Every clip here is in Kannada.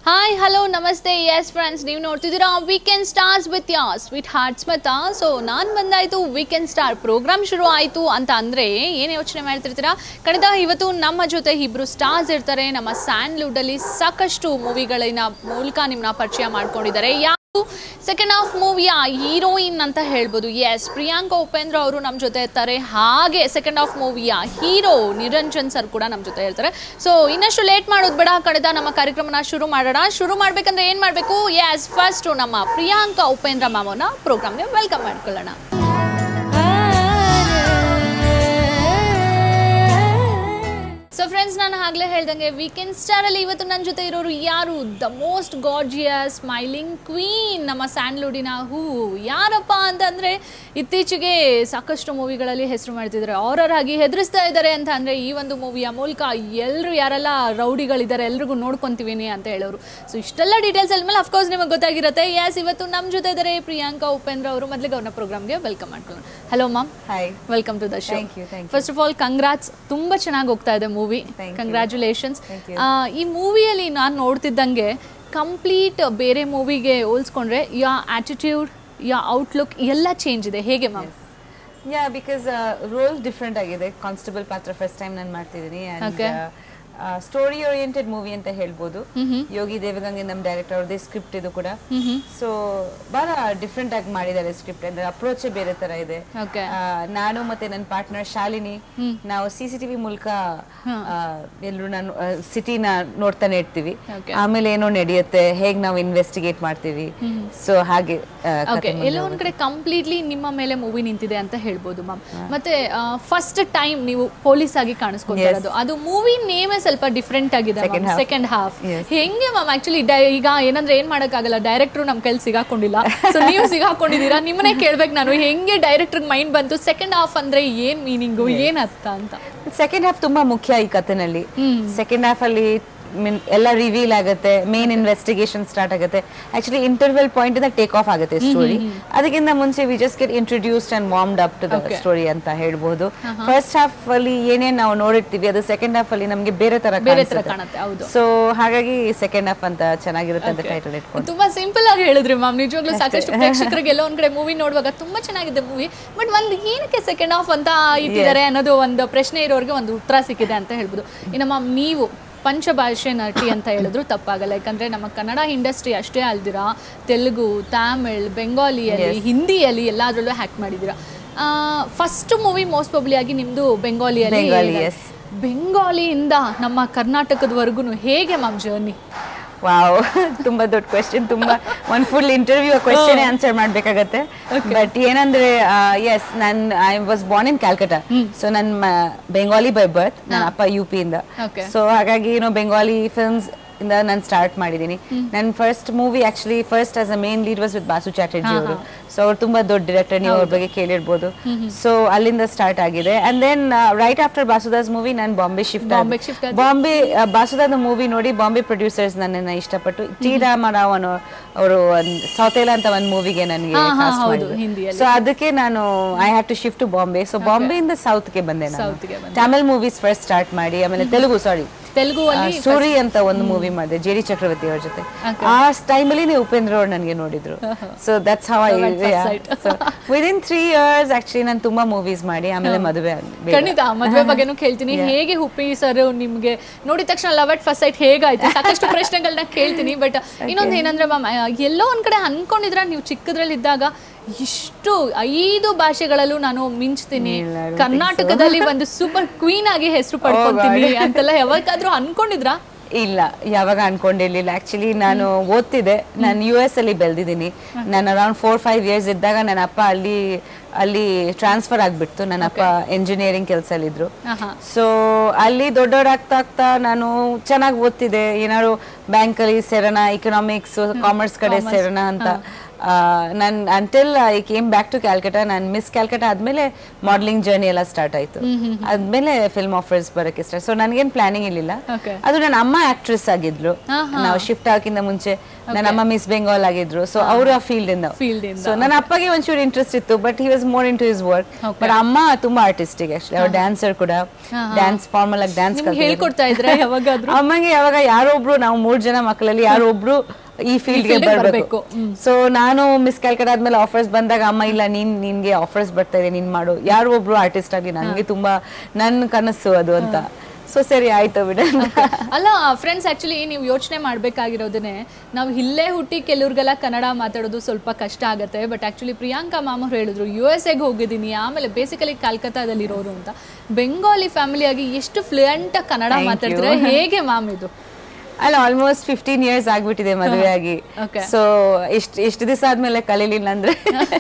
ಹಾಯ್ ಹಲೋ ನಮಸ್ತೆ ಎಸ್ ಫ್ರೆಂಡ್ಸ್ ನೀವು ನೋಡ್ತಿದ್ದೀರಾ weekend stars with ya sweetheart Smita so ನಾನು ಬಂದಾಯ್ತು ವೀಕೆಂಡ್ ಸ್ಟಾರ್ ಪ್ರೋಗ್ರಾಮ್ ಶುರು ಆಯಿತು ಅಂತ ಅಂದರೆ ಏನು ಯೋಚನೆ ಮಾಡ್ತಿರ್ತೀರಾ ಖಂಡಿತ ಇವತ್ತು ನಮ್ಮ ಜೊತೆ ಇಬ್ಬರು ಸ್ಟಾರ್ಸ್ ಇರ್ತಾರೆ ನಮ್ಮ ಸ್ಯಾಂಡ್ಲ್ವುಡಲ್ಲಿ ಸಾಕಷ್ಟು ಮೂವಿಗಳಿನ ಮೂಲಕ ನಿಮ್ಮನ್ನ ಪರಿಚಯ ಮಾಡ್ಕೊಂಡಿದ್ದಾರೆ ಯಾರು ಸೆಕೆಂಡ್ ಹಾಫ್ ಮೂವಿಯ ಹೀರೋಯಿನ್ ಅಂತ ಹೇಳ್ಬೋದು ಎಸ್ ಪ್ರಿಯಾಂಕಾ ಉಪೇಂದ್ರ ಅವರು ನಮ್ಮ ಜೊತೆ ಇರ್ತಾರೆ ಹಾಗೆ ಸೆಕೆಂಡ್ ಹಾಫ್ ಮೂವಿಯ ಹೀರೋ ನಿರಂಜನ್ ಸರ್ ಕೂಡ ನಮ್ಮ ಜೊತೆ ಇರ್ತಾರೆ ಸೊ ಇನ್ನಷ್ಟು ಲೇಟ್ ಮಾಡೋದು ಬೇಡ ಖಂಡಿತ ನಮ್ಮ ಕಾರ್ಯಕ್ರಮನ ಶುರು ಮಾಡೋಣ ಶುರು ಮಾಡ್ಬೇಕಂದ್ರೆ ಏನು ಮಾಡಬೇಕು ಎಸ್ ಫಸ್ಟ್ ನಮ್ಮ ಪ್ರಿಯಾಂಕಾ ಉಪೇಂದ್ರ ಮ್ಯಾಮನ್ನ ಪ್ರೋಗ್ರಾಮ್ಗೆ ವೆಲ್ಕಮ್ ಮಾಡ್ಕೊಳ್ಳೋಣ ಸೊ ಫ್ರೆಂಡ್ಸ್ ನಾನು ಆಗಲೇ ಹೇಳ್ದಂಗೆ ವೀಕೆಂಡ್ ಸ್ಟಾರಲ್ಲಿ ಇವತ್ತು ನನ್ನ ಜೊತೆ ಇರೋರು ಯಾರು the most gorgeous smiling queen ನಮ್ಮ ಸ್ಯಾಂಡ್ಲುಡಿನ ಹೂ ಯಾರಪ್ಪ ಅಂತಂದರೆ ಇತ್ತೀಚೆಗೆ ಸಾಕಷ್ಟು ಮೂವಿಗಳಲ್ಲಿ ಹೆಸರು ಮಾಡ್ತಿದ್ದಾರೆ ಆರರ್ ಆಗಿ ಹೆದರಿಸ್ತಾ ಇದ್ದಾರೆ ಅಂತ ಅಂದರೆ ಈ ಒಂದು ಮೂವಿಯ ಮೂಲಕ ಎಲ್ಲರೂ ಯಾರೆಲ್ಲ ರೌಡಿಗಳಿದ್ದಾರೆ ಎಲ್ರಿಗೂ ನೋಡ್ಕೊತೀವಿನಿ ಅಂತ ಹೇಳೋರು ಸೊ ಇಷ್ಟೆಲ್ಲ ಡೀಟೇಲ್ಸ್ ಮೇಲೆ ಅಫ್ಕೋರ್ಸ್ ನಿಮಗೆ ಗೊತ್ತಾಗಿರುತ್ತೆ ಎಸ್ ಇವತ್ತು ನಮ್ಮ ಜೊತೆ ಇದ್ದಾರೆ ಪ್ರಿಯಾಂಕಾ ಉಪೇಂದ್ರ ಅವರು ಮೊದಲಿಗೆ ಅವ್ರನ್ನ ಪ್ರೋಗ್ರಾಮ್ಗೆ ವೆಲ್ಕಮ್ ಮಾಡ್ಕೊಳ್ಳೋಣ hello ma'am hi welcome to the show Thank you, thank you. First of all congrats ತುಂಬಾ ಚೆನ್ನಾಗಿ ಹೋಗ್ತಾ ಇದೆ movie Thank you. Congratulations Thank you. ಈ ಮೂವಿಯಲ್ಲಿ ನಾನು ನೋಡ್ತಿದ್ದಂಗೆ ಕಂಪ್ಲೀಟ್ ಬೇರೆ ಮೂವಿಗೆ ಹೋಲ್ಸ್ಕೊಂಡ್ರೆ ಯಾ ಆಟಿಟ್ಯೂಡ್ ಯಾ ಔಟ್ಲುಕ್ ಎಲ್ಲ ಚೇಂಜ್ ಇದೆ ಹೇಗೆ ma'am ya because role different ಆಗಿದೆ ಕಾನ್ಸ್ಟೇಬಲ್ ಪಾತ್ರ ಫಸ್ಟ್ ಟೈಮ್ ನಾನು ಮಾಡ್ತಿದ್ದೀನಿ Okay. ಸ್ಟೋರಿ ಓರಿಯೆಂಟೆಡ್ ಮೂವಿ ಅಂತ ಹೇಳ್ಬೋದು ಯೋಗಿ ದೇವಗಂಗೆ ನಮ್ಮ ಡೈರೆಕ್ಟರ್ ಅವ್ರದ್ದೇ ಸ್ಕ್ರಿಪ್ಟ್ ಇದು ಕೂಡ ಸೊ ಬಹಳ ಡಿಫ್ರೆಂಟ್ ಆಗಿ ಮಾಡಿದ್ದಾರೆ ಸ್ಕ್ರಿಪ್ಟ್ ಅಂದ್ರೆ ಅಪ್ರೋಚ್ ಬೇರೆ ತರ ಇದೆ ಓಕೆ ಆ, ನಾನು ಮತ್ತೆ ನನ್ನ ಪಾರ್ಟ್ನರ್ ಶಾಲಿನಿ ನಾವು ಸಿ ಸಿ ಟಿವಿ ಮೂಲಕ ಎಲ್ಲರೂ ನಾನು ಸಿಟಿನ ನೋಡ್ತಾನೆ ಇರ್ತೀವಿ Okay. ಆಮೇಲೆ ಏನೋ ನಡೆಯುತ್ತೆ ಹೇಗ್ ನಾವು ಇನ್ವೆಸ್ಟಿಗೇಟ್ ಮಾಡ್ತೀವಿ ಸೊ ಹಾಗೆ ಆ, ಕಥೆ ಓಕೆ ಮುಂದೆ ಎಲ್ಲೋ ಒಂದ್ ಕಡೆ ಕಂಪ್ಲೀಟ್ಲಿ ನಿಮ್ಮ ಮೇಲೆ ಮೂವಿ ನಿಂತಿದೆ ಅಂತ ಹೇಳ್ಬೋದು ಮ್ಯಾಮ್ ಮತ್ತೆ ಫಸ್ಟ್ ಟೈಮ್ ನೀವು ಪೊಲೀಸ್ ಆಗಿ ಕಾಣಿಸ್ಕೊತಿರೋದು ಅದು ಮೂವಿ ನೇಮೇ ಸ್ವಲ್ಪ ಡಿಫ್ರೆಂಟ್ ಆಗಿದೆ Second half. Second half Yes. ಹೆಂಗೆ ಮ್ಯಾಮ್ ಆಕ್ಚುಲಿ ಈಗ ಏನಂದ್ರೆ ಏನ್ ಮಾಡಕ್ಕಾಗಲ್ಲ ಡೈರೆಕ್ಟ್ರು ನಮ್ ಕೈಲಿ ಸಿಗಾಕೊಂಡಿಲ್ಲ ಸೊ ನೀವು ಸಿಗಾಕೊಂಡಿದ್ದೀರಾ ನಿಮ್ಮನ್ನೇ ಕೇಳ್ಬೇಕು ನಾನು ಹೆಂಗೆ ಡೈರೆಕ್ಟರ್ ಮೈಂಡ್ ಬಂತು ಸೆಕೆಂಡ್ ಹಾಫ್ ಅಂದ್ರೆ ಏನ್ ಮೀನಿಂಗು ಏನ್ ಅರ್ಥ ಅಂತ ಸೆಕೆಂಡ್ ಹಾಫ್ ತುಂಬಾ ಮುಖ್ಯ ಈ ಕಥೆನಲ್ಲಿ ಸೆಕೆಂಡ್ ಹಾಫ್ ಅಲ್ಲಿ ಮೀನ್ ಎಲ್ಲ ರಿವೀಲ್ ಆಗುತ್ತೆ ಮೇನ್ ಇನ್ವೆಸ್ಟಿಗೇಷನ್ ಸ್ಟಾರ್ಟ್ ಆಗುತ್ತೆ ಆಕ್ಚುಲಿ ಇಂಟರ್ವೆಲ್ ಪಾಯಿಂಟ್ ಇಂದ ಟೇಕ್ ಆಫ್ ಆಗುತ್ತೆ ಸ್ಟೋರಿ ಅದಕ್ಕಿಂತ ಮುಂಚೆ we just get introduced and warmed up to the story ಅಂತ ಹೇಳ್ಬೋದು ಫಸ್ಟ್ ಹಾಫ್ ಅಲ್ಲಿ ಏನೇನ್ ನಾವು ನೋಡಿರ್ತೀವಿ ಅದು ಸೆಕೆಂಡ್ ಹಾಫ್ ಅಲ್ಲಿ ನಮ್ಗೆ ಬೇರೆ ತರ ಬೇರೆ ತರ ಕಾಣುತ್ತೆ ಹೌದು ಸೊ ಹಾಗಾಗಿ ಸೆಕೆಂಡ್ ಹಾಫ್ ಅಂತ ಚೆನ್ನಾಗಿರುತ್ತೆ ಅಂತ ಟೈಟಲ್ ಇಟ್ಕೊಂಡು ತುಂಬಾ ಸಿಂಪಲ್ ಆಗಿ ಹೇಳಿದ್ರಿ ಮ್ಯಾಮ್ ನಿಜವಾಗ್ಲೂ ಸಾಕಷ್ಟು ಪ್ರೇಕ್ಷಕರಿಗೆ ಎಲ್ಲ ಒಂದ್ ಕಡೆ ಮೂವಿ ನೋಡುವಾಗ ತುಂಬಾ ಚೆನ್ನಾಗಿದೆ ಮೂವಿ ಬಟ್ ಒಂದು ಏನಕ್ಕೆ ಸೆಕೆಂಡ್ ಹಾಫ್ ಅಂತ ಇಟ್ಟಿದ್ದಾರೆ ಅನ್ನೋದು ಒಂದು ಪ್ರಶ್ನೆ ಇರೋರಿಗೆ ಒಂದು ಉತ್ತರ ಸಿಕ್ಕಿದೆ ಅಂತ ಹೇಳ್ಬೋದು ಇನ್ನು ಮ್ಯಾಮ್ ನೀವು ಪಂಚಭಾಷೆ ನಟಿ ಅಂತ ಹೇಳಿದ್ರು ತಪ್ಪಾಗಲ್ಲ ಯಾಕಂದ್ರೆ ನಮ್ಮ ಕನ್ನಡ ಇಂಡಸ್ಟ್ರಿ ಅಷ್ಟೇ ಅಲ್ದಿರಾ ತೆಲುಗು ತಮಿಳ್ ಬೆಂಗಾಲಿಯಲ್ಲಿ ಹಿಂದಿಯಲ್ಲಿ ಎಲ್ಲಾದ್ರಲ್ಲೂ ಹ್ಯಾಕ್ ಮಾಡಿದ್ದೀರಾ ಫಸ್ಟ್ ಮೂವಿ ಮೋಸ್ಟ್ ಪ್ರಾಬ್ಲಿ ಆಗಿ ನಿಮ್ದು ಬೆಂಗಾಲಿಯಲ್ಲಿ Bengali, yes. ಬೆಂಗಾಲಿಯಿಂದ ನಮ್ಮ ಕರ್ನಾಟಕದವರೆಗೂ ಹೇಗೆ ಮ್ಯಾಮ್ ಜರ್ನಿ ವಾವ್ ತುಂಬಾ ದೊಡ್ಡ ಕ್ವೆಶ್ಚನ್ ತುಂಬಾ ಒಂದ್ ಫುಲ್ ಇಂಟರ್ವ್ಯೂ ಕ್ವೆಶ್ಚನ್ ಆನ್ಸರ್ ಮಾಡ್ಬೇಕಾಗತ್ತೆ ಬಟ್ ಏನಂದ್ರೆ ಎಸ್ ನನ್ I was born in Calcutta so ನನ್ ಬೆಂಗಾಲಿ ಬೈ ಬರ್ತ್ ನನ್ನ ಅಪ್ಪ ಯು ಪಿ ಇಂದ Okay. ಸೊ ಹಾಗಾಗಿ ಏನೋ ಬೆಂಗಾಲಿ ಫಿಲ್ಮ್ಸ್ ಇಂದ ನಾನು ಸ್ಟಾರ್ಟ್ ಮಾಡಿದ್ದೀನಿ ನನ್ನ first movie actually first as a main lead was with Basu Chatterjee ಅವರು ಸೊ ಅವ್ರು ತುಂಬಾ ದೊಡ್ಡ ಡೈರೆಕ್ಟರ್ ನೀವು ಅವ್ರ ಬಗ್ಗೆ ಕೇಳಿರ್ಬೋದು ಸೊ ಅಲ್ಲಿಂದ ಸ್ಟಾರ್ಟ್ ಆಗಿದೆ ಅಂಡ್ ದೆನ್ ರೈಟ್ ಆಫ್ಟರ್ ಬಾಸುದಾಸ್ ಮೂವಿ ನಾನು ಬಾಂಬೆ ಶಿಫ್ಟ್ ಬಾಂಬೆಗೆ shift ಆದ್ರಿ? ಬಾಂಬೆ ಆ, ಬಾಸುದಾದ ಮೂವಿ ನೋಡಿ ಬಾಂಬೆ ಪ್ರೊಡ್ಯೂಸರ್ಸ್ ನನ್ನನ್ನ ಇಷ್ಟಪಟ್ಟು ಟಿ ರಾಮರಾವ್ ಅನ್ನೋ ಅವರು ಸೌತೇಲ ಅಂತ ಒಂದು ಮೂವಿಗೆ ನನಗೆ ಹಾ, ಹಾ, ಹೌದು, ಹಿಂದಿಯಲ್ಲಿ. ಸೊ ಅದಕ್ಕೆ ನಾನು I have to shift to Bombay so ಬಾಂಬೆಯಿಂದ ಸೌತ್ಗೆ ಬಂದೆ ನಾನು South ಗೆ ಬಂದೆ. ತಮಿಳ್ ಮೂವೀಸ್ ಫಸ್ಟ್ ಸ್ಟಾರ್ಟ್ ಮಾಡಿ ಆಮೇಲೆ ತೆಲುಗು ಸಾರಿ ತೆಲುಗು ಅಲ್ಲಿ ಸೂರಿ ಅಂತ ಒಂದು ಮೂವಿ ಮಾಡಿದೆ ಜೆ ಡಿ ಚಕ್ರವರ್ತಿ ಅವ್ರ ಜೊತೆ ಆ ಟೈಮಲ್ಲಿ ನೀವು ಉಪೇಂದ್ರ ಅವ್ರು ನನಗೆ ನೋಡಿದ್ರು so that's how I Love at first sight. Within three years actually ನಾನು ತುಂಬಾ ಮೂವೀಸ್ ಮಾಡಿ ಆಮೇಲೆ ಮದುವೆ ಆಗಿ ಖಂಡಿತ ಮದ್ವೆ ಬಗ್ಗೆನೂ ಕೇಳ್ತೀನಿ ಹೇಗೆ ಹುಪ್ಪಿ ಸರ್ ನಿಮ್ಗೆ ನೋಡಿದ ತಕ್ಷಣ ಲವ್ ಅಟ್ ಫಸ್ಟ್ ಸೈಟ್ ಹೇಗಾಯ್ತು ಸಾಕಷ್ಟು ಪ್ರಶ್ನೆಗಳನ್ನ ಕೇಳ್ತೀನಿ ಬಟ್ ಇನ್ನೊಂದು ಏನಂದ್ರೆ ಮ್ಯಾಮ್ ಎಲ್ಲೋ ಒಂದ್ ಕಡೆ ಅನ್ಕೊಂಡಿದ್ರ ನೀವು ಚಿಕ್ಕದ್ರಲ್ಲಿ ಇದ್ದಾಗ ಇಷ್ಟು ಐದು ಭಾಷೆಗಳಲ್ಲೂ ನಾನು ಮಿಂಚ್ತೀನಿ ಇಲ್ಲ, I don't think ಕರ್ನಾಟಕದಲ್ಲಿ ಒಂದು ಸೂಪರ್ ಕ್ವೀನ್ ಆಗಿ ಹೆಸರು ಪಡ್ಕೊಂತೀನಿ ಅಂತೆಲ್ಲ ಯಾವಾಗಾದ್ರೂ ಅನ್ಕೊಂಡಿದ್ರಾ ಇಲ್ಲ ಯಾವಾಗ ಅನ್ಕೊಂಡಿರ್ಲಿಲ್ಲ ಆಕ್ಚುಲಿ ನಾನು ಓದ್ತಿದ್ದೆ ನಾನು ಯು ಎಸ್ ಅಲ್ಲಿ ಬೆಳೆದಿದ್ದೀನಿ ನಾನು ಅರೌಂಡ್ ಫೋರ್ ಫೈವ್ ಇಯರ್ಸ್ ಇದ್ದಾಗ ನನ್ನ ಅಪ್ಪ ಅಲ್ಲಿ ಅಲ್ಲಿ ಟ್ರಾನ್ಸ್ಫರ್ ಆಗ್ಬಿಡ್ತು ನನ್ನ ಅಪ್ಪ ಎಂಜಿನಿಯರಿಂಗ್ ಕೆಲಸಲ್ಲಿದ್ರು ಆಹಾ. ಸೊ ಅಲ್ಲಿ ದೊಡ್ಡವರಾಗ್ತಾ ಆಗ್ತಾ ನಾನು ಚೆನ್ನಾಗಿ ಓದ್ತಿದ್ದೆ ಏನಾದ್ರು ಬ್ಯಾಂಕಲ್ಲಿ ಸೇರೋಣ ಇಕನಾಮಿಕ್ಸ್ ಕಾಮರ್ಸ್ ಕಡೆ ಸೇರೋಣ ಅಂತ ನಾನು until I came back to Calcutta ನಾನು ಮಿಸ್ ಕ್ಯಾಲ್ಕಟಾ ಆದ್ಮೇಲೆ ಮಾಡಲಿಂಗ್ ಜರ್ನಿ ಎಲ್ಲ ಸ್ಟಾರ್ಟ್ ಆಯ್ತು ಆದ್ಮೇಲೆ ಫಿಲ್ಮ್ ಆಫರ್ಸ್ ಬರೋಕ್ಕೆ ಸ್ಟಾರ್ಟ್ ಸೊ ನನಗೇನು ಪ್ಲಾನಿಂಗ್ ಇರಲಿಲ್ಲ Okay. ಅದು ನನ್ನ ಅಮ್ಮ ಆಕ್ಟ್ರೆಸ್ ಆಗಿದ್ರು ನಾವು ಶಿಫ್ಟ್ ಆಗೋಕ್ಕಿಂತ ಮುಂಚೆ ನನ್ನ ಅಮ್ಮ ಮಿಸ್ ಬೆಂಗಾಲ್ ಆಗಿದ್ರು ಸೊ ಅವರು ಆ ಫೀಲ್ಡ್ ಇಂದ Field ಇಂದ, ಸೊ ನನ್ನ ಅಪ್ಪಗೆ ಒಂಚೂರು ಇಂಟ್ರೆಸ್ಟ್ ಇತ್ತು but he was more into his work but ಅಮ್ಮ ತುಂಬಾ ಆರ್ಟಿಸ್ಟಿಕ್ ಆಕ್ಚುಲಿ ಅವ್ರು ಡ್ಯಾನ್ಸರ್ ಕೂಡ ಡ್ಯಾನ್ಸ್ ಫಾರ್ಮಲ್ ಆಗಿ ಡ್ಯಾನ್ಸ್ ನಿಮ್ಗೆ ಹೇಳ್ಕೊಡ್ತಾ ಇದ್ರೆ ಯಾವಾಗಾದ್ರೂ ಅಮ್ಮಂಗೆ ಯಾವಾಗ ಯಾರೋ ಒಬ್ರು ನಾವು ಮೂರ್ ಜನ ಮಕ್ಕಳಲ್ಲಿ ಯಾರೋ ಒಬ್ರು ಈ ಫೀಲ್ಡ್ ಗೆ field ಗೆ ಬರಬೇಕು ಸೊ ನಾನು ಮಿಸ್ ಕ್ಯಾಲ್ಕಟ್ ಆದ್ಮೇಲೆ ಆಫರ್ಸ್ ಬಂದಾಗ ಅಮ್ಮ ಇಲ್ಲ ನೀನ್ ನಿನ್ಗೆ ಆಫರ್ಸ್ ಬರ್ತಾ ಇದೆ ನೀನ್ ಮಾಡು ಯಾರೋ ಒಬ್ರು ಆರ್ಟಿಸ್ಟ್ ಆಗಿ ನನ್ಗೆ ತುಂಬಾ ನನ್ನ ಕನಸು ಅದು ಅಂತ ಸೊ ಸರಿ ಆಯ್ತು ಬಿಡ ಅಲ್ಲ ಫ್ರೆಂಡ್ಸ್ ಆಕ್ಚುಲಿ ನೀವು ಯೋಚನೆ ಮಾಡ್ಬೇಕಾಗಿರೋದನ್ನೇ ನಾವು ಇಲ್ಲೇ ಹುಟ್ಟಿ ಕೆಲವ್ರಿಗೆಲ್ಲ ಕನ್ನಡ ಮಾತಾಡೋದು ಸ್ವಲ್ಪ ಕಷ್ಟ ಆಗುತ್ತೆ ಬಟ್ ಆಕ್ಚುಲಿ ಪ್ರಿಯಾಂಕಾ ಮ್ಯಾಮ್ ಅವ್ರು ಹೇಳಿದ್ರು ಯು ಎಸ್ ಎಗೆ ಹೋಗಿದ್ದೀನಿ ಆಮೇಲೆ ಬೇಸಿಕಲಿ ಕಲ್ಕತ್ತಾದಲ್ಲಿ ಇರೋರು ಅಂತ ಬೆಂಗಾಲಿ ಫ್ಯಾಮಿಲಿಯಾಗಿ ಎಷ್ಟು ಫ್ಲೂಯೆಂಟ್ ಕನ್ನಡ Thank you. ಮಾತಾಡ್ತಾರೆ ಹೇಗೆ ಮ್ಯಾಮ್ ಇದು ಅಲ್ಲ ಆಲ್ಮೋಸ್ಟ್ ಫಿಫ್ಟೀನ್ ಇಯರ್ಸ್ ಆಗ್ಬಿಟ್ಟಿದೆ ಮದುವೆ ಆಗಿ Okay. ಸೊ ಇಷ್ಟ ಇಷ್ಟು ದಿವಸ ಆದ್ಮೇಲೆ ಕಲೀಲಿಲ್ಲ ಅಂದ್ರೆ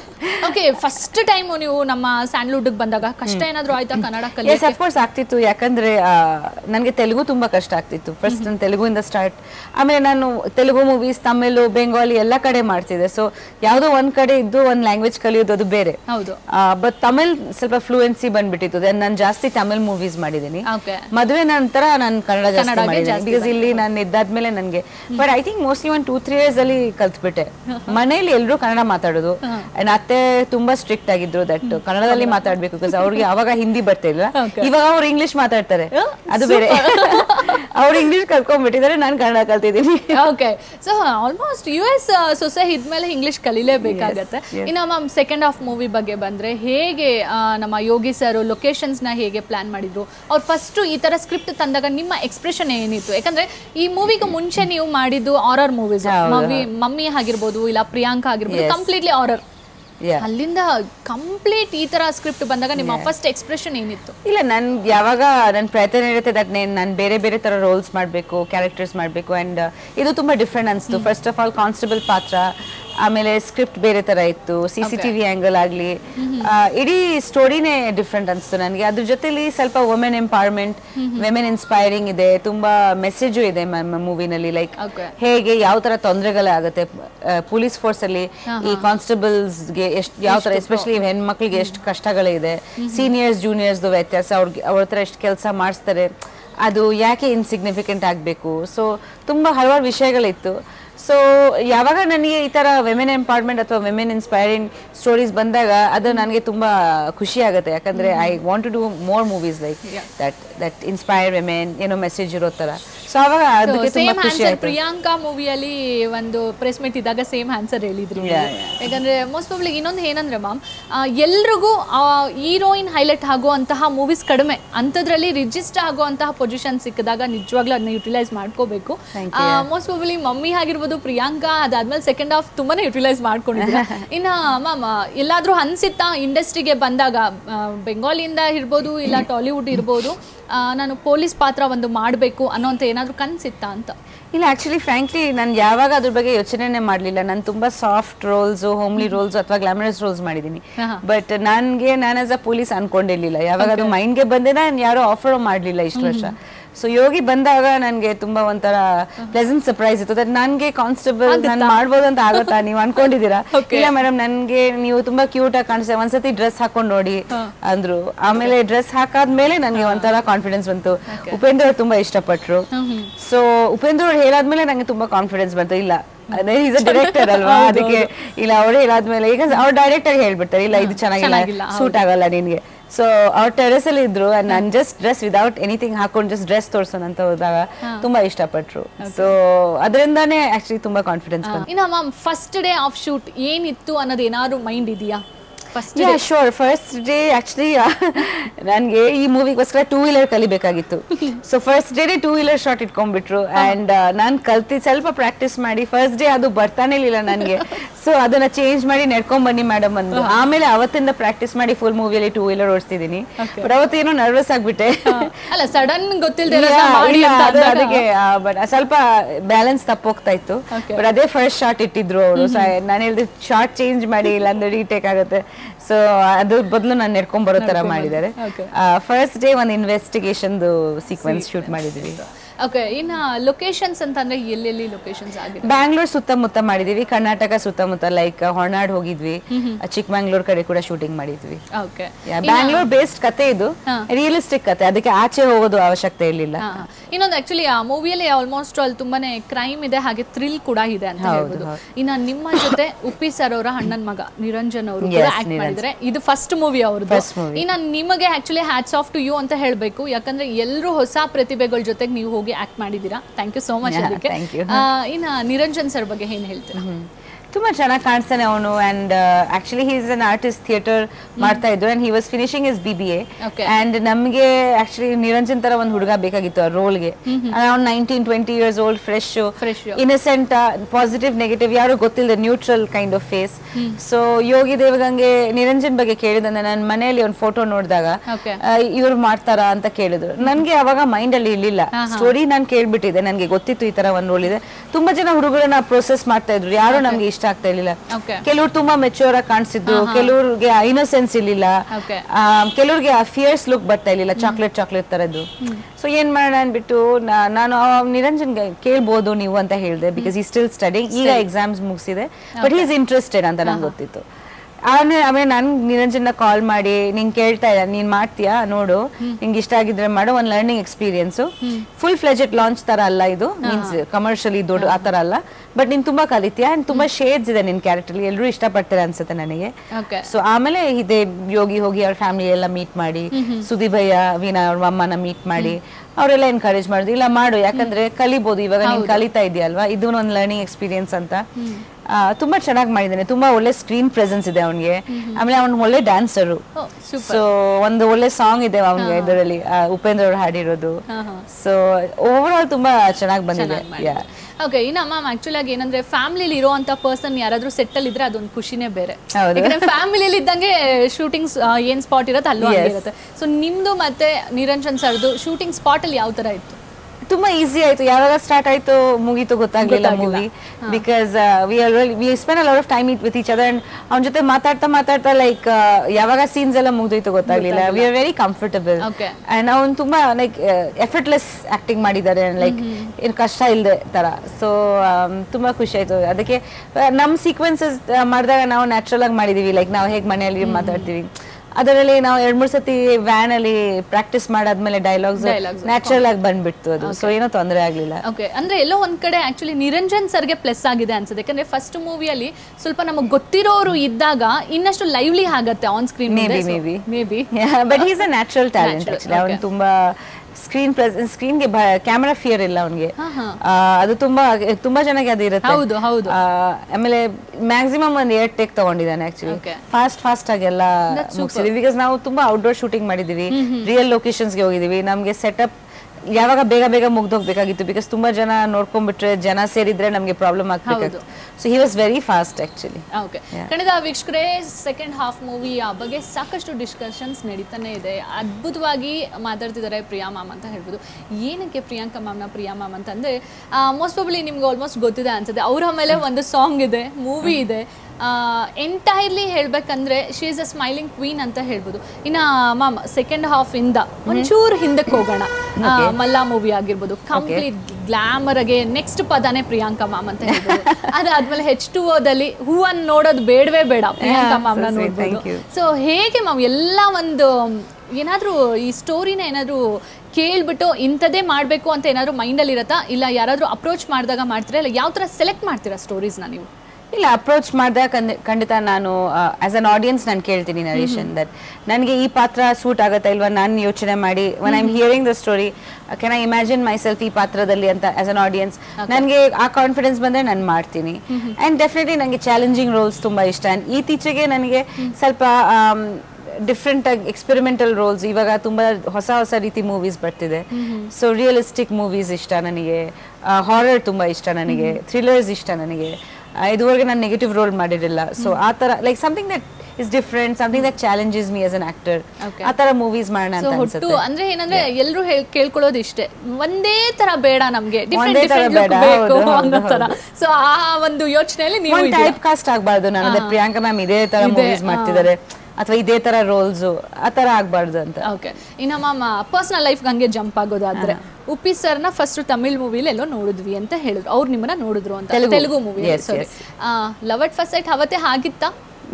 ಓಕೆ ಫಸ್ಟ್ ಟೈಮ್ ನೀವು ನಮ್ಮ ಸ್ಯಾಂಡ್ಲ್ವುಡ್ ಬಂದಾಗ ಕಷ್ಟ ಏನಾದ್ರು ಆಯ್ತಾ ಕನ್ನಡ ಎಸ್ ಕಲಿಯಕ್ಕೆ ಅಫ್ಕೋರ್ಸ್ ಆಗ್ತಿತ್ತು ಯಾಕಂದ್ರೆ ನನಗೆ ತೆಲುಗು ತುಂಬಾ ಕಷ್ಟ ಆಗ್ತಿತ್ತು ಫಸ್ಟ್ ನಾನು ತೆಲುಗುಯಿಂದ ಸ್ಟಾರ್ಟ್ ಆಮೇಲೆ ನಾನು ತೆಲುಗು ಮೂವೀಸ್ ತಮಿಳು ಬೆಂಗಾಲಿ ಎಲ್ಲ ಕಡೆ ಮಾಡ್ತಿದ್ದೆ ಸೊ ಯಾವುದೋ ಒಂದ್ ಕಡೆ ಇದ್ದು ಒಂದ್ ಲ್ಯಾಂಗ್ವೇಜ್ ಕಲಿಯೋದು ಅದು ಬೇರೆ ಹೌದು ಬಟ್ ತಮಿಳ್ ಸ್ವಲ್ಪ ಫ್ಲೂಯೆನ್ಸಿ ಬಂದ್ಬಿಟ್ಟಿತ್ತು Then ನಾನು ಜಾಸ್ತಿ ತಮಿಳ್ ಮೂವೀಸ್ ಮಾಡಿದ್ದೀನಿ ಓಕೆ ಮದುವೆ ನಂತರ ನಾನು ಕನ್ನಡ ಜಾಸ್ತಿ ಕನ್ನಡಗೆ ಮಾಡಿದ್ದೀನಿ ಜಾಸ್ತಿ ಬಿಕಾಸ್ ಇಲ್ಲಿ ನಾನು ಇದ್ದಾದ್ಮೇಲೆ ನನಗೆ ಬಟ್ ಐ ಥಿಂಕ್ ಮೋಸ್ಟ್ಲಿ ಒಂದು ಟೂ ತ್ರೀ ಇಯರ್ಸ್ ಅಲ್ಲಿ ಕಲ್ತ್ಬಿಟ್ಟೆ ಮನೇಲಿ ಎಲ್ಲರೂ ಕನ್ನಡ ಮಾತಾಡೋದು ಅಂಡ್ ಅತ್ತೆ ತುಂಬಾ ಸ್ಟ್ರಿಕ್ಟ್ ಆಗಿದ್ರು ದಟ್ ಕನ್ನಡದಲ್ಲಿ ಮಾತಾಡ್ಬೇಕು ಬಿಕಾಸ್ ಅವ್ರಿಗೆ ಅವಾಗ ಹಿಂದಿ ಬರ್ತಿಲ್ಲ Okay. ಇವಾಗ ಅವ್ರು ಇಂಗ್ಲಿಷ್ ಮಾತಾಡ್ತಾರೆ ಅದು ಬೇರೆ ಅವ್ರು ಇಂಗ್ಲಿಷ್ ಕಲ್ತ್ಕೊಂಡ್ಬಿಟ್ಟಿದ್ದಾರೆ ನಾನು ಕನ್ನಡ ಕಲ್ತಿದ್ದೀನಿ ಓಕೆ ಸೊ ಆಲ್ಮೋಸ್ಟ್ ಯು ಎಸ್ ಸೊಸೆ ಇದ್ಮೇಲೆ ಇಂಗ್ಲಿಷ್ ಕಲಿಲೇಬೇಕಾಗತ್ತೆ ಇನ್ನು ಮ್ಯಾಮ್ ಸೆಕೆಂಡ್ ಹಾಫ್ ಮೂವಿ ಬಗ್ಗೆ ಬಂದ್ರೆ ಹೇಗೆ ಆ, ನಮ್ಮ ಯೋಗಿ ಸರ್ ಲೊಕೇಶನ್ಸ್ ನ ಹೇಗೆ ಪ್ಲಾನ್ ಮಾಡಿದ್ರು ಅವ್ರು ಫಸ್ಟ್ ಈ ತರ ಸ್ಕ್ರಿಪ್ಟ್ ತಂದಾಗ ನಿಮ್ಮ ಎಕ್ಸ್ಪ್ರೆಷನ್ ಏನಿತ್ತು ಯಾಕಂದ್ರೆ ಈ ಮೂವಿಗೂ ಮುಂಚೆ ನೀವು ಮಾಡಿದ್ದು ಆರರ್ ಮೂವೀಸ್ ಮಮ್ಮಿ ಮಮ್ಮಿ ಆಗಿರ್ಬೋದು ಇಲ್ಲ ಪ್ರಿಯಾಂಕಾ ಆಗಿರ್ಬೋದು ಕಂಪ್ಲೀಟ್ಲಿ ಆರರ್ Yeah. ಅಲ್ಲಿಂದ ಕಂಪ್ಲೀಟ್ ಈ ತರ ಸ್ಕ್ರಿಪ್ಟ್ ಬಂದಾಗ ನಿಮ್ಮ ಫಸ್ಟ್ ಎಕ್ಸ್ಪ್ರೆಷನ್ ಏನಿತ್ತು ಇಲ್ಲ ನನ್ ಯಾವಾಗ ನನ್ನ ಪ್ರಯತ್ನ ಇರುತ್ತೆ ದಟ್ ನಾನು ಬೇರೆ ಬೇರೆ ತರ ರೋಲ್ಸ್ ಮಾಡಬೇಕು ಕ್ಯಾರೆಕ್ಟರ್ಸ್ ಮಾಡಬೇಕು ಅಂಡ್ ಇದು ತುಂಬಾ ಡಿಫ್ರೆಂಟ್ ಅನಿಸ್ತು ಫಸ್ಟ್ ಆಫ್ ಆಲ್ ಕಾನ್ಸ್ಟೇಬಲ್ ಪಾತ್ರ ಆಮೇಲೆ ಸ್ಕ್ರಿಪ್ಟ್ ಬೇರೆ ತರ ಇತ್ತು C C T V angle ಆಗಲಿ ಇಡೀ ಸ್ಟೋರಿನೇ ಡಿಫ್ರೆಂಟ್ ಅನಿಸ್ತು ನನಗೆ ಅದ್ರ ಜೊತೆಲಿ ಸ್ವಲ್ಪ ವುಮೆನ್ ಎಂಪವರ್ಮೆಂಟ್ ವೆಮೆನ್ ಇನ್ಸ್ಪೈರಿಂಗ್ ಇದೆ ತುಂಬಾ ಮೆಸೇಜು ಇದೆ ಮೂವಿನಲ್ಲಿ ಲೈಕ್ Okay. ಹೇಗೆ ಯಾವ ತರ ತೊಂದರೆಗಳಾಗುತ್ತೆ ಪೊಲೀಸ್ ಫೋರ್ಸ್ ಅಲ್ಲಿ ಈ ಕಾನ್ಸ್ಟೇಬಲ್ಸ್ಗೆ ಎಷ್ಟು ಯಾವ ತರ ಎಸ್ಪೆಷಲಿ ಹೆಣ್ಮಕ್ಳಿಗೆ ಎಷ್ಟು ಕಷ್ಟಗಳಿದೆ ಸೀನಿಯರ್ಸ್ ಜೂನಿಯರ್ಸ್ ವ್ಯತ್ಯಾಸ ಅವ್ರಿಗೆ ಅವ್ರ ಹತ್ರ ಎಷ್ಟು ಕೆಲಸ ಮಾಡಿಸ್ತಾರೆ ಅದು ಯಾಕೆ ಇನ್ಸಿಗ್ನಿಫಿಕೆಂಟ್ ಆಗಬೇಕು ಸೊ ತುಂಬಾ ಹಲವಾರು ವಿಷಯಗಳಿತ್ತು ಸೊ ಯಾವಾಗ ನನಗೆ ಈ ತರ ವೆಮೆನ್ ಎಂಪವರ್ಮೆಂಟ್ ಅಥವಾ ವೆಮೆನ್ ಇನ್ಸ್ಪೈರಿಂಗ್ ಸ್ಟೋರೀಸ್ ಬಂದಾಗ ಅದು ನನಗೆ ತುಂಬಾ ಖುಷಿ ಆಗುತ್ತೆ ಯಾಕಂದ್ರೆ I want to do more movies like that that inspire women ಏನೋ ಮೆಸೇಜ್ ಇರೋ ತರ ಸೊ ಅವಾಗ ಅದಕ್ಕೆ ತುಂಬಾ ಸೇಮ್ ಖುಷಿ ಆನ್ಸರ್ ಆಯ್ತು ಪ್ರಿಯಾಂಕಾ ಮೂವಿಯಲ್ಲಿ ಒಂದು ಪ್ರೆಸ್ ಮೀಟ್ ಇದ್ದಾಗ ಸೇಮ್ ಆನ್ಸರ್ ಹೇಳಿದ್ರಿ ನೀವು. Yeah, yeah. ಯಾಕಂದ್ರೆ ಮೋಸ್ಟ್ ಪಬ್ಲಿಕ್ ಇನ್ನೊಂದು ಏನಂದ್ರೆ ಮ್ಯಾಮ್ ಎಲ್ರಿಗೂ ಹೀರೋಯಿನ್ ಹೈಲೈಟ್ ಆಗುವಂತಹ ಮೂವೀಸ್ ಕಡಿಮೆ ಅಂಥದ್ರಲ್ಲಿ ರಿಜಿಸ್ಟರ್ ಆಗುವಂತಹ ಪೊಸಿಷನ್ ಸಿಕ್ಕಿದಾಗ ನಿಜವಾಗ್ಲೂ ಅದನ್ನ ಯುಟಿಲೈಸ್ ಮಾಡ್ಕೋಬೇಕು Thank ಮೋಸ್ಟ್ ಪಬ್ಲಿ ಮಮ್ಮಿ ಆಗಿರ್ಬೋದು ಪ್ರಿಯಾಂಕಾ ಅದಾದ್ಮೇಲೆ ಸೆಕೆಂಡ್ ಹಾಫ್ ತುಂಬಾನೇ ಯುಟಿಲೈಸ್ ಮಾಡ್ಕೊಂಡಿದ್ದೀರಾ ಇನ್ನ ಮ್ಯಾಮ್ ಎಲ್ಲಾದ್ರೂ ಅನ್ಸಿತ್ತಾ ಇಂಡಸ್ಟ್ರಿಗೆ ಬಂದಾಗ ಆ, ಬೆಂಗಾಲಿಯಿಂದ ಇರ್ಬೋದು ಇಲ್ಲ ಟಾಲಿವುಡ್ ಇರ್ಬೋದು ಆ, ನಾನು ಪೊಲೀಸ್ ಪಾತ್ರ ಒಂದು ಮಾಡಬೇಕು ಅನ್ನೋಂಥ ಏನಾದರೂ ಕನ್ಸಿತ್ತಾ ಅಂತ ಇಲ್ಲ ಆಕ್ಚುಲಿ ಫ್ರಾಂಕ್ಲಿ ನಾನು ಯಾವಾಗ ಅದ್ರ ಬಗ್ಗೆ ಯೋಚನೆನೇ ಮಾಡಲಿಲ್ಲ ನಾನು ತುಂಬಾ ಸಾಫ್ಟ್ ರೋಲ್ಸ್ ಹೋಮ್ಲಿ ರೋಲ್ಸ್ ಅಥವಾ ಗ್ಲಾಮರಸ್ ರೋಲ್ಸ್ ಮಾಡಿದ್ದೀನಿ ಬಟ್ ನನಗೆ ನಾನು ಆಸ್ ಅ ಪೊಲೀಸ್ ಅನ್ಕೊಂಡಿರ್ಲಿಲ್ಲ ಯಾವಾಗ ಅದು ಮೈಂಡ್ಗೆ ಬಂದೆ ನಾನು ಯಾರೋ ಆಫರ್ ಮಾಡಲಿಲ್ಲ ಇಷ್ಟು ವರ್ಷ ಸೊ ಯೋಗಿ ಬಂದಾಗ ನನಗೆ ತುಂಬಾ ಒಂಥರ ಪ್ಲೆಸೆಂಟ್ ಸರ್ಪ್ರೈಸ್ ಇತ್ತು ದಟ್ ನನಗೆ ಕಾನ್ಸ್ಟೇಬಲ್ ನಾನು ಮಾಡ್ಬೋದು ಅಂತ ಆಗುತ್ತಾ ನೀವು ಅನ್ಕೊಂಡಿದ್ದೀರಾ ಇಲ್ಲ ಮೇಡಮ್ ನನಗೆ ನೀವು ತುಂಬಾ ಕ್ಯೂಟ್ ಆಗಿ ಕಾಣಿಸ್ತೇವೆ ಒಂದ್ಸತಿ ಡ್ರೆಸ್ ಹಾಕೊಂಡ್ ನೋಡಿ ಅಂದ್ರು ಆಮೇಲೆ ಡ್ರೆಸ್ ಹಾಕಾದ್ಮೇಲೆ ನನಗೆ ಒಂಥರ ಕಾನ್ಫಿಡೆನ್ಸ್ ಬಂತು ಉಪೇಂದ್ರ ಅವ್ರು ತುಂಬಾ ಇಷ್ಟಪಟ್ರು ಸೊ ಉಪೇಂದ್ರ ಅವ್ರು ಹೇಳಾದ್ಮೇಲೆ ನಂಗೆ ತುಂಬಾ ಕಾನ್ಫಿಡೆನ್ಸ್ ಬಂತು ಇಲ್ಲ ಅದೇ ಈಸ್ ಅ ಡೈರೆಕ್ಟರ್ ಅಲ್ವಾ ಅದಕ್ಕೆ ಇಲ್ಲ ಅವರೇ ಹೇಳಾದ್ಮೇಲೆ ಈಗ ಅವ್ರು ಡೈರೆಕ್ಟ್ ಆಗಿ ಹೇಳ್ಬಿಡ್ತಾರೆ ಇಲ್ಲ ಇದು ಚೆನ್ನಾಗಿಲ್ಲ ಚೆನ್ನಾಗಿಲ್ಲ, ಸೂಟ್ ಆಗಲ್ಲ ನಿನ್ಗೆ ಸೊ ಅವ್ರ ಟೆರೆಸ್ ಅಲ್ಲಿ ಇದ್ರು ನಾನು ಜಸ್ಟ್ ಡ್ರೆಸ್ ವಿದೌಟ್ ಎನಿಥಿಂಗ್ ಹಾಕೊಂಡು ಜಸ್ಟ್ ಡ್ರೆಸ್ ತೋರ್ಸೋಣ ಅಂತ ಹೋದಾಗ ತುಂಬಾ ಇಷ್ಟಪಟ್ರು ಸೊ ಅದರಿಂದಾನೇ ಆಕ್ಚುಲಿ ತುಂಬಾ ಕಾನ್ಫಿಡೆನ್ಸ್ ಬಂತು ಇನ್ನ ma'am first day of shoot ಏನಿತ್ತು ಅನ್ನೋದು ಏನಾದ್ರು ಮೈಂಡ್ ಇದೆಯಾ first yeah sure first day actually ನನಗೆ ಈ ಮೂವಿಗೋಸ್ಕರ ಟೂ ವೀಲರ್ ಕಲಿಬೇಕಾಗಿತ್ತು ಸೊ ಫಸ್ಟ್ ಡೇನೆ ಟೂ ವೀಲರ್ ಶಾಟ್ ಇಟ್ಕೊಂಡ್ಬಿಟ್ರು ಅಂಡ್ ನಾನು ಕಲ್ತಿ ಸ್ವಲ್ಪ ಪ್ರಾಕ್ಟೀಸ್ ಮಾಡಿ ಫಸ್ಟ್ ಡೇ ಅದು ಬರ್ತಾನೆ ಇರಲಿಲ್ಲ ನನಗೆ ಸೊ ಅದನ್ನ ಚೇಂಜ್ ಮಾಡಿ ನಡ್ಕೊಂಡ್ ಬನ್ನಿ ಮೇಡಮ್ ಅಂದ್ರು ಆಮೇಲೆ ಅವತ್ತಿಂದ ಪ್ರಾಕ್ಟೀಸ್ ಮಾಡಿ ಫುಲ್ ಮೂವಿಯಲ್ಲಿ ಟೂ ವೀಲರ್ ಓಡಿಸ್ತಿದ್ದೀನಿ ಬಟ್ ಅವತ್ತೇನೋ ನರ್ವಸ್ ಆಗ್ಬಿಟ್ಟೆ ಅಲ್ಲ ಸಡನ್ ಗೊತ್ತಿಲ್ಲದೆ Yeah, ಮಾಡಿ ಇಲ್ಲ, ಅಂತ ಅದು ಅಂದಾಗ ಅದಕ್ಕೆ ಬಟ್ ಸ್ವಲ್ಪ ಬ್ಯಾಲೆನ್ಸ್ ತಪ್ಪೋಗ್ತಾ ಇತ್ತು Okay. ಬಟ್ ಅದೇ ಫಸ್ಟ್ ಶಾರ್ಟ್ ಇಟ್ಟಿದ್ರು ಅವರು ನಾನು ಹೇಳಿದೆ ಶಾರ್ಟ್ ಚೇಂಜ್ ಮಾಡಿ ಇಲ್ಲಾಂದ್ರೆ ರೀಟೇಕ್ ಆಗುತ್ತೆ ಸೊ ಅದ್ರ ಬದಲು ನಾನು ನಡ್ಕೊಂಡ್ ಬರೋ ತರ ಮಾಡಿದ್ದಾರೆ Okay. ಫಸ್ಟ್ ಡೇ ಒಂದು ಇನ್ವೆಸ್ಟಿಗೇಷನ್ ಸೀಕ್ವೆನ್ಸ್ ಶೂಟ್ ಮಾಡಿದ್ವಿ ಓಕೆ ಇನ್ನ ಲೊಕೇಶನ್ಸ್ ಅಂತಂದ್ರೆ ಎಲ್ಲೆಲ್ಲಿ ಲೊಕೇಶನ್ಸ್ ಆಗಿದೆ ಬ್ಯಾಂಗ್ಳೂರ್ ಸುತ್ತಮುತ್ತ ಮಾಡಿದೀವಿ ಕರ್ನಾಟಕ ಸುತ್ತಮುತ್ತ ಲೈಕ್ ಹೊರನಾಡ್ ಹೋಗಿದ್ವಿ ಚಿಕ್ಕಮಂಗ್ಳೂರ್ ಕಡೆ ಕೂಡ ಶೂಟಿಂಗ್ ಮಾಡಿದ್ವಿ ಓಕೆ ಬ್ಯಾಂಗ್ಳೂರ್ ಬೇಸ್ಡ್ ಕತೆ ಇದು ಹಾ. ರಿಯಲಿಸ್ಟಿಕ್ ಕತೆ ಅದಕ್ಕೆ ಆಚೆ ಹೋಗೋದು ಅವಶ್ಯಕತೆ ಇರಲಿಲ್ಲ ಇನ್ನೊಂದು ಆಕ್ಚುಲಿ ಆ ಮೂವಿಯಲ್ಲಿ ಆಲ್ಮೋಸ್ಟ್ ಅಲ್ಲಿ ತುಂಬಾನೇ ಕ್ರೈಮ್ ಇದೆ ಹಾಗೆ ಥ್ರಿಲ್ ಕೂಡ ಇದೆ ಅಂತ ಹೌದು, ಹೇಳ್ಬೋದು ಹೌದು. ಇನ್ನ ನಿಮ್ಮ ಜೊತೆ ಉಪ್ಪಿ ಸರ್ ಅವರ ಅಣ್ಣನ ಮಗ ನಿರಂಜನ್ ಅವರು ಕೂಡ Yes, ಆಕ್ಟ್ ನಿರಂಜನ್. ಮಾಡಿದ್ರೆ ಇದು ಫಸ್ಟ್ ಮೂವಿ ಅವ್ರದ್ದು First movie. ಇನ್ನ ನಿಮಗೆ actually hats off to you ಅಂತ ಹೇಳ್ಬೇಕು ಯಾಕಂದ್ರೆ ಎಲ್ಲರೂ ಹೊಸ ಪ್ರತಿಭೆಗಳ ಜೊತೆಗೆ ನೀವು ಹೋಗಿ ಆಕ್ಟ್ ಮಾಡಿದೀರಾ thank you so much Yeah, ಅದಕ್ಕೆ thank you. ಆ, ಇನ್ನ ನಿರಂಜನ್ ಸರ್ ಬಗ್ಗೆ ಏನ್ ಹೇಳ್ತೀರಾ ತುಂಬಾ ಚೆನ್ನಾಗಿ ಕಾಣಿಸ್ತಾನೆ ಅವನು and actually he is an artist theatre ಮಾಡ್ತಾ ಇದ್ದು and he was finishing is B B A Okay. And ನಮಗೆ ಆಕ್ಚುಲಿ ನಿರಂಜನ್ ತರ ಒಂದು ಹುಡುಗ ಬೇಕಾಗಿತ್ತು ಆ ರೋಲ್ಗೆ around nineteen twenty years old fresh Fresh. Innocent positive negative ಯಾರು ಗೊತ್ತಿಲ್ಲದೆ neutral kind of face so Yogi Devagange Niranjan ಬಗ್ಗೆ ಕೇಳಿದ ನನ್ನ ಮನೆಯಲ್ಲಿ ಒಂದು ಫೋಟೋ ನೋಡಿದಾಗ Okay. ಇವ್ರು ಮಾಡ್ತಾರಾ ಅಂತ ಕೇಳಿದ್ರು ನನ್ಗೆ ಅವಾಗ ಮೈಂಡ್ ಅಲ್ಲಿ ಇರ್ಲಿಲ್ಲ ಸ್ಟೋರಿ ನಾನು ಕೇಳ್ಬಿಟ್ಟಿದೆ ನನ್ಗೆ ಗೊತ್ತಿತ್ತು ಈ ತರ ಒಂದು ರೋಲ್ ಇದೆ ತುಂಬಾ ಜನ ಹುಡುಗರನ್ನ ಪ್ರೊಸೆಸ್ ಮಾಡ್ತಾ ಇದ್ರು ಯಾರು ನಮ್ಗೆ ಇಷ್ಟ ಆಗ್ತಾ ಇರ್ಲಿಲ್ಲ Okay. ಕೆಲವ್ರು ತುಂಬಾ ಮೆಚೂರ್ ಆಗಿ ಕಾಣಿಸಿದ್ರು ಕೆಲವ್ರಿಗೆ ಇನ್ನೋಸೆನ್ಸ್ ಇರ್ಲಿಲ್ಲ Okay. ಆ, ಕೆಲವ್ರಿಗೆ ಆ ಫಿಯರ್ಸ್ ಲುಕ್ ಬರ್ತಾ ಇರ್ಲಿಲ್ಲ ಚಾಕ್ಲೇಟ್ ಚಾಕ್ಲೇಟ್ ತರದ್ದು ಸೊ ಏನ್ ಮಾಡೋಣ ಅನ್ಬಿಟ್ಟು ನಾ- ನಾನು ಆ ನಿರಂಜನ್ಗೆ ಕೇಳ್ಬೋದು ನೀವು ಅಂತ ಹೇಳಿದೆ ಬಿಕಾಸ್ ಈ ಸ್ಟಿಲ್ ಸ್ಟಡಿಂಗ್ ಈಗ ಎಕ್ಸಾಮ್ಸ್ ಮುಗಿಸಿದೆ ಬಟ್ ಈಸ್ ಇಂಟ್ರೆಸ್ಟೆಡ್ ಅಂತ ನಂಗೆ ಗೊತ್ತಿತ್ತು ಆಮೇಲೆ ಆಮೇಲೆ ನಾನು ನಿರಂಜನ್ನ ಕಾಲ್ ಮಾಡಿ ನಿಂಗೆ ಕೇಳ್ತಾ ಇದ್ದ ನೀನ್ ಮಾಡ್ತೀಯಾ ನೋಡು ನಿಂಗೆ ಇಷ್ಟ ಆಗಿದ್ರೆ ಮಾಡು ಒಂದು learning experience full fledged launch ತರ ಅಲ್ಲ ಇದು ಮೀನ್ಸ್ ಕಮರ್ಷಿಯಲಿ ದೊಡ್ಡ ಆ ತರ ಅಲ್ಲ ಬಟ್ ನೀನ್ ತುಂಬಾ ಕಲಿತೀಯಾ ಅಂಡ್ ತುಂಬಾ ಶೇಡ್ಸ್ ಇದೆ ನಿನ್ ಕ್ಯಾರೆಕ್ಟರ್ ಎಲ್ಲರೂ ಇಷ್ಟಪಡ್ತಾರೆ ಅನ್ಸುತ್ತೆ ನನಗೆ ಓಕೆ ಸೊ ಆಮೇಲೆ ಇದೆ ಯೋಗಿ ಹೋಗಿ ಅವ್ರ ಫ್ಯಾಮಿಲಿ ಎಲ್ಲ ಮೀಟ್ ಮಾಡಿ ಸುದೀಪ್ ಭಯ್ಯ ವೀಣಾ ಅವ್ರ ಅಮ್ಮನ ಮೀಟ್ ಮಾಡಿ ಅವರೆಲ್ಲ ಎನ್ಕರೇಜ್ ಮಾಡಿದ್ರು ಇಲ್ಲ ಮಾಡು ಯಾಕಂದ್ರೆ ಕಲಿಬಹುದು ಇವಾಗ ನೀನ್ ಕಲಿತಾ ಇದೆಯಲ್ವಾ ಇದು ಒಂದು ಲರ್ನಿಂಗ್ ಎಕ್ಸ್ಪೀರಿಯನ್ಸ್ ಅಂತ ಆ, ತುಂಬಾ ಚೆನ್ನಾಗಿ ಮಾಡಿದ್ದಾನೆ ತುಂಬಾ ಒಳ್ಳೆ ಸ್ಕ್ರೀನ್ ಪ್ರೆಸೆನ್ಸ್ ಇದೆ ಅವನಿಗೆ ಆಮೇಲೆ ಅವ್ನು ಒಳ್ಳೆ ಡ್ಯಾನ್ಸರು ಸೂಪರ್ ಸೊ ಒಂದು ಒಳ್ಳೆ ಸಾಂಗ್ ಇದೆ ಅವನಿಗೆ ಇದರಲ್ಲಿ ಉಪೇಂದ್ರ ಅವ್ರು ಹಾಡಿರೋದು ಹಾ ಹಾ ಸೊ ಓವರ್ ಆಲ್ ತುಂಬಾ ಚೆನ್ನಾಗಿ ಬಂದಿದೆ ಚೆನ್ನಾಗ್ ಮಾಡಿದ್ದಾರೆ. ಓಕೆ ಇನ್ನ ಮ್ಯಾಮ್ ಆಕ್ಚುಲಿ ಆಗಿ ಏನಂದ್ರೆ ಫ್ಯಾಮಿಲಿಲಿ ಇರುವಂತ ಪರ್ಸನ್ ಯಾರಾದ್ರೂ ಸೆಟ್ಟಲ್ ಇದ್ರೆ ಅದೊಂದು ಖುಷಿನೇ ಬೇರೆ ಹೌದು. ಯಾಕಂದ್ರೆ ಫ್ಯಾಮಿಲಿಯಲ್ಲಿ ಇದ್ದಂಗೆ ಶೂಟಿಂಗ್ಸ್ ಏನ್ ಸ್ಪಾಟ್ ಇರುತ್ತೆ ಅಲ್ಲೂ ಹಂಗೆ ಇರುತ್ತೆ ಸೊ ನಿಮ್ದು ಮತ್ತೆ ನಿರಂಜನ್ ಸರ್ದು ಶೂಟಿಂಗ್ ಸ್ಪಾಟ್ ಅಲ್ಲಿ ಯಾವ ತರ ಇತ್ತು ತುಂಬಾ ಈಸಿ ಆಯ್ತು ಯಾವಾಗ ಸ್ಟಾರ್ಟ್ ಆಯ್ತು ಮುಗೀತು ಗೊತ್ತಾಗ್ಲಿಲ್ಲ movie because we are we spend lot of time with each other and ಅವ್ನ ಜೊತೆ ಮಾತಾಡ್ತಾ ಮಾತಾಡ್ತಾ ಲೈಕ್ ಯಾವಾಗ ಸೀನ್ಸ್ ಎಲ್ಲ ಮುಗ್ದೋಯ್ತು ಗೊತ್ತಾಗ್ಲಿಲ್ಲ we are very comfortable Okay. And ಅವ್ನು ತುಂಬಾ ಲೈಕ್ ಎಫರ್ಟ್ಲೆಸ್ ಆಕ್ಟಿಂಗ್ ಮಾಡಿದ್ದಾರೆ ಲೈಕ್ ಏನು ಕಷ್ಟ ಇಲ್ಲದೆ ತರ ಸೊ ತುಂಬಾ ಖುಷಿ ಆಯ್ತು ಅದಕ್ಕೆ ಆ, ನಮ್ ಸೀಕ್ವೆನ್ಸಸ್ ಮಾಡಿದಾಗ ನಾವು ನ್ಯಾಚುರಲ್ ಆಗಿ ಮಾಡಿದೀವಿ ಲೈಕ್ ನಾವು ಹೇಗೆ ಮನೆಯಲ್ಲಿ ಮಾತಾಡ್ತೀವಿ ಅದರಲ್ಲಿ ನಾವು ಎರಡ್ ಮೂರ್ ಸತಿ ವ್ಯಾನ್ ಅಲ್ಲಿ ಪ್ರಾಕ್ಟೀಸ್ ಮಾಡಾದ್ಮೇಲೆ ಡೈಲಾಗ್ಸ್ Dialogues. ನ್ಯಾಚುರಲ್ ಆಗಿ ಬಂದ್ಬಿಡ್ತು ಅದು ಸೊ ಏನೋ ತೊಂದರೆ ಆಗ್ಲಿಲ್ಲ ಓಕೆ ಅಂದ್ರೆ ಎಲ್ಲೋ ಒಂದ್ ಕಡೆ ಆಕ್ಚುಲಿ ನಿರಂಜನ್ ಸರ್ಗೆ ಪ್ಲಸ್ ಆಗಿದೆ ಅನ್ಸುತ್ತೆ ಯಾಕಂದ್ರೆ ಫಸ್ಟ್ ಮೂವಿಯಲ್ಲಿ ಸ್ವಲ್ಪ ನಮಗೆ ಗೊತ್ತಿರೋರು ಇದ್ದಾಗ ಇನ್ನಷ್ಟು ಲೈವ್ಲಿ ಆಗತ್ತೆ on screen Maybe, maybe. Maybe but he's a natural talent Natural, actually ಅವನು okay. ತುಂಬಾ ಸ್ಕ್ರೀನ್ ಪ್ರೆಸೆನ್ಸ್ ಸ್ಕ್ರೀನ್ಗೆ ಕ್ಯಾಮೆರಾ ಫಿಯರ್ ಇಲ್ಲ ಅವನಿಗೆ ಹಾ, ಹಾ. ಅದು ತುಂಬಾ ತುಂಬಾ ಜನಕ್ಕೆ ಅದು ಇರುತ್ತೆ ಹೌದು, ಹೌದು. ಆ, ಆಮೇಲೆ ಮ್ಯಾಕ್ಸಿಮಮ್ ಒಂದ್ ಎರಡ್ ಟೇಕ್ ತಗೊಂಡಿದ್ದಾನೆ ಆಕ್ಚುಲಿ Okay. ಫಾಸ್ಟ್ ಫಾಸ್ಟ್ ಆಗಿ ಎಲ್ಲ ಮುಗಿಸಿದ್ವಿ ಬಿಕಾಸ್ ನಾವು ತುಂಬಾ ಔಟ್ಡೋರ್ ಶೂಟಿಂಗ್ ಮಾಡಿದೀವಿ ರಿಯಲ್ ಲೊಕೇಶನ್ಸ್ಗೆ ಹೋಗಿದೀವಿ ನಮ್ಗೆ ಸೆಟಪ್ ಯಾವಾಗ ಬೇಗ ಬೇಗ ಮುಗ್ದೋಗ್ಬೇಕಾಗಿತ್ತು ಬಿಕಾಸ್ ತುಂಬಾ ಜನ ನೋಡ್ಕೊಂಡ್ಬಿಟ್ರೆ ಜನ ಸೇರಿದ್ರೆ ನಮ್ಗೆ ಪ್ರಾಬ್ಲಮ್ ಆಗ್ಬೇಕಾಗಿತ್ತು so he was very fast actually okay ಖಂಡಿತ ವೀಕ್ಷಕರೇ ಸೆಕೆಂಡ್ ಹಾಫ್ ಮೂವಿ ಆ ಬಗ್ಗೆ ಸಾಕಷ್ಟು ಡಿಸ್ಕಷನ್ಸ್ ನಡೀತಾನೆ ಇದೆ ಅದ್ಭುತವಾಗಿ ಮಾತಾಡ್ತಿದ್ದಾರೆ ಪ್ರಿಯಾ ಮ್ಯಾಮ್ ಅಂತ ಹೇಳ್ಬೋದು ಏನಕ್ಕೆ ಪ್ರಿಯಾಂಕಾ ಮ್ಯಾಮ್ನ ಪ್ರಿಯಾ ಮ್ಯಾಮ್ ಅಂತಂದ್ರೆ ಮೋಸ್ಟ್ ಪ್ರಾಬಲಿ ನಿಮ್ಗೆ ಆಲ್ಮೋಸ್ಟ್ ಗೊತ್ತಿದೆ ಅನ್ಸುತ್ತೆ ಅವರ ಮೇಲೆ ಒಂದು ಸಾಂಗ್ ಇದೆ ಮೂವಿ ಇದೆ ಎಂಟೈರ್ಲಿ ಹೇಳ್ಬೇಕಂದ್ರೆ she is a smiling queen ಅಂತ ಹೇಳ್ಬೋದು ಇನ್ನ ಮ್ಯಾಮ್ ಸೆಕೆಂಡ್ ಹಾಫ್ ಇಂದ ಒಂಚೂರು ಹಿಂದಕ್ಕೆ ಹೋಗೋಣ ಆ, ಮಲ್ಲಾ ಮೂವಿ ಆಗಿರ್ಬೋದು ಕಂಪ್ಲೀಟ್ ಗ್ಲಾಮರ್ ಆಗಿ ನೆಕ್ಸ್ಟ್ ಪದನೇ ಪ್ರಿಯಾಂಕಾ ಮ್ಯಾಮ್ ಅಂತ ಹೇಳ್ಬೋದು ಅದಾದ್ಮೇಲೆ ಹೆಚ್ ಟು ಓದಲ್ಲಿ ಹೂವನ್ನ ನೋಡೋದು ಬೇಡವೇ ಬೇಡ ಪ್ರಿಯಾಂಕಾ Yeah, ಮ್ಯಾಮ್ನ so sweet, ನೋಡ್ಬೋದು thank you. ಸೊ ಹೇಗೆ ಮ್ಯಾಮ್ ಎಲ್ಲ ಒಂದು ಏನಾದ್ರೂ ಈ ಸ್ಟೋರಿನ ಏನಾದ್ರೂ ಕೇಳ್ಬಿಟ್ಟು ಇಂಥದ್ದೇ ಮಾಡಬೇಕು ಅಂತ ಏನಾದ್ರು ಮೈಂಡಲ್ಲಿ ಇರತ್ತಾ ಇಲ್ಲ ಯಾರಾದ್ರೂ ಅಪ್ರೋಚ್ ಮಾಡಿದಾಗ ಮಾಡ್ತೀರಾ ಇಲ್ಲ ಯಾವ ಥರ ಸೆಲೆಕ್ಟ್ ಮಾಡ್ತೀರಾ ಸ್ಟೋರೀಸ್ನ ನೀವು ಇಲ್ಲ ಅಪ್ರೋಚ್ ಮಾಡಿದಾಗ ಖಂಡಿತ ನಾನು ಆಸ್ ಅನ್ ಆಡಿಯನ್ಸ್ ನಾನು ಕೇಳ್ತೀನಿ ನರೇಶನ್ ದಟ್ ನನಗೆ ಈ ಪಾತ್ರ ಸೂಟ್ ಆಗುತ್ತಾ ಇಲ್ವಾ ನಾನು ಯೋಚನೆ ಮಾಡಿ once I am hearing the story can I imagine myself ಈ ಪಾತ್ರದಲ್ಲಿ ಅಂತ ಆಸ್ ಅನ್ ಆಡಿಯನ್ಸ್ ನನಗೆ ಆ ಕಾನ್ಫಿಡೆನ್ಸ್ ಬಂದರೆ ನಾನು ಮಾಡ್ತೀನಿ ಆ್ಯಂಡ್ ಡೆಫಿನೆಟ್ಲಿ ನನಗೆ ಚಾಲೆಂಜಿಂಗ್ ರೋಲ್ಸ್ ತುಂಬ ಇಷ್ಟ ಆ್ಯಂಡ್ ಇತ್ತೀಚೆಗೆ ನನಗೆ ಸ್ವಲ್ಪ ಡಿಫ್ರೆಂಟ್ ಆಗಿ ಎಕ್ಸ್ಪೆರಿಮೆಂಟಲ್ ರೋಲ್ಸ್ ಇವಾಗ ತುಂಬಾ ಹೊಸ ಹೊಸ ರೀತಿ ಮೂವೀಸ್ ಬರ್ತಿದೆ ಸೊ ರಿಯಲಿಸ್ಟಿಕ್ ಮೂವೀಸ್ ಇಷ್ಟ ನನಗೆ ಹಾರರ್ ತುಂಬಾ ಇಷ್ಟ ನನಗೆ ಥ್ರಿಲ್ಲರ್ಸ್ ಇಷ್ಟ ನನಗೆ ಆ, ಇದುವರೆಗೆ ನಾನು ನೆಗೆಟಿವ್ ರೋಲ್ ಮಾಡಿರಲಿಲ್ಲ ಸೊ ಆ ಥರ like something that is different something that challenges me as an actor Okay. ಆ ಥರ ಮೂವೀಸ್ ಮಾಡೋಣ ಸೊ ಅಂತ ಹೊಟ್ಟು ಅನ್ಸುತ್ತೆ ಅಂದ್ರೆ ಏನಂದ್ರೆ ಎಲ್ಲರೂ ಕೇಳ್ಕೊಳ್ಳೋದು ಇಷ್ಟೇ ಒಂದೇ ತರ ಬೇಡ ನಮ್ಗೆ ಡಿಫ್ರೆಂಟ್ ಒಂದೇ ತರ ಡಿಫ್ರೆಂಟ್ ಲುಕ್ ಬೇಡ, ಬೇಕು ಹೌದು, ಅನ್ನೋ ಹೌದು, ತರ ಸೊ ಆ ಒಂದು ಯೋಚನೆಯಲ್ಲಿ ನೀವು ಒಂದು ಇದ್ದೀರಾ. ಟೈಪ್ ಕಾಸ್ಟ್ ಆಗಬಾರ್ದು ನಾನು ಅದೇ ಪ್ರಿಯಾಂಕಾ ಮ್ಯಾಮ್ ಇದೇ ತರ ಇದೆ, ಮೂವೀಸ್ ಮಾಡ್ತಿದ್ದಾರೆ ಅಥವಾ ಇದೇ ತರ ರೋಲ್ಸು ಆ ತರ ಆಗ್ಬಾರ್ದು ಅಂತ ಓಕೆ ಇನ್ನು ಮ್ಯಾಮ್ ಪರ್ಸನಲ್ ಲೈಫ್ ಹಂಗೆ ಜಂಪ್ ಆಗೋದಾದ್ರೆ ಉಪ್ಪಿ ಸರ್ನ ಫಸ್ಟ್ ತಮಿಳ್ ಮೂವಿಲಿ ಎಲ್ಲೋ ನೋಡಿದ್ವಿ ಅಂತ ಹೇಳಿದ್ರು ಅವ್ರು ನಿಮ್ಮನ್ನ ನೋಡಿದ್ರು ಅಂತ Telugu. Telugu movie Yes, sorry yes. Love at first sight ಅವತ್ತೇ ಆಗಿತ್ತಾ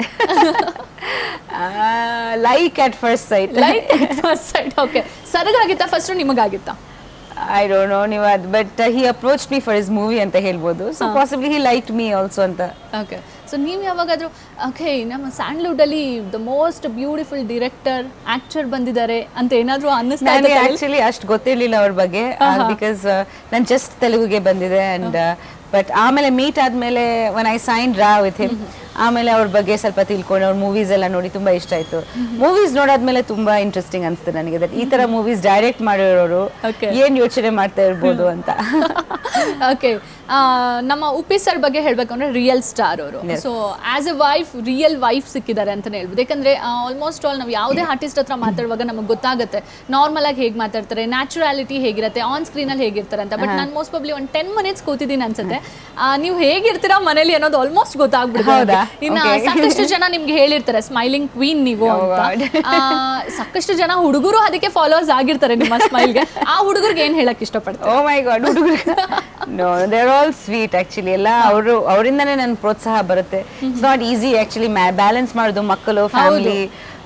like at first sight like first sight okay ಸರ್ಗಾಗಿತ್ತಾ ಫಸ್ಟ್ ನಿಮಗಾಗಿತ್ತಾ ಐ ಡೋಂಟ್ ನೋ ನೀವು ಅದು but he approach me for his movie ಅಂತ ಹೇಳ್ಬೋದು so possibly he like me also ಅಂತ ಓಕೆ ಸೊ ನೀವು ಯಾವಾಗಾದ್ರೂ ಓಕೆ ನಮ್ಮ ಸ್ಯಾಂಡ್ಲ್ವುಡ್ ಅಲ್ಲಿ the most beautiful director actor ಬಂದಿದ್ದಾರೆ ಅಂತ ಏನಾದ್ರೂ ಅನ್ನಿಸ್ತಾ ನನಗೆ ಇದೆ ಆಕ್ಚುಲಿ ಅಷ್ಟು ಗೊತ್ತಿರ್ಲಿಲ್ಲ ಅವ್ರ ಬಗ್ಗೆ ಬಿಕಾಸ್ ನಾನು ಜಸ್ಟ್ ತೆಲುಗುಗೆ ಬಂದಿದೆ ಅಂಡ್ ಬಟ್ ಆಮೇಲೆ ಮೀಟ್ ಆದ್ಮೇಲೆ ಒನ್ ಐ ಸೈನ್ ರಾ ವಿತ್ ಹಿಮ್ ಆಮೇಲೆ ಅವ್ರ ಬಗ್ಗೆ ಸ್ವಲ್ಪ ತಿಳ್ಕೊಂಡು ಅವ್ರ ಮೂವೀಸ್ ಎಲ್ಲ ನೋಡಿ ತುಂಬಾ ಇಷ್ಟ ಆಯ್ತು ಮೂವೀಸ್ ನೋಡಾದ್ಮೇಲೆ ತುಂಬಾ ಇಂಟ್ರೆಸ್ಟಿಂಗ್ ಅನ್ಸುತ್ತೆ ನನಗೆ that ಈ ತರ ಮೂವೀಸ್ ಡೈರೆಕ್ಟ್ ಮಾಡಿರೋರು Okay. ಏನ್ ಯೋಚನೆ ಮಾಡ್ತಾ ಇರ್ಬೋದು ಅಂತ ಓಕೆ ನಮ್ಮ ಉಪ್ಪಿ ಸರ್ ಬಗ್ಗೆ ಹೇಳ್ಬೇಕು ಅಂದ್ರೆ ರಿಯಲ್ ಸ್ಟಾರ್ ಅವರು Yes. So as a wife real wife ಸಿಕ್ಕಿದ್ದಾರೆ ಅಂತಾನೆ ಹೇಳ್ಬೋದು ಯಾಕಂದ್ರೆ ಆಲ್ಮೋಸ್ಟ್ ಆಲ್ ನಾವು ಯಾವುದೇ ಆರ್ಟಿಸ್ಟ್ ಹತ್ರ ಮಾತಾಡುವಾಗ ನಮಗೆ ಗೊತ್ತಾಗುತ್ತೆ ನಾರ್ಮಲ್ ಆಗಿ ಹೇಗೆ ಮಾತಾಡ್ತಾರೆ ನ್ಯಾಚುರಾಲಿಟಿ ಹೇಗಿರುತ್ತೆ ಆನ್ ಸ್ಕ್ರೀನ್ ಅಲ್ಲಿ ಹೇಗಿರ್ತಾರೆ ಅಂತ ಬಟ್ ನಾನು ಮೋಸ್ಟ್ ಪ್ರಾಬ್ಲಿ ಒಂದು ಟೆನ್ ಮಿನಿಟ್ಸ್ ಕೂತಿದ್ದೀನಿ ಅನ್ಸುತ್ತೆ ಆ, ನೀವು ಹೇಗಿರ್ತೀರಾ ಮನೇಲಿ ಅನ್ನೋದು ಆಲ್ಮೋಸ್ಟ್ ಗೊತ್ತಾಗ್ಬಿಡುತ್ತೆ ಹೌದಾ? ಇನ್ನ Okay. ಸಾಕಷ್ಟು ಜನ ನಿಮ್ಗೆ ಹೇಳಿರ್ತಾರೆ ಸ್ಮೈಲಿಂಗ್ ಕ್ವೀನ್ ನೀವು Oh ಅಂತ God. ಆ, ಸಾಕಷ್ಟು ಜನ ಹುಡುಗರು ಅದಕ್ಕೆ ಫಾಲೋವರ್ಸ್ ಆಗಿರ್ತಾರೆ ನಿಮ್ಮ ಸ್ಮೈಲ್ಗೆ ಆ ಹುಡುಗರಿಗೆ ಏನ್ ಹೇಳಕ್ ಇಷ್ಟಪಡ್ತಾರೆ ಓ ಮೈ ಗಾಡ್ ಹುಡುಗರು no they're all sweet actually ಎಲ್ಲ ಅವರು ಅವರಿಂದನೇ ನನ್ನ ಪ್ರೋತ್ಸಾಹ ಬರುತ್ತೆ it's not easy actually balance ಮಾಡೋದು ಮಕ್ಕಳು family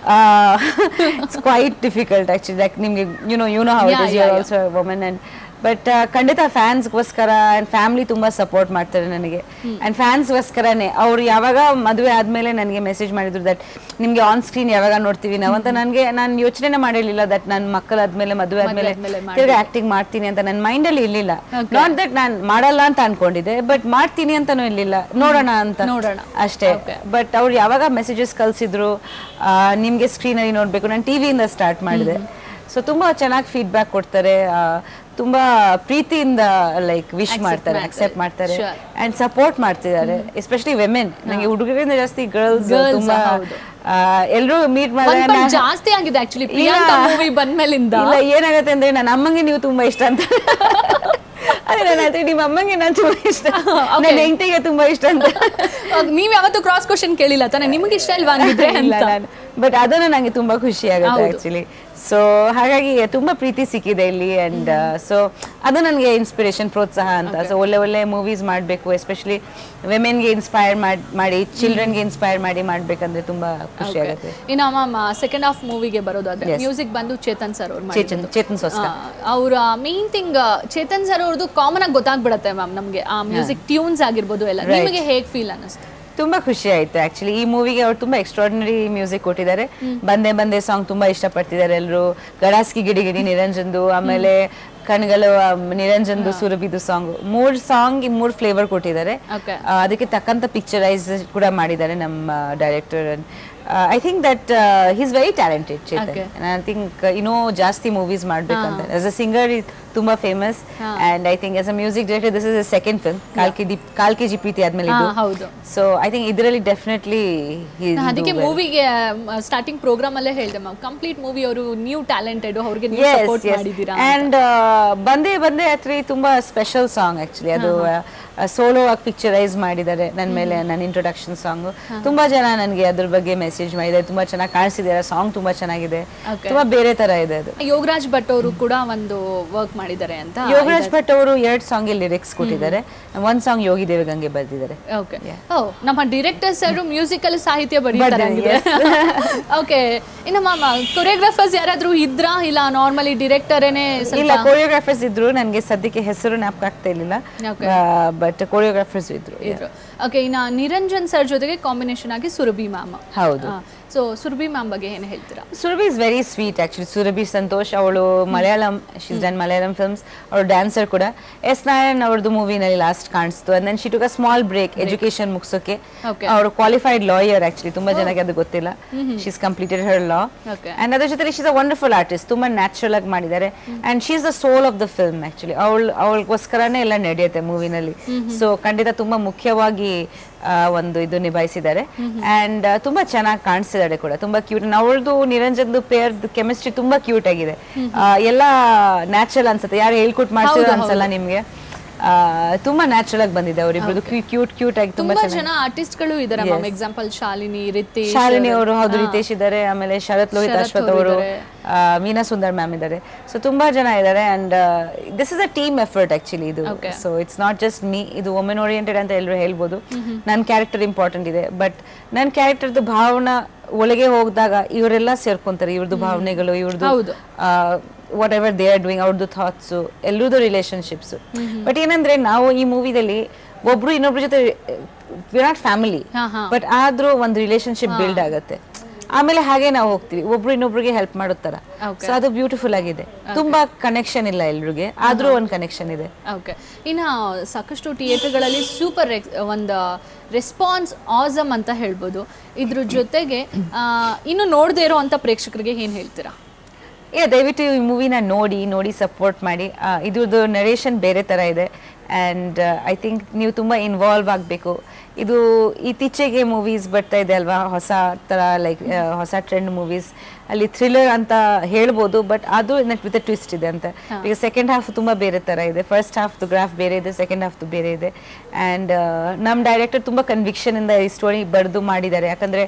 it's quite difficult actually like ನಿಮಗೆ you know you know how it Yeah, is yeah, you yeah. Also woman and but ಖಂಡಿತ ಫ್ಯಾನ್ಸ್ಗೋಸ್ಕರ ಆ್ಯಂಡ್ ಫ್ಯಾಮಿಲಿ ತುಂಬ ಸಪೋರ್ಟ್ ಮಾಡ್ತಾರೆ ನನಗೆ ಆ್ಯಂಡ್ ಫ್ಯಾನ್ಸ್ಗೋಸ್ಕರನೇ ಅವ್ರು ಯಾವಾಗ ಮದುವೆ ಆದಮೇಲೆ ನನಗೆ ಮೆಸೇಜ್ ಮಾಡಿದ್ರು ದಟ್ ನಿಮಗೆ ಆನ್ ಸ್ಕ್ರೀನ್ ಯಾವಾಗ ನೋಡ್ತೀವಿ ನಾವು ಅಂತ ನನಗೆ ನಾನು ಯೋಚನೆ ಮಾಡಿರಲಿಲ್ಲ ದಟ್ ನನ್ನ ಮಕ್ಕಳು ಆದ್ಮೇಲೆ ಮದುವೆ ಆದಮೇಲೆ ಆದ್ಮೇಲೆ ತಿರ್ಗಿ ಆಕ್ಟಿಂಗ್ ಮಾಡ್ತೀನಿ ಅಂತ ನನ್ನ ಮೈಂಡಲ್ಲಿ ಇರಲಿಲ್ಲ ನಾಟ್ ದಟ್ ನಾನು ಮಾಡಲ್ಲ ಅಂತ ಅನ್ಕೊಂಡಿದ್ದೆ ಬಟ್ ಮಾಡ್ತೀನಿ ಅಂತಾನೂ ಇರಲಿಲ್ಲ ನೋಡೋಣ ಅಂತ ನೋಡೋಣ. ಅಷ್ಟೇ ಬಟ್ ಅವ್ರು ಯಾವಾಗ ಮೆಸೇಜಸ್ ಕಳ್ಸಿದ್ರು ಆ, ನಿಮ್ಗೆ ಸ್ಕ್ರೀನಲ್ಲಿ ನೋಡ್ಬೇಕು ನಾನು ಟಿವಿಯಿಂದ ಸ್ಟಾರ್ಟ್ ಮಾಡಿದೆ ಸೊ ತುಂಬಾ ಚೆನ್ನಾಗಿ ಫೀಡ್ಬ್ಯಾಕ್ ಕೊಡ್ತಾರೆ ಆ, ತುಂಬಾ ಪ್ರೀತಿಯಿಂದ ಲೈಕ್ ವಿಶ್ ಮಾಡ್ತಾರೆ ಮಾಡ್ತಾರೆ. ಅಕ್ಸೆಪ್ಟ್ ಮಾಡ್ತಾರೆ Sure. ಅಂಡ್ ಸಪೋರ್ಟ್ ಮಾಡ್ತಿದ್ದಾರೆ ಎಸ್ಪೆಷಲಿ ವಿಮೆನ್ ನಂಗೆ ಹುಡುಗರಿಂದ ಜಾಸ್ತಿ ಗರ್ಲ್ಸ್ Girls, ತುಂಬಾ ಹೌದು. ಎಲ್ಲರೂ ಮೀಟ್ ಒಂದ್ ಮಾಡಿದಾಗ ಪಟ್ ಜಾಸ್ತಿ ಆಗಿದೆ ಆಕ್ಚುಲಿ ಪ್ರಿಯಾಂಕಾ ಮೂವಿ ಬಂದ್ಮೇಲಿಂದ ಇಲ್ಲ ಏನಾಗತ್ತೆ ಅಂದ್ರೆ ನನ್ನ ಅಮ್ಮಂಗೆ ನೀವು ತುಂಬಾ ಇಷ್ಟ ಅಂತ ಅದೇ ನನ್ನ ಹತ್ರ ನಿಮ್ಮ ಅಮ್ಮಂಗೆ ನಾನು ತುಂಬಾ ಇಷ್ಟ ನನ್ನ ಹೆಂಡತಿಗೆ ತುಂಬಾ ಇಷ್ಟ ಅಂತ ನೀವ್ ಯಾವತ್ತು ಕ್ರಾಸ್ ಕ್ವಶನ್ ಕೇಳಿಲ್ಲ ತಾನೆ ನಿಮ್ಗೆ ಇಷ್ಟ ಇಲ್ವಾ ಹಂಗಿದ್ರೆ ಅಂತ ಬಟ್ ಅದನ್ನು ನಂಗೆ ತುಂಬಾ ಖುಷಿ ಆಗುತ್ತೆ ಹೌದು. ಆಕ್ಚುಲಿ ಸೊ ಹಾಗಾಗಿ ತುಂಬಾ ಪ್ರೀತಿ ಸಿಕ್ಕಿದೆ ಇಲ್ಲಿ ಅಂಡ್ ಸೊ ಅದು ನನಗೆ ಇನ್ಸ್ಪಿರೇಷನ್ ಪ್ರೋತ್ಸಾಹ ಅಂತ ಸೊ ಒಳ್ಳೆ ಒಳ್ಳೆ ಮೂವೀಸ್ ಮಾಡಬೇಕು ಎಸ್ಪೆಷಲಿ ಗೆ ಇನ್ಸ್ಪೈರ್ ಮಾಡಿ ಚಿಲ್ಡ್ರನ್ಗೆ ಇನ್ಸ್ಪೈರ್ ಮಾಡಿ ಮಾಡ್ಬೇಕಂದ್ರೆ ತುಂಬಾ ಖುಷಿ ಆಗುತ್ತೆ ಇನ್ನು ಮ್ಯಾಮ್ ಸೆಕೆಂಡ್ ಹಾಫ್ ಮೂವಿಗೆ ಬರೋದಾದ್ರೆ Yes. ಮ್ಯೂಸಿಕ್ ಬಂದು ಚೇತನ್ ಸರ್ ಅವ್ರು ಚೇತನ್ ಚೇತನ್ ಸೊಸ್ಕ ಅವ್ರ ಮೇನ್ ಥಿಂಗ್ ಚೇತನ್ ಸರ್ ಅವ್ರದ್ದು ಕಾಮನ್ ಆಗಿ ಗೊತ್ತಾಗ್ಬಿಡತ್ತೆ ಮ್ಯಾಮ್ ನಮ್ಗೆ ಆ ಮ್ಯೂಸಿಕ್ ಟ್ಯೂನ್ಸ್ ಆಗಿರ್ಬೋದು ಎಲ್ಲ Right. ನಿಮಗೆ ಹೇಗ್ ಫೀಲ್ ಅನ್ನಿಸ್ತು ತುಂಬಾ ಖುಷಿ ಆಯ್ತು ಆಕ್ಚುಲಿ ಈ ಮೂವಿಗೆ ಅವ್ರು ತುಂಬಾ ಎಕ್ಸ್ಟ್ರಾರ್ಡಿನರಿ ಮ್ಯೂಸಿಕ್ ಕೊಟ್ಟಿದ್ದಾರೆ ಬಂದೆ ಬಂದೆ ಸಾಂಗ್ ತುಂಬಾ ಇಷ್ಟಪಡ್ತಿದ್ದಾರೆ ಎಲ್ಲರೂ ಗಡಾಸ್ಕಿ ಗಿಡಿ ಗಿಡಿ ನಿರಂಜನ್ದು ಆಮೇಲೆ ಕಣ್ಗಳು ಆ, ನಿರಂಜನ್ದು ಸುರಭಿದು ಸಾಂಗ್ ಮೂರ್ ಸಾಂಗ್ ಮೂರ್ ಫ್ಲೇವರ್ ಕೊಟ್ಟಿದ್ದಾರೆ Okay. ಆ, ಅದಕ್ಕೆ ತಕ್ಕಂತ ಪಿಕ್ಚರೈಸ್ ಕೂಡ ಮಾಡಿದ್ದಾರೆ ನಮ್ಮ director I think that he's very talented Chetan Okay. I think ಇನ್ನೂ ಜಾಸ್ತಿ ಮೂವೀಸ್ ಮಾಡ್ಬೇಕಂತ ಆಸ್ ಅ ಸಿಂಗರ್ ತುಂಬಾ famous and I think as a music director this is a second film ಕಾಲ್ಕೆ ದೀಪ್ ಕಾಲ್ಕೆ ಜಿ ಪ್ರೀತಿ ಆದ್ಮೇಲೆ ಹಾ, ಇದು ಹೌದು ಸೊ ಐ ಥಿಂಕ್ ಇದರಲ್ಲಿ ಡೆಫಿನೆಟ್ಲಿ ಅದಕ್ಕೆ ಮೂವಿಗೆ ಸ್ಟಾರ್ಟಿಂಗ್ ಪ್ರೋಗ್ರಾಮ್ ಅಲ್ಲೇ ಹೇಳ್ದೆ ಮ್ಯಾಮ್ ಕಂಪ್ಲೀಟ್ ಮೂವಿ ಅವರು ನ್ಯೂ ಟ್ಯಾಲೆಂಟೆಡ್ ಅವ್ರಿಗೆ ನೀವು ಸಪೋರ್ಟ್ ಮಾಡಿದ್ದೀರಾ ಅಂಡ್ ಬಂದೇ ಬಂದೇ ಆಕ್ಚುಲಿ ತುಂಬಾ ಸ್ಪೆಷಲ್ ಸಾಂಗ್ ಆಕ್ಚುಲಿ ಅದು ಸೋಲೋ ಆಗಿ ಪಿಕ್ಚರೈಸ್ ಮಾಡಿದ್ದಾರೆ ನನ್ನ ಮೇಲೆ ನನ್ನ ಇಂಟ್ರೊಡಕ್ಷನ್ ಸಾಂಗ್ ತುಂಬಾ ಜನ ನನಗೆ ಅದ್ರ ಬಗ್ಗೆ ಮೆಸೇಜ್ ಮಾಡಿದ್ದಾರೆ ತುಂಬಾ ಚೆನ್ನಾಗಿ ಕಾಣಿಸಿದ್ದಾರೆ ಸಾಂಗ್ ತುಂಬಾ ಚೆನ್ನಾಗಿದೆ Okay. ತುಂಬಾ ಬೇರೆ ತರ ಇದೆ ಅದು ಯೋಗರಾಜ್ ಭಟ್ ಅವರು ಕೂಡ ಒಂದು ವರ್ಕ್ ಮಾಡಿದ್ದಾರೆ ಅಂತ ಯೋಗರಾಜ್ ಭಟ್ ಅವರು ಎರಡ್ ಸಾಂಗ್ ಲಿರಿಕ್ಸ್ ಕೊಟ್ಟಿದ್ದಾರೆ ಒಂದ್ ಸಾಂಗ್ ಯೋಗಿ ದೇವಗಂಗೆ ಬರ್ದಿದ್ದಾರೆ ಓಕೆ ಓ ನಮ್ಮ ಡೈರೆಕ್ಟರ್ಸ್ ಅವರು ಮ್ಯೂಸಿಕಲ್ ಸಾಹಿತ್ಯ ಬರೀತಾರೆ ಓಕೆ ಇನ್ನು ಮಾಮ ಕೊರಿಯೋಗ್ರಾಫರ್ಸ್ ಯಾರಾದ್ರೂ ಇದ್ರಾ ಇಲ್ಲ ನಾರ್ಮಲಿ ಡೈರೆಕ್ಟರೇನೆ ಇಲ್ಲ ಕೊರಿಯೋಗ್ರಾಫರ್ಸ್ ಇದ್ರು ನನಗೆ ಸದ್ಯಕ್ಕೆ ಹೆಸರು ಜ್ಞಾಪಕ ಆಗ್ತಾ ಇರ್ಲಿಲ್ಲ Okay. ಬಟ್ ಕೊರಿಯೋಗ್ರಾಫರ್ಸ್ ಇದ್ರು ಇದ್ರು ಓಕೆ ಇನ್ನ ನಿರಂಜನ್ ಸರ್ ಜೊತೆಗೆ ಕಾಂಬಿನೇಷನ್ ಆಗಿ ಸುರಭಿ ಮ್ಯಾಮ್ ಹೌದು ಸೊ ಸುರಭಿ ಮ್ಯಾಮ್ ಬಗ್ಗೆ ಏನು ಹೇಳ್ತೀರಾ Surabhi is very sweet actually Surabhi Santosh ಅವಳು Malayalam she's done Malayalam films ಅವಳು ಡ್ಯಾನ್ಸರ್ ಕೂಡ ಎಸ್ ನಾರಾಯಣ್ ಅವ್ರದ್ದು ಮೂವಿನಲ್ಲಿ ಲಾಸ್ಟ್ ಕಾಣಿಸ್ತು and then she took a small break education ಮುಗಿಸೋಕೆ Okay. ಅವರು ಕ್ವಾಲಿಫೈಡ್ ಲಾಯರ್ ಆಕ್ಚುಲಿ ತುಂಬಾ ಜನಕ್ಕೆ ಅದು ಗೊತ್ತಿಲ್ಲ she's completed her law Okay. And ಅದ್ರ ಜೊತೆ ಶೀಸ್ ಅ ವಂಡರ್ಫುಲ್ ಆರ್ಟಿಸ್ಟ್ ತುಂಬಾ ನ್ಯಾಚುರಲ್ ಆಗಿ ಮಾಡಿದ್ದಾರೆ and she's the soul of the film actually ಅವಳು ಅವಳಿಗೋಸ್ಕರನೇ ಎಲ್ಲ ನಡೆಯುತ್ತೆ ಮೂವಿನಲ್ಲಿ ಸೊ ಖಂಡಿತ ತುಂಬಾ ಮುಖ್ಯವಾಗಿ ಆ, ಒಂದು ಇದು ನಿಭಾಯಿಸಿದ್ದಾರೆ ಅಂಡ್ ತುಂಬಾ ಚೆನ್ನಾಗಿ ಕಾಣಿಸ್ತಿದ್ದಾರೆ ಕೂಡ ತುಂಬಾ ಕ್ಯೂಟ್ ಅವಳದು ನಿರಂಜನ್ದು ಪೇರ್ ಕೆಮಿಸ್ಟ್ರಿ ತುಂಬಾ ಕ್ಯೂಟ್ ಆಗಿದೆ ಆ, ಎಲ್ಲ ನ್ಯಾಚುರಲ್ ಅನ್ಸುತ್ತೆ ಯಾರು ಹೇಳ್ಕೊಟ್ ಮಾಡ್ಸಿರೋ ಅನ್ಸಲ್ಲ ನಿಮ್ಗೆ ಆ, ತುಂಬಾ ನ್ಯಾಚುರಲ್ ಆಗಿ ಬಂದಿದೆ ಅವರಿಬ್ರದ್ದು ಕ್ಯೂಟ್ ಕ್ಯೂಟ್ ಆಗಿ ತುಂಬಾ ತುಂಬಾ ಜನ ಆರ್ಟಿಸ್ಟ್ ಗಳು ಇದಾರೆ ಮ್ಯಾಮ್ ಎಕ್ಸಾಂಪಲ್ ಶಾಲಿನಿ ರಿತೇಶ್ ಶಾಲಿನಿ ಅವರು ಹೌದು ರಿತೇಶ್ ಇದ್ದಾರೆ ಆಮೇಲೆ ಶರತ್ ಲೋಹಿತ್ ಶರತ್ ಅಶ್ವಥ್ ಅವ್ರು ಅವರು ಇದ್ದಾರೆ. ಮೀನಾ ಸುಂದರ್ ಮ್ಯಾಮ್ ಇದ್ದಾರೆ ಸೊ ತುಂಬಾ ಜನ ಇದ್ದಾರೆ and this is a team effort actually ಇದು Okay. So it's not just me ಇದು ವುಮೆನ್ ಓರಿಯೆಂಟೆಡ್ ಅಂತ ಎಲ್ಲರೂ ಹೇಳ್ಬೋದು ನನ್ನ ಕ್ಯಾರೆಕ್ಟರ್ ಇಂಪಾರ್ಟೆಂಟ್ ಇದೆ ಬಟ್ ನನ್ನ ಕ್ಯಾರೆಕ್ಟರ್ದು ಭಾವನಾ ಒಳಗೆ ಹೋಗಿದಾಗ ಇವರೆಲ್ಲ ಸೇರ್ಕೊಂತಾರೆ ಇವ್ರದ್ದು ಭಾವನೆಗಳು ಇವ್ರದ್ದು ಹೌದು. Whatever they are doing ಅವ್ರದ್ದು ಥಾಟ್ಸು ಎಲ್ಲರದ್ದು ರಿಲೇಶನ್ಶಿಪ್ಸ್ ಬಟ್ ಏನಂದ್ರೆ ನಾವು ಈ ಮೂವಿದಲ್ಲಿ ಒಬ್ರು ಇನ್ನೊಬ್ರ ಜೊತೆ ವಿ ನಾಟ್ ಫ್ಯಾಮಿಲಿ ಹಾ, ಹಾ. ಬಟ್ ಆದ್ರೂ ಒಂದು ರಿಲೇಶನ್ಶಿಪ್ ಬಿಲ್ಡ್ ಆಗುತ್ತೆ ಆಮೇಲೆ ಹಾಗೆ ನಾವು ಹೋಗ್ತೀವಿ ಒಬ್ರು ಇನ್ನೊಬ್ರಿಗೆ ಹೆಲ್ಪ್ ಮಾಡೋ ತರ Okay. ಸೊ ಅದು ಬ್ಯೂಟಿಫುಲ್ ಆಗಿದೆ ತುಂಬಾ ಕನೆಕ್ಷನ್ ಇಲ್ಲ ಎಲ್ರಿಗೆ ಆದ್ರೂ ಒಂದು ಕನೆಕ್ಷನ್ ಇದೆ ಓಕೆ ಇನ್ನು ಸಾಕಷ್ಟು ಥಿಯೇಟರ್ಗಳಲ್ಲಿ ಸೂಪರ್ ಒಂದು ರೆಸ್ಪಾನ್ಸ್ ಆಸಮ್ ಅಂತ ಹೇಳ್ಬೋದು ಇದ್ರ ಜೊತೆಗೆ ಆ, ಇನ್ನು ನೋಡದೇ ಇರೋವಂಥ ಪ್ರೇಕ್ಷಕರಿಗೆ ಏನು ಹೇಳ್ತೀರಾ ಏ ದಯವಿಟ್ಟು ಈ ಮೂವಿನ ನೋಡಿ ನೋಡಿ ಸಪೋರ್ಟ್ ಮಾಡಿ ಆ, ಇದ್ರದ್ದು ನರೇಷನ್ ಬೇರೆ ಥರ ಇದೆ ಆ್ಯಂಡ್ ಐ ಥಿಂಕ್ ನೀವು ತುಂಬ ಇನ್ವಾಲ್ವ್ ಆಗಬೇಕು ಇದು ಇತ್ತೀಚೆಗೆ ಮೂವೀಸ್ ಬರ್ತಾ ಇದೆ ಅಲ್ವಾ ಹೊಸ ಥರ ಲೈಕ್ ಹೊಸ ಟ್ರೆಂಡ್ ಮೂವೀಸ್ ಅಲ್ಲಿ ಥ್ರಿಲ್ಲರ್ ಅಂತ ಹೇಳ್ಬೋದು ಬಟ್ ಅದು ನೆಟ್ ವಿತ್ ಟ್ವಿಸ್ಟ್ ಇದೆ ಅಂತ ಈಗ ಸೆಕೆಂಡ್ ಹಾಫ್ ತುಂಬ ಬೇರೆ ಥರ ಇದೆ ಫಸ್ಟ್ ಹಾಫ್ದು ಗ್ರಾಫ್ ಬೇರೆ ಇದೆ ಸೆಕೆಂಡ್ ಹಾಫ್ದು ಬೇರೆ ಇದೆ ಆ್ಯಂಡ್ ನಮ್ಮ ಡೈರೆಕ್ಟರ್ ತುಂಬ ಕನ್ವಿಕ್ಷನಿಂದ ಈ ಸ್ಟೋರಿ ಬರೆದು ಮಾಡಿದ್ದಾರೆ ಯಾಕಂದರೆ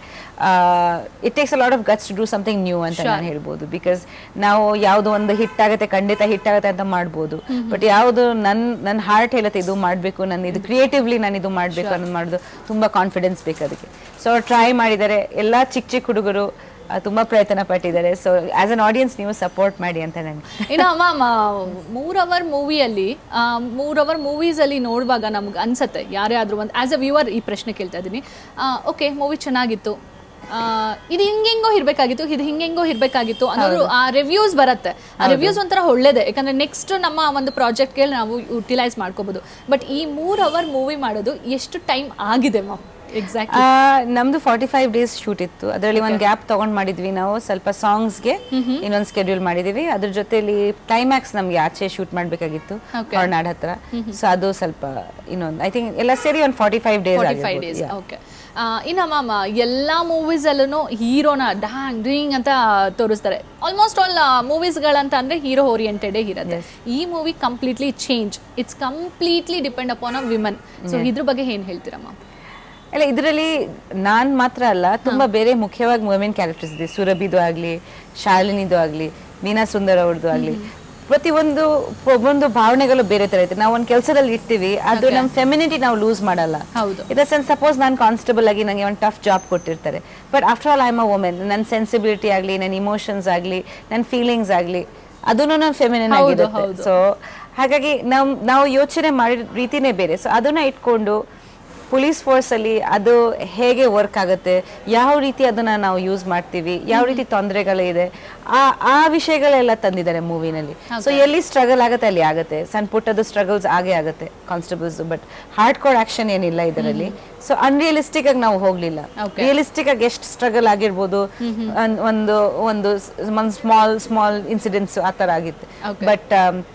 it takes a lot of guts to do something new ಅಂತ ನಾನು ಹೇಳ್ಬೋದು ಬಿಕಾಸ್ ನಾವು ಯಾವುದು ಒಂದು ಹಿಟ್ ಆಗುತ್ತೆ ಖಂಡಿತ ಹಿಟ್ ಆಗುತ್ತೆ ಅಂತ ಮಾಡ್ಬೋದು ಬಟ್ ಯಾವುದು ನನ್ನ ನನ್ನ ಹಾರ್ಟ್ ಹೇಳುತ್ತೆ ಇದು ಮಾಡಬೇಕು ನಾನು ಇದು ಕ್ರಿಯೇಟಿವ್ಲಿ ನಾನು ಇದು ಮಾಡಬೇಕು ಅನ್ನೋದು ಮಾಡೋದು ತುಂಬ ಕಾನ್ಫಿಡೆನ್ಸ್ ಬೇಕು ಅದಕ್ಕೆ ಸೊ ಟ್ರೈ ಮಾಡಿದ್ದಾರೆ ಎಲ್ಲ ಚಿಕ್ಕ ಚಿಕ್ಕ ಹುಡುಗರು ಆ, ತುಂಬಾ ಪ್ರಯತ್ನ ಪಟ್ಟಿದ್ದಾರೆ ಸೊ ಆಸ್ ಅನ್ ಆಡಿಯನ್ಸ್ ನೀವು ಸಪೋರ್ಟ್ ಮಾಡಿ ಅಂತ ನನಗೆ ಇನ್ನು ಮ್ಯಾಮ್ ಮೂರ್ ಅವರ್ ಮೂವಿಯಲ್ಲಿ ಮೂರ್ ಅವರ್ ಮೂವೀಸಲ್ಲಿ ನೋಡುವಾಗ ನಮ್ಗೆ ಅನ್ಸತ್ತೆ ಯಾರೇ ಆದ್ರೂ ಒಂದು ಆಸ್ ಅ ವ್ಯೂವರ್ ಈ ಪ್ರಶ್ನೆ ಕೇಳ್ತಾ ಇದ್ದೀನಿ ಓಕೆ ಮೂವಿ ಚೆನ್ನಾಗಿತ್ತು ಆ, ಇದು ಹಿಂಗೆಂಗೋ ಇರಬೇಕಾಗಿತ್ತು ಇದು ಹಿಂಗೆಂಗೋ ಇರಬೇಕಾಗಿತ್ತು ಅನ್ನೋದು ಆ ರಿವ್ಯೂಸ್ ಬರುತ್ತೆ ಆ ರಿವ್ಯೂಸ್ ಒಂಥರ ಒಳ್ಳೇದೆ ಯಾಕಂದ್ರೆ ನೆಕ್ಸ್ಟ್ ನಮ್ಮ ಒಂದು ಪ್ರಾಜೆಕ್ಟ್ಗೆ ನಾವು ಯುಟಿಲೈಸ್ ಮಾಡ್ಕೋಬಹುದು ಬಟ್ ಈ ಮೂರ್ ಅವರ್ ಮೂವಿ ಮಾಡೋದು ಎಷ್ಟು ಟೈಮ್ ಆಗಿದೆ ಮ್ಯಾಮ್ ಎಕ್ಸಾಕ್ಟ್ ಆ, ನಮ್ದು ಫಾರ್ಟಿ ಫೈವ್ ಡೇಸ್ ಶೂಟ್ ಇತ್ತು ಅದರಲ್ಲಿ ಒಂದು ಗ್ಯಾಪ್ ತಗೊಂಡ್ ಮಾಡಿದ್ವಿ ನಾವು ಸ್ವಲ್ಪ ಸಾಂಗ್ಸ್ಗೆ ಇನ್ನೊಂದು ಸ್ಕೆಡ್ಯೂಲ್ ಮಾಡಿದೀವಿ ಅದ್ರ ಜೊತೆಲಿ ಕ್ಲೈಮ್ಯಾಕ್ಸ್ ನಮ್ಗೆ ಆಚೆ ಶೂಟ್ ಮಾಡ್ಬೇಕಾಗಿತ್ತು Okay. ಹೊರನಾಡ್ ಹತ್ರ ಸೊ ಅದು ಸ್ವಲ್ಪ ಇನ್ನೊಂದು ಐ ಥಿಂಕ್ ಎಲ್ಲ ಸೇರಿ ಒಂದು forty five days forty five days okay ಇನ್ನು ಮ್ಯಾಮ್ ಎಲ್ಲ ಮೂವೀಸಲ್ಲೂ ಹೀರೋನ ಡ್ಯಾಂಗ್ ಡ್ರಿಂಗ್ ಅಂತ ತೋರಿಸ್ತಾರೆ ಆಲ್ಮೋಸ್ಟ್ ಆಲ್ ಮೂವೀಸ್ಗಳಂತ ಅಂದ್ರೆ ಹೀರೋ ಓರಿಯೆಂಟೆಡೇ ಇರುತ್ತೆ ಈ movie completely change it's completely depend upon a women so ಇದ್ರ ಬಗ್ಗೆ ಏನು ಹೇಳ್ತೀರಾ ಮ್ಯಾಮ್ ಅಲ್ಲ ಇದರಲ್ಲಿ ನಾನ್ ಮಾತ್ರ ಅಲ್ಲ ತುಂಬಾ ಬೇರೆ ಮುಖ್ಯವಾಗಿ ವುಮೆನ್ ಕ್ಯಾರೆಕ್ಟರ್ಸ್ ಇದೆ ಸುರಭಿದು ಆಗ್ಲಿ ಶಾಲಿನಿದು ಆಗ್ಲಿ ಮೀನಾ ಸುಂದರ್ ಅವ್ರದ್ದು ಆಗ್ಲಿ ಪ್ರತಿಯೊಂದು ಒಂದು ಭಾವನೆಗಳು ಬೇರೆ ತರ ಇರುತ್ತೆ ನಾವು ಒಂದು ಕೆಲಸದಲ್ಲಿ ಇರ್ತೀವಿ ಅದು ನಮ್ಮ ಫೆಮಿನಿಟಿ ನಾವು ಲೂಸ್ ಮಾಡಲ್ಲ ಹೌದು ಇದ ಸೆನ್ಸ್ ಸಪೋಸ್ ನಾನು ಕಾನ್ಸ್ಟೇಬಲ್ ಆಗಿ ನನಗೆ ಒಂದು ಟಫ್ ಜಾಬ್ ಕೊಟ್ಟಿರ್ತಾರೆ but after all I am a women ನನ್ನ ಸೆನ್ಸಿಬಿಲಿಟಿ ಆಗಲಿ ನನ್ನ ಇಮೋಷನ್ಸ್ ಆಗಲಿ ನನ್ನ ಫೀಲಿಂಗ್ಸ್ ಆಗಲಿ ಅದನ್ನು ನನ್ನ ಫೆಮಿನಿನ್ ಹೌದು, ಆಗಿರುತ್ತೆ ಹೌದು. ಸೊ ಹಾಗಾಗಿ ನಾವು ನಾವು ಯೋಚನೆ ಮಾಡಿದ ರೀತಿನೇ ಬೇರೆ ಸೊ ಅದನ್ನ ಇಟ್ಕೊಂಡು ಪೊಲೀಸ್ ಫೋರ್ಸಲ್ಲಿ ಅದು ಹೇಗೆ ವರ್ಕ್ ಆಗುತ್ತೆ ಯಾವ ರೀತಿ ಅದನ್ನ ನಾವು ಯೂಸ್ ಮಾಡ್ತೀವಿ ಯಾವ ರೀತಿ ತೊಂದರೆಗಳಿದೆ ಆ ಆ ವಿಷಯಗಳೆಲ್ಲ ತಂದಿದ್ದಾರೆ ಮೂವಿನಲ್ಲಿ ಸೊ ಎಲ್ಲಿ ಸ್ಟ್ರಗಲ್ ಆಗುತ್ತೆ ಅಲ್ಲಿ ಆಗುತ್ತೆ ಸಣ್ಣ ಪುಟ್ಟದು ಸ್ಟ್ರಗಲ್ಸ್ ಆಗೇ ಆಗುತ್ತೆ constables but hardcore action ಏನಿಲ್ಲ ಇದರಲ್ಲಿ ಸೊ ಅನ್ರಿಯಲಿಸ್ಟಿಕ್ ಆಗಿ ನಾವು ಹೋಗ್ಲಿಲ್ಲ Okay. ರಿಯಲಿಸ್ಟಿಕ್ ಆಗಿ ಎಷ್ಟು ಸ್ಟ್ರಗಲ್ ಆಗಿರ್ಬೋದು ಅನ್- ಒಂದು ಒಂದು ಸ್ಮಾಲ್ ಸ್ಮಾಲ್ ಇನ್ಸಿಡೆಂಟ್ಸ್ ಆ ಥರ ಆಗಿತ್ತು Okay. But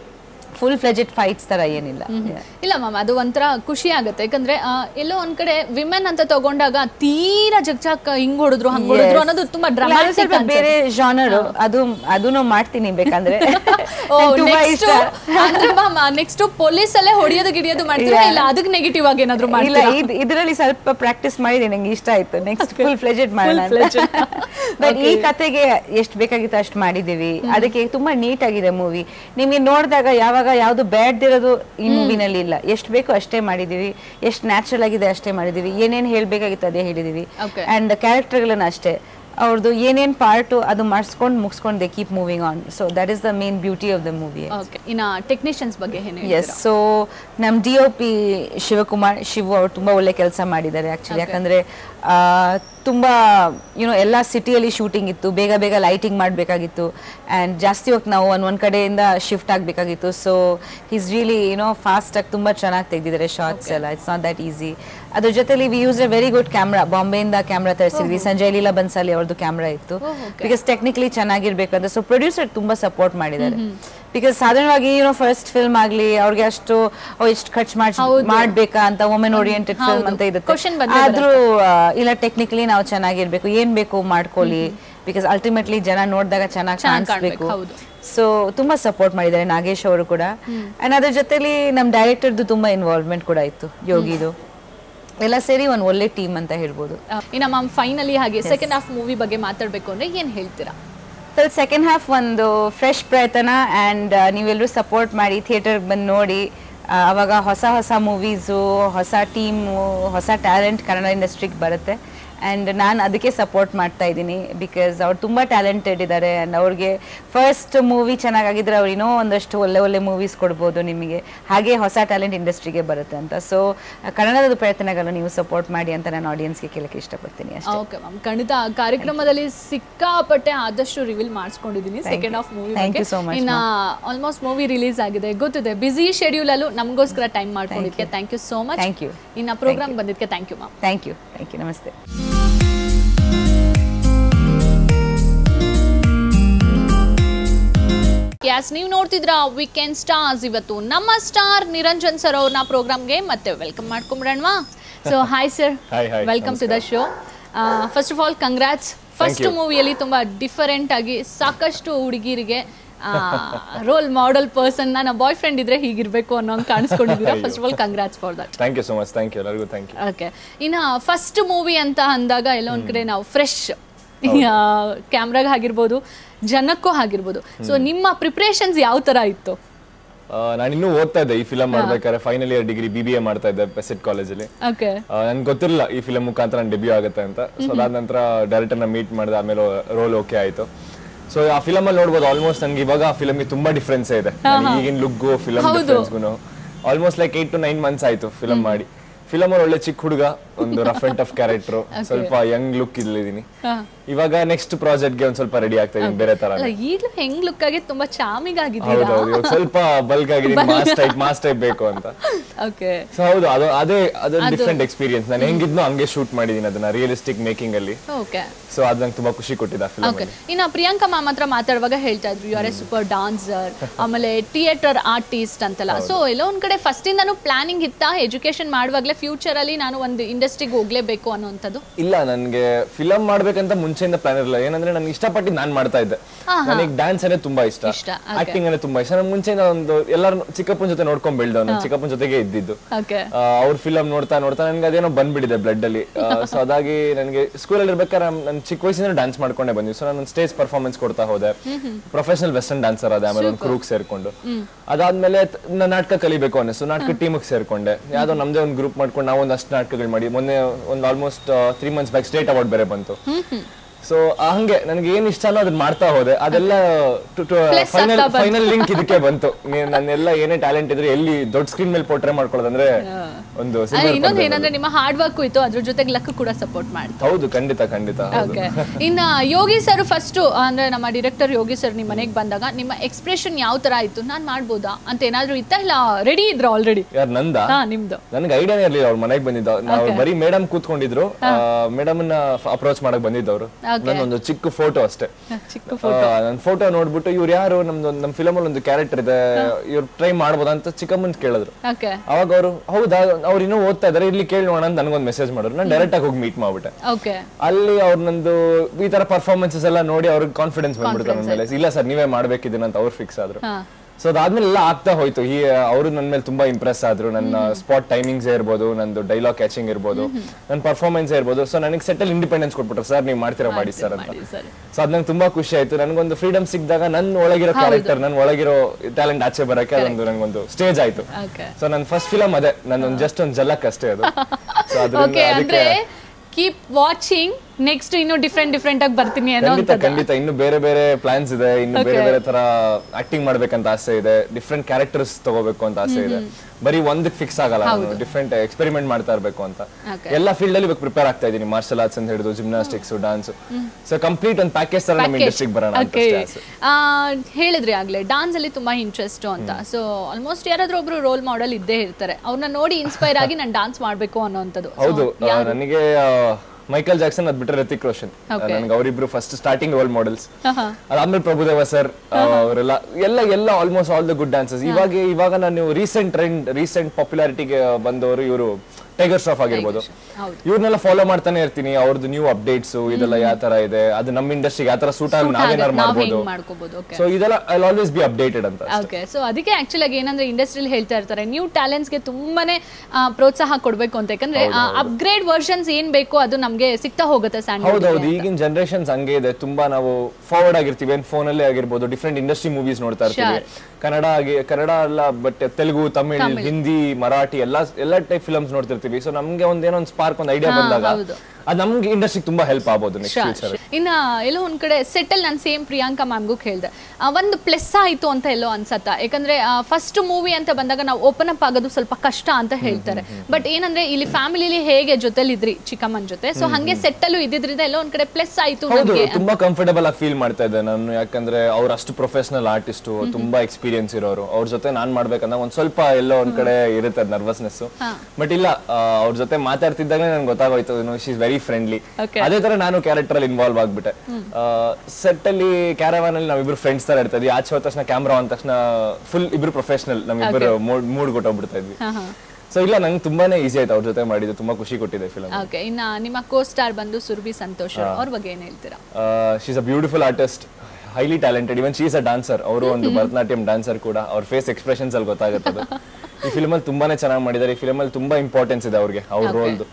full fledged fights ತರ ಏನಿಲ್ಲ Yeah. ಇಲ್ಲ ಮ್ಯಾಮ್ ಅದು ಒಂಥರ ಖುಷಿ ಆಗುತ್ತೆ ಯಾಕಂದ್ರೆ ಆ, ಎಲ್ಲೋ ಒಂದ್ ಕಡೆ ವಿಮೆನ್ ಅಂತ ತಗೊಂಡಾಗ ತೀರಾ ಜಗ್ಜಾಕ್ ಹಿಂಗ್ ಹೊಡೆದ್ರು ಹಂಗ್ ಹೊಡೆದ್ರು Yes. ಅನ್ನೋದು ತುಂಬಾ ಇಲ್ಲ, ಅದು ಡ್ರಾಮಾಟಿಕ್ ಸ್ವಲ್ಪ ಬೇರೆ ಜಾನರ್ ಅದು ಅದನ್ನು ಮಾಡ್ತೀನಿ ಬೇಕಂದ್ರೆ ಓ ನಂಗ್ ತುಂಬಾ ನೆಕ್ಸ್ಟ್ ಇಷ್ಟ ಅಂದ್ರೆ ಮ್ಯಾಮ್ ನೆಕ್ಸ್ಟ್ ಪೊಲೀಸ್ ಅಲ್ಲೇ ಹೊಡಿಯೋದು ಗಿಡಿಯೋದು ಮಾಡ್ತೀರಾ Yeah. ಇಲ್ಲ ಅದಕ್ಕೆ ನೆಗೆಟಿವ್ ಆಗಿ ಏನಾದ್ರು ಇಲ್ಲ ಮಾಡ್ತೀರಾ ಇದ್ ಇದರಲ್ಲಿ ಸ್ವಲ್ಪ ಪ್ರಾಕ್ಟೀಸ್ ಮಾಡಿದೆ ನಂಗೆ ಇಷ್ಟ ಆಯ್ತು ನೆಕ್ಸ್ಟ್ ಫುಲ್ ಫ್ಲೆಜೆಡ್ ಮಾಡೋಣ Full-fledged. ಬಟ್ ಈ ಕತೆಗೆ ಎಷ್ಟು ಬೇಕಾಗಿತ್ತು ಅಷ್ಟು ಮಾಡಿದೀವಿ ಅದಕ್ಕೆ ತುಂಬಾ ನೀಟ್ ಆಗಿದೆ ಮೂವಿ ನಿಮ್ಗೆ ನೋಡಿದಾಗ ಯಾವಾಗ ಯಾವ್ದು ಬ್ಯಾಡ್ ಇರೋದು ಈ ಮೂವಿನಲ್ಲಿ ಇಲ್ಲ ಎಷ್ಟು ಬೇಕು ಅಷ್ಟೇ ಮಾಡಿದೀವಿ ಎಷ್ಟು ನ್ಯಾಚುರಲ್ ಆಗಿದೆ ಅಷ್ಟೇ ಮಾಡಿದೀವಿ ಏನೇನ್ ಹೇಳ್ಬೇಕಾಗಿತ್ತು ಅದೇ ಹೇಳಿದೀವಿ Okay. ಅಂಡ್ ಕ್ಯಾರೆಕ್ಟರ್ಗಳನ್ನ ಅಷ್ಟೇ ಅವ್ರದ್ದು ಏನೇನ್ ಪಾರ್ಟು ಅದು ಮಾಡಿಸ್ಕೊಂಡು ಮುಗಿಸ್ಕೊಂಡು they keep moving on so that is the main beauty of the movie okay ಇನ್ನ ಟೆಕ್ನಿಷಿಯನ್ಸ್ ಬಗ್ಗೆ ಏನು ಎಸ್ ಸೊ ನಮ್ಮ D O P Shivakumar Shivu ಅವ್ರು ತುಂಬ ಒಳ್ಳೆ ಕೆಲಸ ಮಾಡಿದ್ದಾರೆ ಆ್ಯಕ್ಚುಲಿ ಯಾಕಂದರೆ ತುಂಬ ಯುನೋ ಎಲ್ಲ ಸಿಟಿಯಲ್ಲಿ ಶೂಟಿಂಗ್ ಇತ್ತು ಬೇಗ ಬೇಗ ಲೈಟಿಂಗ್ ಮಾಡಬೇಕಾಗಿತ್ತು ಆ್ಯಂಡ್ ಜಾಸ್ತಿ ಹೊತ್ತು ನಾವು ಒಂದು ಒಂದು ಕಡೆಯಿಂದ ಶಿಫ್ಟ್ ಆಗಬೇಕಾಗಿತ್ತು ಸೊ ಈಸ್ ರಿಯಲಿ ಯುನೋ ಫಾಸ್ಟಾಗಿ ತುಂಬ ಚೆನ್ನಾಗಿ ತೆಗೆದಿದ್ದಾರೆ ಶಾರ್ಟ್ಸ್ ಎಲ್ಲ ಇಟ್ಸ್ ನಾಟ್ ದಟ್ ಈಸಿ ಅದ್ರ ಜೊತೆಲಿ we use a very good camera ಬಾಂಬೆಯಿಂದ ಕ್ಯಾಮ್ರಾ ತರಿಸಿದ್ವಿ ಸಂಜಯ್ ಲೀಲಾ ಬನ್ಸಾಲಿ ಅವ್ರದ್ದು ಕ್ಯಾಮ್ರಾ ಇತ್ತು ಬಿಕಾಸ್ ಟೆಕ್ನಿಕಲಿ ಚೆನ್ನಾಗಿರ್ಬೇಕಂತ ಸೊ ಪ್ರೊಡ್ಯೂಸರ್ ತುಂಬ ಸಪೋರ್ಟ್ ಮಾಡಿದ್ದಾರೆ ಬಿಕಾಸ್ ಸಾಧಾರಣವಾಗಿ ಏನೋ ಫಸ್ಟ್ ಫಿಲ್ಮ್ ಆಗ್ಲಿ ಅವ್ರಿಗೆ ಅಷ್ಟು ಓ, ಎಷ್ಟು ಖರ್ಚು ಮಾಡಿ ಮಾಡ್ಬೇಕಾ ಅಂತ ವುಮೆನ್ ಓರಿಯೆಂಟೆಡ್ ಫಿಲ್ಮ್ ಅಂತ Question ಇರುತ್ತೆ ಬಂದೇ ಆದ್ರೂ ಆ, ಇಲ್ಲ ಟೆಕ್ನಿಕಲಿ ನಾವು ಚೆನ್ನಾಗಿರ್ಬೇಕು ಏನ್ ಬೇಕು ಮಾಡ್ಕೊಳ್ಳಿ ಬಿಕಾಸ್ ಅಲ್ಟಿಮೇಟ್ಲಿ ಜನ ನೋಡಿದಾಗ ಚೆನ್ನಾಗಿ ಚೆನ್ನಾಗ್ ಕಾಣಿಸ್ಬೇಕು ಕಾಣ್ಬೇಕು, ಹೌದು. ಸೊ ತುಂಬಾ ಸಪೋರ್ಟ್ ಮಾಡಿದ್ದಾರೆ ನಾಗೇಶ್ ಅವರು ಕೂಡ ಅಂಡ್ ಅದ್ರ ಜೊತೆಲಿ ನಮ್ ಡೈರೆಕ್ಟರ್ದು ತುಂಬಾ ಇನ್ವಾಲ್ವ್ಮೆಂಟ್ ಕೂಡ ಇತ್ತು ಯೋಗಿದು ಎಲ್ಲ ಸೇರಿ ಒಂದ್ ಒಳ್ಳೆ ಟೀಮ್ ಅಂತ ಹೇಳ್ಬೋದು ಆ, ಇನ್ನ ಮ್ಯಾಮ್ ಫೈನಲಿ ಹಾಗೆ ಸೆಕೆಂಡ್ ಹಾಫ್ ಮೂವಿ ಬಗ್ಗೆ ಮಾತಾಡ್ಬೇಕು ಅಂದ್ರೆ ಏನ್ ಹೇಳ್ತೀರಾ ಸೆಕೆಂಡ್ ಹಾಫ್ ಒಂದು ಫ್ರೆಶ್ ಪ್ರಯತ್ನ ಆ್ಯಂಡ್ ನೀವೆಲ್ಲರೂ ಸಪೋರ್ಟ್ ಮಾಡಿ ಥಿಯೇಟರ್ಗೆ ಬಂದು ನೋಡಿ ಆ, ಅವಾಗ ಹೊಸ ಹೊಸ ಮೂವೀಸು ಹೊಸ ಟೀಮು ಹೊಸ ಟ್ಯಾಲೆಂಟ್ ಕನ್ನಡ ಇಂಡಸ್ಟ್ರಿಗೆ ಬರುತ್ತೆ ಆ್ಯಂಡ್ ನಾನು ಅದಕ್ಕೆ ಸಪೋರ್ಟ್ ಮಾಡ್ತಾ ಇದ್ದೀನಿ ಬಿಕಾಸ್ ಅವ್ರು ತುಂಬ ಟ್ಯಾಲೆಂಟೆಡ್ ಇದ್ದಾರೆ ಆ್ಯಂಡ್ ಅವ್ರಿಗೆ ಫಸ್ಟ್ ಮೂವಿ ಚೆನ್ನಾಗಿದ್ರೆ ಅವ್ರು ಇನ್ನೂ ಒಂದಷ್ಟು ಒಳ್ಳೆ ಒಳ್ಳೆ ಮೂವೀಸ್ ಕೊಡ್ಬೋದು ನಿಮಗೆ ಹಾಗೆ ಹೊಸ ಟ್ಯಾಲೆಂಟ್ ಇಂಡಸ್ಟ್ರಿಗೆ ಬರುತ್ತೆ ಅಂತ ಸೊ ಕನ್ನಡದ ಪ್ರಯತ್ನಗಳು ನೀವು ಸಪೋರ್ಟ್ ಮಾಡಿ ಅಂತ ನಾನು ಆಡಿಯನ್ಸ್ಗೆ ಕೇಳಕ್ಕೆ ಇಷ್ಟಪಡ್ತೀನಿ ಅಷ್ಟೇ ಓಕೆ ಮ್ಯಾಮ್ ಖಂಡಿತ ಆ ಕಾರ್ಯಕ್ರಮದಲ್ಲಿ ಸಿಕ್ಕಾಪಟ್ಟೆ ಆದಷ್ಟು ರಿವೀಲ್ ಮಾಡಿಸ್ಕೊಂಡಿದ್ದೀನಿ Thank second you. Half movie Thank you so much, ಇನ್ನ ಆಲ್ಮೋಸ್ಟ್ ಮೂವಿ ರಿಲೀಸ್ ಆಗಿದೆ ಗೊತ್ತಿದೆ ಬಿಸಿ ಶೆಡ್ಯೂಲ್ ಅಲ್ಲೂ ನಮಗೋಸ್ಕರ ಟೈಮ್ ಮಾಡ್ಕೊಂಡಿದ್ಕೆ thank you so much Thank you. ಇನ್ನ ಪ್ರೋಗ್ರಾಮ್ ಬಂದಿದ್ಕೆ thank you ma'am thank you thank you ನಮಸ್ತೆ ಯಾಸ್ ನೀವು ನೋಡ್ತಿದ್ರ ವೀಕೆಂಡ್ ಸ್ಟಾರ್ಸ್ ಇವತ್ತು ನಮ್ಮ ಸ್ಟಾರ್ ನಿರಂಜನ್ ಸರ್ ಅವ್ರನ್ನ ಪ್ರೋಗ್ರಾಮ್ಗೆ ಮತ್ತೆ ವೆಲ್ಕಮ್ ಮಾಡ್ಕೊಂಬಿಡೋಣವಾ so hi sir Hi, hi. Welcome to the show first of all congrats first you. ಮೂವಿಯಲ್ಲಿ ತುಂಬಾ ಡಿಫರೆಂಟ್ ಆಗಿ ಸಾಕಷ್ಟು ಹುಡುಗಿರಿಗೆ ರೋಲ್ ಮಾಡೆಲ್ ಪರ್ಸನ್ ನನ್ನ ಬಾಯ್ ಫ್ರೆಂಡ್ ಇದ್ರೆ ಹೀಗಿರ್ಬೇಕು ಅನ್ನೋ ಹಂಗೆ ಕಾಣಿಸ್ಕೊಂಡಿದ್ದೀರಾ ಅಯ್ಯೋ. First of all congrats for that thank you so much thank you ಎಲ್ಲರಿಗೂ ಥ್ಯಾಂಕ್ ಯು ಓಕೆ ಇನ್ನು ಫಸ್ಟ್ ಮೂವಿ ಅಂತ ಅಂದಾಗ ಎಲ್ಲ ಒಂದ್ ಕಡೆ ನಾವು ಫ್ರೆಶ್ ಕ್ಯಾಮ್ರಾಗ ಆಗಿರ್ಬೋದು ಜನಕ್ಕೂ ಆಗಿರ್ಬೋದು ಸೊ ನಿಮ್ಮ ಪ್ರಿಪ್ರೇಷನ್ಸ್ ಯಾವ ತರ ಇತ್ತು ನಾನು ಇನ್ನೂ ಓದ್ತಾ ಇದ್ದೆ ಈ ಫಿಲಮ್ ಮಾಡ್ಬೇಕಾದ್ರೆ final year degree B B A ಮಾಡ್ತಾ ಇದ್ದೆ ಪೆಸಿಟ್ ಕಾಲೇಜಲ್ಲಿ ಓಕೆ ನನ್ಗೆ ಗೊತ್ತಿರಲಿಲ್ಲ ಈ ಫಿಲಮ್ ಮುಖಾಂತರ ನಾನು ಡೆಬ್ಯೂ ಆಗುತ್ತೆ ಅಂತ ಸೊ ಅದಾದ ನಂತರ ಡೈರೆಕ್ಟರ್ನ ಮೀಟ್ ಮಾಡಿದೆ ಆಮೇಲೆ ರೋಲ್ ಓಕೆ ಆಯಿತು ಸೊ ಆ ಫಿಲಮ್ ಅಲ್ಲಿ ನೋಡ್ಬೋದು ಆಲ್ಮೋಸ್ಟ್ ನನಗೆ ಇವಾಗ ಆ ಫಿಲಮ್ಗೆ ತುಂಬಾ ಡಿಫ್ರೆನ್ಸ್ ಇದೆ ನನ್ ಈಗಿನ ಲುಕ್ಗು ಫಿಲಮ್ ಡಿಫ್ರೆನ್ಸ್ಗೂ almost like eight to nine months ಆಯ್ತು ಫಿಲಮ್ ಮಾಡಿ ಫಿಲಮ್ ಅಲ್ಲಿ ಒಳ್ಳೆ ಚಿಕ್ಕ ಹುಡುಗ ಒಂದು ರಫ್ ಅಂಡ್ ಟಫ್ ಕ್ಯಾರೆಕ್ಟರ್ ಸ್ವಲ್ಪ ಯಂಗ್ ಲುಕ್ ಇಲ್ಲಿದ್ದೀನಿ ಇವಾಗ ನೆಕ್ಸ್ಟ್ ಪ್ರಾಜೆಕ್ಟ್ಗೆ ಒಂದ್ ಸ್ವಲ್ಪ ರೆಡಿ ಆಗ್ತಾ ಇದೀನಿ ಬೇರೆ ತರ ಅಲ್ಲ ಈಗಲೂ ಹೆಂಗ್ ಲುಕ್ ಆಗಿ ತುಂಬಾ ಚಾಮಿಗ್ ಆಗಿದ್ದೀರಾ ಹೌದೌದು ಇವಾಗ ಸ್ವಲ್ಪ ಬಲ್ಕ್ ಆಗಿದ್ದೀನಿ ಮಾಸ್ ಟೈಪ್ ಮಾಸ್ ಟೈಪ್ ಬೇಕು ಅಂತ ಓಕೆ ಸೊ ಹೌದು ಅದು ಅದೇ ಅದು ಡಿಫ್ರೆಂಟ್ ಎಕ್ಸ್ಪೀರಿಯನ್ಸ್ ನಾನು ಹೆಂಗಿದ್ನೋ ಹಂಗೆ ಶೂಟ್ ಮಾಡಿದೀನಿ ಅದನ್ನ ರಿಯಲಿಸ್ಟಿಕ್ ಮೇಕಿಂಗ್ ಅಲ್ಲಿ ಓಕೆ ಸೊ ಅದು ನಂಗೆ ತುಂಬಾ ಖುಷಿ ಕೊಟ್ಟಿದೆ ಆ ಫಿಲಮ್ ಓಕೆ ಇನ್ನ ಪ್ರಿಯಾಂಕಾ ಮ್ಯಾಮ್ ಹತ್ರ ಮಾತಾಡುವಾಗ ಹೇಳ್ತಾ ಇದ್ರು you are a super dancer ಆಮೇಲೆ ಥಿಯೇಟರ್ ಆರ್ಟಿಸ್ಟ್ ಅಂತಲ್ಲ ಸೊ ಎಲ್ಲೋ ಒಂದ್ ಕಡೆ ಫಸ್ಟ್ ಇಂದಾನು ಪ್ಲಾನಿಂಗ್ ಇತ್ತಾ ಎಜುಕೇಶನ್ ಮಾಡುವಾಗಲೇ ಫ್ಯೂಚರ್ ಅಲ್ಲಿ ನಾನು ಒಂದು ಇಂಡಸ್ಟ್ರಿಗೆ ಹೋಗ್ಲೇಬೇಕು ಅನ್ನೋಂಥದ್ದು ಇಲ್ಲ ನನ್ಗೆ ಫಿಲಮ್ ಮಾಡ್ಬೇಕಂತ ಮುಂಚೆಯಿಂದ ಪ್ಲಾನ್ ಇರಲಿಲ್ಲ ಏನಂದ್ರೆ ನಾನು ಇಷ್ಟಪಟ್ಟು ನಾನು ಮಾಡ್ತಾ ಇದ್ದೆ ನನಗೆ ಡ್ಯಾನ್ಸ್ ಅಂದ್ರೆ ತುಂಬಾ ಇಷ್ಟ ಇಷ್ಟ, ಆಕ್ಟಿಂಗ್ ಅಂದ್ರೆ ತುಂಬಾ ಇಷ್ಟ ನಾನು ಮುಂಚೆಯಿಂದ ಒಂದು ಎಲ್ಲರೂ ಚಿಕ್ಕಪ್ಪನ ಜೊತೆ ನೋಡ್ಕೊಂಡ್ ಬೆಳ್ದವ್ ನಾನು ಚಿಕ್ಕಪ್ಪನ ಜೊತೆಗೆ ಇದ್ದಿದ್ದು ಓಕೆ ಅವ್ರ ಫಿಲಮ್ ನೋಡ್ತಾ ನೋಡ್ತಾ ನನ್ಗೆ ಅದೇನೋ ಬಂದ್ಬಿಟ್ಟಿದೆ ಬ್ಲಡ್ ಅಲ್ಲಿ ಸೊ ಅದಾಗಿ ನನಗೆ ಸ್ಕೂಲಲ್ಲಿ ಇರ್ಬೇಕಾದ್ರೆ ನಾನು ಚಿಕ್ಕ ವಯಸ್ಸಿಂದ ಡ್ಯಾನ್ಸ್ ಮಾಡ್ಕೊಂಡೇ ಬಂದಿದ್ದು ಸೊ ನಾನು ಸ್ಟೇಜ್ ಪರ್ಫಾರ್ಮೆನ್ಸ್ ಕೊಡ್ತಾ ಹೋದೆ ಪ್ರೊಫೆಷನಲ್ ವೆಸ್ಟರ್ನ್ ಡ್ಯಾನ್ಸರ್ ಅದೇ ಆಮೇಲೆ ಒಂದು ಕ್ರೂಕ್ ಸೇರ್ಕೊಂಡು ಅದಾದ್ಮೇಲೆ ತ- ನಾನು ನಾಟಕ ಕಲಿಬೇಕು ಅನ್ನಿಸ್ತು ನಾಟಕ ಟೀಮಿಗೆ ಸೇರ್ಕೊಂಡೆ ಯಾವ್ದೋ ನಮ್ದೇ ಒಂದು ಗ್ರೂಪ್ ಮಾಡ್ಕೊಂಡು ನಾವು ಒಂದಷ್ಟು ನಾಟಕಗಳು ಮಾಡಿ ಮೊನ್ನೆ ಒಂದು almost three months back state award ಬೇರೆ ಬಂತು ಸೊ ಹಂಗೆ ನನಗೆ ಏನ್ ಇಷ್ಟ ಅನ್ನೋ ಅದನ್ನ ಮಾಡ್ತಾ ಹೋದೆ ಅದೆಲ್ಲ Plus ಫೈನಲ್ ಆಗ್ತಾ ಬಂತು. ಫೈನಲ್ ಲಿಂಕ್ ಇದಕ್ಕೆ ಬಂತು ನೀನ್ ನನ್ನೆಲ್ಲ ಏನೇ ಟ್ಯಾಲೆಂಟ್ ಇದ್ರೆ ಎಲ್ಲಿ ದೊಡ್ಡ ಸ್ಕ್ರೀನ್ ಮೇಲೆ ಪೋರ್ಟ್ರೇ ಮಾಡ್ಕೊಳ್ಳೋದಂದ್ರೆ ಒಂದು silver ಇನ್ನೊಂದು ಪರ್ದೆ ಏನಂದ್ರೆ ನಿಮ್ಮ ಹಾರ್ಡ್ ವರ್ಕ್ ಇತ್ತು ಅದ್ರ ಜೊತೆಗೆ ಲಕ್ ಕೂಡ ಸಪೋರ್ಟ್ ಮಾಡ್ತು ಹೌದು ಖಂಡಿತ ಖಂಡಿತ ಹೌದು ಓಕೆ ಇನ್ನ ಯೋಗಿ ಸರ್ ಫಸ್ಟ್ ಅಂದ್ರೆ ನಮ್ಮ ಡೈರೆಕ್ಟರ್ ಯೋಗಿ ಸರ್ ನಿಮ್ಮ ಮನೆಗೆ ಬಂದಾಗ ನಿಮ್ಮ ಎಕ್ಸ್ಪ್ರೆಷನ್ ಯಾವ ತರ ಇತ್ತು ನಾನ್ ಮಾಡ್ಬೋದಾ ಅಂತ ಏನಾದ್ರೂ ಇತ್ತಾ ಇಲ್ಲ ರೆಡಿ ಇದ್ರ ಆಲ್ರೆಡಿ ಯಾರು ನಂದ ಹಾ ನಿಮ್ದು ನನ್ಗೆ ಐಡಿಯಾನೇ ಇರ್ಲಿಲ್ಲ ಅವ್ರ ಮನೆಗೆ ಬಂದಿದ್ದ ನಾವು ಬರೀ ಮೇಡಮ್ ಕೂತ್ಕೊಂಡಿದ್ರು ಮೇಡಮ್ ನ ಅಪ್ರೋಚ್ ಮಾಡಕ್ ಬಂದಿದ್ದವ್ರು Okay. ನನ್ನೊಂದು ಚಿಕ್ಕ ಫೋಟೋ ಅಷ್ಟೇ ಚಿಕ್ಕ ನನ್ನ ಫೋಟೋ ನೋಡ್ಬಿಟ್ಟು ಇವ್ರು ಯಾರು ನಮ್ದು ನಮ್ ಫಿಲಮ್ ಅಲ್ಲಿ ಒಂದು ಕ್ಯಾರೆಕ್ಟರ್ ಇದೆ ಇವ್ರು ಟ್ರೈ ಮಾಡ್ಬೋದಾ ಅಂತ ಚಿಕ್ಕಮ್ಮನ್ ಕೇಳಿದ್ರು ಓಕೆ ಅವಾಗ ಅವರು ಹೌದಾ ಅವ್ರು ಇನ್ನೂ ಓದ್ತಾ ಇದಾರೆ ಇಲ್ಲಿ ಕೇಳಿ ನೋಡೋಣ ಅಂತ ನನಗೊಂದು ಮೆಸೇಜ್ ಮಾಡಿದ್ರು ನಾನು ಡೈರೆಕ್ಟ್ ಆಗಿ ಹೋಗಿ ಮೀಟ್ ಮಾಡ್ಬಿಟ್ಟೆ ಓಕೆ ಅಲ್ಲಿ ಅವ್ರ ನಂದು ಈ ತರ ಪರ್ಫಾರ್ಮೆನ್ಸಸ್ ಎಲ್ಲ ನೋಡಿ ಅವ್ರಿಗೆ ಕಾನ್ಫಿಡೆನ್ಸ್ ಬಂದ್ಬಿಡ್ತು ನನ್ನ ಮೇಲೆ ಇಲ್ಲ ಸರ್ ನೀವೇ ಮಾಡ್ಬೇಕಿದ್ದೀನ ಅಂತ ಅವ್ರು ಫಿಕ್ಸ್ ಆದ್ರು ಹಾ ಸೊ ಅದಾದ್ಮೇಲೆ ಎಲ್ಲ ಆಗ್ತಾ ಹೋಯ್ತು ಈ ಅವರು ನನ್ನ ಮೇಲೆ ತುಂಬಾ ಇಂಪ್ರೆಸ್ ಆದ್ರು ನನ್ನ ಸ್ಪಾಟ್ ಟೈಮಿಂಗ್ಸ್ ಇರ್ಬೋದು ನಂದು ಡೈಲಾಗ್ ಕ್ಯಾಚಿಂಗ್ ಇರ್ಬೋದು ನನ್ನ ಪರ್ಫಾರ್ಮೆನ್ಸ್ ಇರ್ಬೋದು ಸೊ ನನಗೆ ಸೆಟಲ್ ಇಂಡಿಪೆಂಡೆನ್ಸ್ ಕೊಟ್ಬಿಟ್ರು ಸರ್ ನೀವು ಮಾಡ್ತೀರಾ ಮಾಡಿ ಸರ್ ಅಂತ ಮಾಡಿ ಸರ್ ಸೊ ಅದ್ ನಂಗೆ ತುಂಬಾ ಖುಷಿ ಆಯ್ತು ನನಗೊಂದು ಫ್ರೀಡಮ್ ಸಿಕ್ಕಿದಾಗ ನನ್ನ ಒಳಗಿರೋ ಕ್ಯಾರೆಕ್ಟರ್ ನನ್ನ ಒಳಗಿರೋ ಟ್ಯಾಲೆಂಟ್ ಆಚೆ ಬರಕ್ಕೆ ಅದೊಂದು ನನಗೊಂದು ಸ್ಟೇಜ್ ಆಯ್ತು ಓಕೆ ಸೊ ನನ್ನ ಫಸ್ಟ್ ಫಿಲಮ್ ಅದೇ ನನ್ನೊಂದು ಜಸ್ಟ್ ಒಂದು ಜಲಕ್ ಅಷ್ಟೇ ಅದು ಸೊ ಅದರಿಂದ ಓಕೆ ಅಂದ್ರೆ ಅದಕ್ಕೆ ಕೀಪ್ ವಾಚಿಂಗ್ ನೆಕ್ಸ್ಟ್ ಇನ್ನು ಡಿಫ್ರೆಂಟ್ ಡಿಫ್ರೆಂಟ್ ಆಗಿ ಬರ್ತೀನಿ ಅನ್ನೋ ಖಂಡಿತ ಖಂಡಿತ ಇನ್ನು ಬೇರೆ ಬೇರೆ ಪ್ಲಾನ್ಸ್ ಇದೆ ಇನ್ನು ಬೇರೆ ಬೇರೆ ತರ ಆಕ್ಟಿಂಗ್ ಮಾಡ್ಬೇಕಂತ ಆಸೆ ಇದೆ ಡಿಫ್ರೆಂಟ್ ಕ್ಯಾರೆಕ್ಟರ್ಸ್ ತಗೋಬೇಕು ಅಂತ ಆಸೆ ಇದೆ ಬರೀ ಒಂದಕ್ಕೆ ಫಿಕ್ಸ್ ಆಗಲ್ಲ ನಾನು ಡಿಫ್ರೆಂಟ್ ಎಕ್ಸ್ಪೆರಿಮೆಂಟ್ ಮಾಡ್ತಾ ಇರ್ಬೇಕು ಅಂತ Okay. ಎಲ್ಲ ಫೀಲ್ಡ್ ಅಲ್ಲಿ ಇವಾಗ ಪ್ರಿಪೇರ್ ಆಗ್ತಾ ಇದೀನಿ ಮಾರ್ಷಲ್ ಆರ್ಟ್ಸ್ ಅಂತ ಹಿಡಿದು ಜಿಮ್ನಾಸ್ಟಿಕ್ಸ್ ಡಾನ್ಸ್ ಸೊ ಕಂಪ್ಲೀಟ್ ಒಂದು ಪ್ಯಾಕೇಜ್ ತರ ನಮ್ಮ ಇಂಡಸ್ಟ್ರಿಗೆ ಬರೋಣ ಅಂತ ಓಕೆ ಅಷ್ಟೇ ಆಸೆ ಹೇಳಿದ್ರಿ ಆಗ್ಲೇ ಡಾನ್ಸ್ ಅಲ್ಲಿ ತುಂಬಾ ಇಂಟ್ರೆಸ್ಟ್ ಅಂತ ಸೊ ಆಲ್ಮೋಸ್ಟ್ ಯಾರಾದ್ರೂ ಒಬ್ರು ರೋಲ್ ಮಾಡೆಲ್ ಇದ್ದೇ ಇರ್ತಾರೆ ಅವ್ರನ್ನ ನೋಡಿ ಇನ್ಸ್ಪೈರ್ ಆಗಿ ನಾನು ಡಾನ್ಸ್ ಮಾಡ್ಬೇಕು ಅನ್ನೋಂಥದ್ದು ಹೌದು ಆ, ನನಗೆ ಆ, ಮೈಕಲ್ ಜಾಕ್ಸನ್ ಅದ್ ಬಿಟ್ರೆ ರಿತಿಕ್ ರೋಷನ್ Okay. ನನ್ಗೆ ಅವರಿಬ್ರು ಫಸ್ಟ್ ಸ್ಟಾರ್ಟಿಂಗ್ ರೋಲ್ ಮಾಡೆಲ್ಸ್ ಆಹಾ. ಅದಾದ್ಮೇಲೆ ಪ್ರಭುದೇವ ಸರ್ ಅವರೆಲ್ಲ ಎಲ್ಲ ಎಲ್ಲ almost all the good dances ಇವಾಗ ಇವಾಗ ನಾನು ರೀಸೆಂಟ್ ಟ್ರೆಂಡ್ ರೀಸೆಂಟ್ ಪಾಪ್ಯುಲಾರಿಟಿಗೆ ಬಂದವರು ಇವರು ಟೈಗರ್ ಶ್ರಾಫ್ ಆಗಿರ್ಬೋದು ಹೌದು. ಇವ್ರನ್ನೆಲ್ಲ ಫಾಲೋ ಮಾಡ್ತಾನೆ ಇರ್ತೀನಿ ಅವ್ರದ್ದು ನ್ಯೂ ಅಪ್ಡೇಟ್ಸ್ ಇದೆಲ್ಲ ಯಾವ ತರ ಇದೆ ಅದು ನಮ್ಮ ಇಂಡಸ್ಟ್ರಿಗೆ ಯಾವ ತರ ಸೂಟ್ ಆಗಿ ನಾವೇನಾರು ನಾವ್ ಮಾಡ್ಬೋದು ಹೆಂಗ್ ಮಾಡ್ಕೋಬಹುದು ಓಕೆ ಸೊ ಇದೆಲ್ಲ ಐ ಆಲ್ವೇಸ್ ಬಿ ಅಪ್ಡೇಟೆಡ್ ಅಂತ ಓಕೆ ಸೊ ಅದಕ್ಕೆ ಆಕ್ಚುಲಿ ಆಗಿ ಏನಂದ್ರೆ ಇಂಡಸ್ಟ್ರಿಯಲ್ಲಿ ಹೇಳ್ತಾ ಇರ್ತಾರೆ ನ್ಯೂ ಟ್ಯಾಲೆಂಟ್ಸ್ಗೆ ತುಂಬಾನೇ ಆ, ಪ್ರೋತ್ಸಾಹ ಕೊಡ್ಬೇಕು ಅಂತ ಯಾಕಂದ್ರೆ ಅಪ್ಗ್ರೇಡ್ ವರ್ಷನ್ಸ್ ಏನ್ ಬೇಕು ಅದು ನಮ್ಗೆ ಸಿಗ್ತಾ ಹೋಗುತ್ತೆ ಸ್ಯಾಂಡ್ ಹೌದೌದು ಈಗಿನ ಜನರೇಷನ್ಸ್ ಹಂಗೆ ಇದೆ ತುಂಬಾ ನಾವು ಫಾರ್ವರ್ಡ್ ಆಗಿರ್ತೀವಿ ಏನ್ ಫೋನ್ ಅಲ್ಲೇ ಆಗಿರ್ಬೋದು ಡಿಫ್ರೆಂಟ್ ಇಂಡಸ್ಟ್ರಿ ಮೂವೀಸ್ ನೋಡ್ತಾ ಇರ್ತೀವಿ ಕನ್ನಡ ಆಗಿ ಕನ್ನಡ ಅಲ್ಲ ಬಟ್ ತೆಲುಗು ತಮಿಳ್ ಹಿಂದಿ ಮರಾಠಿ ಎಲ್ಲಾ ಎಲ್ಲಾ ಟೈಪ್ ಫಿಲ್ಮ್ಸ್ ನೋಡ್ತಿರ್ತೀವಿ ಸೊ ನಮ್ಗೆ ಒಂದೇನೋ ಒಂದು ಸ್ಪಾರ್ಕ್ ಒಂದು ಐಡಿಯಾ ಬಂದಾಗ ಹೌದು. ಅದು ನಮ್ಗೆ ಇಂಡಸ್ಟ್ರಿಗೆ ತುಂಬಾ ಹೆಲ್ಪ್ ಆಗ್ಬೋದು ನೆಕ್ಸ್ಟ್ ಫ್ಯೂಚರ್ ಇನ್ನ ಎಲ್ಲೋ ಒಂದ್ ಕಡೆ ಸೆಟಲ್ ನಾನು ಸೇಮ್ ಪ್ರಿಯಾಂಕಾ ಮ್ಯಾಮ್ಗೂ ಕೇಳಿದೆ ಒಂದು ಪ್ಲಸ್ ಆಯ್ತು ಅಂತ ಎಲ್ಲೋ ಅನ್ಸತ್ತ ಯಾಕಂದ್ರೆ ಫಸ್ಟ್ ಮೂವಿ ಅಂತ ಬಂದಾಗ ನಾವು ಓಪನ್ ಅಪ್ ಆಗೋದು ಸ್ವಲ್ಪ ಕಷ್ಟ ಅಂತ ಹೇಳ್ತಾರೆ ಬಟ್ ಏನಂದ್ರೆ ಇಲ್ಲಿ ಫ್ಯಾಮಿಲಿಲಿ ಹೇಗೆ ಜೊತೆಲಿದ್ರಿ ಚಿಕ್ಕಮ್ಮನ ಜೊತೆ ಸೊ ಹಂಗೆ ಸೆಟ್ಟಲ್ಲೂ ಇದ್ದಿದ್ರಿಂದ ಎಲ್ಲೋ ಒಂದ್ ಕಡೆ ಪ್ಲಸ್ ಆಯ್ತು ಹೌದು ನಮ್ಗೆ ತುಂಬಾ ಕಂಫರ್ಟಬಲ್ ಆಗಿ ಫೀಲ್ ಮಾಡ್ತಾ ಇದ್ದೆ ನಾನು ಯಾಕಂದ್ರೆ ಅವ್ರು ಅಷ್ಟು ಪ್ರೊಫೆಷನಲ್ ಆರ್ಟಿಸ್ಟ್ ತುಂಬಾ ಎಕ್ಸ್ಪೀರಿಯನ್ಸ್ ಇರೋರು ಅವ್ರ ಜೊತೆ ನಾನ್ ಮಾಡ್ಬೇಕಂದ್ರೆ ಒಂದ್ ಸ್ವಲ್ಪ ಎಲ್ಲೋ ಒಂದ್ ಕಡೆ ಇರುತ್ತೆ ನರ್ವಸ್ನೆಸ್ ಬಟ್ ಇಲ್ಲ ಆ, ಅವ್ರ ಜೊತೆ ಮಾತಾಡ್ತಿದ್ದಾಗಲೇ ನನ್ಗೆ ಗೊತ್ತಾಗೋಯ್ತು she is very friendly Okay. ಅದೇ ತರ ನಾನು ಕ್ಯಾರೆಕ್ಟರ್ ಅಲ್ಲಿ ಇನ್ವಾಲ್ವ್ ಆಗ್ಬಿಟ್ಟೆ ಸೆಟ್ ಅಲ್ಲಿ ಕ್ಯಾರವಾನ್ ಅಲ್ಲಿ ನಾವಿಬ್ರು ಫ್ರೆಂಡ್ಸ್ ತರ ಇರ್ತಾ ಇದ್ವಿ ಆಚೆ ಹೋದ ತಕ್ಷಣ ಕ್ಯಾಮ್ರಾ ಅಂದ ತಕ್ಷಣ ಫುಲ್ ಇಬ್ರು ಪ್ರೊಫೆಷನಲ್ ನಮ್ಮಿಬ್ರು ಮೂಡ್ ಕೊಟ್ಟೋಗ್ಬಿಡ್ತಾ ಇದ್ವಿ ಹಾ, ಹಾ. ಸೊ ಇಲ್ಲ ನಂಗೆ ತುಂಬಾನೇ ಈಸಿ ಆಯ್ತು ಅವ್ರ ಜೊತೆ ಮಾಡಿದ್ದು ತುಂಬಾ ಖುಷಿ ಕೊಟ್ಟಿದೆ ಫಿಲಮ್ ಓಕೆ ಇನ್ನ ನಿಮ್ಮ ಕೋ ಸ್ಟಾರ್ ಬಂದು ಸುರ್ಬಿ ಸಂತೋಷ್ ಅವ್ರ ಬಗ್ಗೆ ಏನ್ ಹೇಳ್ತೀರಾ she is a beautiful artist highly talented even she's a dancer ಅವರು ಒಂದು ಭರತನಾಟ್ಯಂ ಡಾನ್ಸರ್ ಕೂಡ ಅವ್ರ ಫೇಸ್ ಎಕ್ಸ್ಪ್ರೆಷನ್ಸ್ ಅಲ್ಲಿ ಗೊತ್ತಾಗುತ್ತೆ ಅದು ಈ ಫಿಲ್ಮ್ ಅಲ್ಲಿ ತುಂಬಾನೇ ಚೆನ್ನಾಗಿ ಮಾಡಿದ್ದಾರೆ ಈ ಫಿಲ್ಮ್ ಅಲ್ಲಿ ತುಂಬಾ ಇಂಪಾರ್ಟೆನ್ಸ್ ಇದೆ ಅವ್ರಿಗೆ ಅವ್ರ ರೋಲ್ದು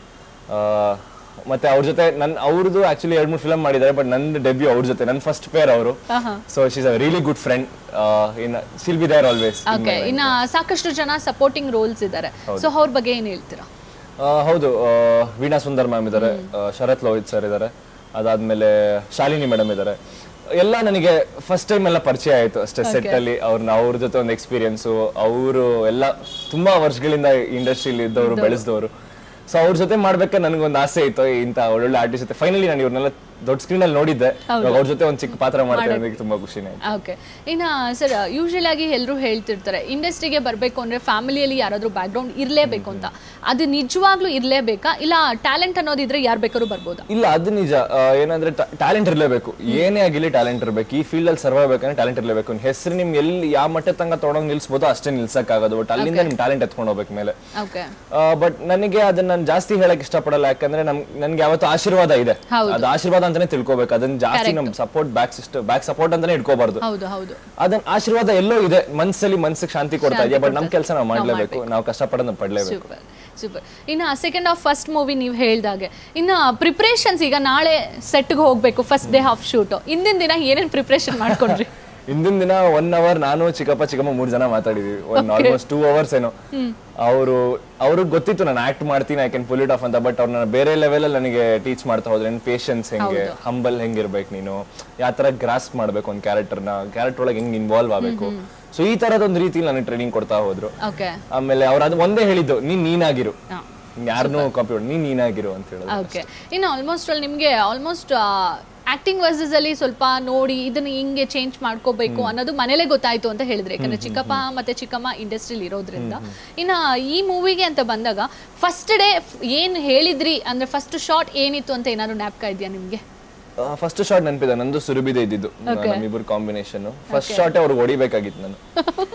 ಮತ್ತೆ ಅವ್ರ ಜೊತೆ ನನ್ ಅವ್ರದ್ದು ಆಕ್ಚುಲಿ ಎರಡ್ ಮೂರು ಫಿಲ್ಮ್ ಮಾಡಿದ್ದಾರೆ ಬಟ್ ನನ್ನ ಡೆಬ್ಯೂ ಅವ್ರ ಜೊತೆ ನನ್ನ ಫಸ್ಟ್ ಪೇರ್ ಅವರು so she's a really good friend in she'll be there always okay ಇನ್ನ ಸಾಕಷ್ಟು ಜನ ಸಪೋರ್ಟಿಂಗ್ ರೋಲ್ಸ್ ಇದ್ದಾರೆ ಸೊ ಅವ್ರ ಬಗ್ಗೆ ಏನ್ ಹೇಳ್ತೀರಾ ಹೌದು ಆ, ವೀಣಾ ಸುಂದರ್ ಮ್ಯಾಮ್ ಇದ್ದಾರೆ ಶರತ್ ಲೋಹಿತ್ ಸರ್ ಇದ್ದಾರೆ ಅದಾದ್ಮೇಲೆ ಶಾಲಿನಿ ಮೇಡಮ್ ಇದ್ದಾರೆ ಎಲ್ಲ ನನಗೆ ಫಸ್ಟ್ ಟೈಮ್ ಎಲ್ಲ ಪರಿಚಯ ಆಯ್ತು ಅಷ್ಟೇ ಸೆಟ್ ಅಲ್ಲಿ ಅವ್ರನ್ನ ಅವ್ರ ಜೊತೆ ಒಂದು ಎಕ್ಸ್ಪೀರಿಯನ್ಸು ಅವರು ಎಲ್ಲ ತುಂಬಾ ವರ್ಷಗಳಿಂದ ಇಂಡಸ್ಟ್ರಿಲಿ ಇದ್ದವರು ಬೆಳೆಸಿದವರು ಸೊ ಅವ್ರ ಜೊತೆ ಮಾಡ್ಬೇಕಾದ್ರೆ ನನಗೊಂದು ಆಸೆ ಇತ್ತು ಇಂಥ ಒಳ್ಳೊಳ್ಳೆ ಆರ್ಟಿಸ್ಟ್ ಜೊತೆ ಫೈನಲಿ ನಾನು ಇವ್ರನ್ನೆಲ್ಲ ದೊಡ್ಡ ಸ್ಕ್ರೀನ್ ಅಲ್ಲಿ ನೋಡಿದ್ದೆ ಇವಾಗ ಅವ್ರ ಜೊತೆ ಒಂದು ಚಿಕ್ಕ ಪಾತ್ರ ಮಾಡ್ತಾ ಇರೋದಕ್ಕೆ ತುಂಬಾ ಖುಷಿನೇ ಆಯ್ತು ಓಕೆ ಇನ್ನ ಸರ್ ಯೂಶಲ್ ಆಗಿ ಎಲ್ಲರೂ ಹೇಳ್ತಿರ್ತಾರೆ ಇಂಡಸ್ಟ್ರಿಗೆ ಬರಬೇಕು ಅಂದ್ರೆ ಫ್ಯಾಮಿಲಿಯಲ್ಲಿ ಯಾರಾದ್ರೂ ಬ್ಯಾಕ್ಗ್ರೌಂಡ್ ಇರಲೇಬೇಕು ಅಂತ ಅದು ನಿಜವಾಗ್ಲೂ ಇರಲೇಬೇಕಾ ಇಲ್ಲ ಟ್ಯಾಲೆಂಟ್ ಅನ್ನೋದಿದ್ರೆ ಯಾರು ಬೇಕಾದ್ರೂ ಬರ್ಬೋದಾ ಇಲ್ಲ ಅದು ನಿಜ ಆ, ಏನಂದ್ರೆ ಟ್ಯಾಲೆಂಟ್ ಇರಲೇಬೇಕು ಏನೇ ಆಗಿರ್ಲಿ ಟ್ಯಾಲೆಂಟ್ ಇರಬೇಕು ಈ ಫೀಲ್ಡ್ ಅಲ್ಲಿ ಸರ್ವೈವ್ ಬೇಕಂದ್ರೆ ಟ್ಯಾಲೆಂಟ್ ಇರಲೇಬೇಕು ಹೆಸರು ನಿಮ್ ಎಲ್ಲಿ ಯಾವ ಮಟ್ಟ ತನಕ ತೊಗೊಂಡೋಗಿ ನಿಲ್ಸ್ಬೋದು ಅಷ್ಟೇ ನಿಲ್ಸಕ್ಕಾಗೋದು ಬಟ್ ಅಲ್ಲಿಂದ ನಿಮ್ ಟ್ಯಾಲೆಂಟ್ ಎತ್ಕೊಂಡು ಹೋಗ್ಬೇಕು ಮೇಲೆ ಓಕೆ ಬಟ್ ನನಗೆ ಅದನ್ನ ನಾನು ಜಾಸ್ತಿ ಹೇಳಕ್ ಇಷ್ಟಪಡಲ್ಲ ಯಾಕಂದ್ರೆ ನಮ್ ನನ್ಗೆ ಯಾವತ್ತೂ ಆಶೀರ್ವಾದ ಇದೆ ಹೌದು. ಅದು ಆಶೀರ್ವಾದ ಅಂತಾನೆ ತಿಳ್ಕೊಬೇಕು ಅದನ್ನ ಜಾಸ್ತಿ ನಮ್ support back system back support ಅಂತಾನೆ ಇಟ್ಕೋಬಾರ್ದು ಹೌದು ಹೌದು ಅದನ್ನ ಆಶೀರ್ವಾದ ಎಲ್ಲೋ ಇದೆ ಮನ್ಸಲ್ಲಿ ಮನ್ಸಿಗೆ ಶಾಂತಿ ಕೊಡ್ತಾ ಇದೆಯಾ ಬಟ್ ನಮ್ ಕೆಲಸ ನಾವು ಮಾಡ್ಲೇಬೇಕು ನಾವು ಕಷ್ಟಪಡೋದ್ ನಾವು ಪಡ್ಲೇಬೇಕು ಸೂಪರ್ ಸೂಪರ್ ಇನ್ನು ಸೆಕೆಂಡ್ ಆಫ್ ಫಸ್ಟ್ ಮೂವಿ ನೀವು ಹೇಳ್ದಾಗೆ ಇನ್ನು ಪ್ರಿಪ್ರೇಷನ್ಸ್ ಈಗ ನಾಳೆ ಸೆಟ್ಗೆ ಹೋಗ್ಬೇಕು ಫಸ್ಟ್ ಡೇ ಆಫ್ ಶೂಟ್ ಇಂದಿನ ದಿನ ಏನೇನು ಪ್ರಿಪ್ರೇಷನ್ ಮಾಡ್ಕೊಂಡ್ರಿ ಹಿಂದಿನ ದಿನ ಒನ್ ಅವರ್ ನಾನು ಚಿಕ್ಕಪ್ಪ ಚಿಕ್ಕಮ್ಮ ಮೂರ್ ಜನ ಮಾತಾಡಿದ್ವಿ ಒನ್ ಆಲ್ಮೋಸ್ಟ್ ಟೂ ಅವರ್ಸ್ ಏನೋ ಅವರು ಅವ್ರಿಗೆ ಗೊತ್ತಿತ್ತು ನಾನು ಆಕ್ಟ್ ಮಾಡ್ತೀನಿ I can pull it off ಅಂತ ಬಟ್ ಅವ್ರನ್ನ ಬೇರೆ ಲೆವೆಲ್ ಅಲ್ಲಿ ನನಗೆ ಟೀಚ್ ಮಾಡ್ತಾ ಹೋದ್ರೆ ಪೇಷನ್ಸ್ ಹೆಂಗೆ ಹಂಬಲ್ ಹೆಂಗಿರ್ಬೇಕು ನೀನು ಯಾವ ತರ ಗ್ರಾಸ್ ಮಾಡ್ಬೇಕು ಒಂದು ಕ್ಯಾರೆಕ್ಟರ್ನ ಕ್ಯಾರೆಕ್ಟರ್ ಒಳಗೆ ಹೆಂಗ್ ಇನ್ವಾಲ್ವ್ ಆಗಬೇಕು ಸೊ ಈ ತರದೊಂದು ರೀತಿಲಿ ನನಗೆ ಟ್ರೈನಿಂಗ್ ಕೊಡ್ತಾ ಹೋದ್ರು ಓಕೆ ಆಮೇಲೆ ಅವ್ರು ಅದು ಒಂದೇ ಹೇಳಿದ್ದು ನೀನ್ ನೀನಾಗಿರು ಯಾರನ್ನೂ ಕಾಪಿ ನೀನ್ ನೀನಾಗಿರು ಅಂತ ಹೇಳೋದು ಓಕೆ ಇನ್ನು ಆಲ್ಮೋಸ್ಟ್ ಅಲ್ಲಿ ನಿಮಗೆ ಆಲ್ಮೋಸ್ಟ್ ಆಕ್ಟಿಂಗ್ ವರ್ಸಸ್ ಅಲ್ಲಿ ಸ್ವಲ್ಪ ನೋಡಿ ಇದನ್ನ ಹಿಂಗೆ ಚೇಂಜ್ ಮಾಡ್ಕೋಬೇಕು ಅನ್ನೋದು ಮನೇಲೆ ಗೊತ್ತಾಯ್ತು ಅಂತ ಹೇಳಿದ್ರೆ ಯಾಕಂದ್ರೆ ಚಿಕ್ಕಪ್ಪ ಮತ್ತೆ ಚಿಕ್ಕಮ್ಮ ಇಂಡಸ್ಟ್ರಿಲಿ ಇರೋದ್ರಿಂದ ಇನ್ನ ಈ ಮೂವಿಗೆ ಅಂತ ಬಂದಾಗ ಫಸ್ಟ್ ಡೇ ಏನ್ ಹೇಳಿದ್ರಿ ಅಂದ್ರೆ ಫಸ್ಟ್ ಶಾರ್ಟ್ ಏನಿತ್ತು ಅಂತ ಏನಾದ್ರು ಜ್ಞಾಪಕ ಇದೆಯಾ ನಿಮ್ಗೆ ಫಸ್ಟ್ ಶಾಟ್ ನೆನಪಿದೆ ನಂದು ಸುರಬಿದೆ ಇದ್ದಿದ್ದು ನಮ್ಮಿಬ್ಬರು ಕಾಂಬಿನೇಷನ್ ಫಸ್ಟ್ ಶಾಟ್ ಅವ್ರಿಗೆ ಹೊಡಿಬೇಕಾಗಿತ್ತು ನಾನು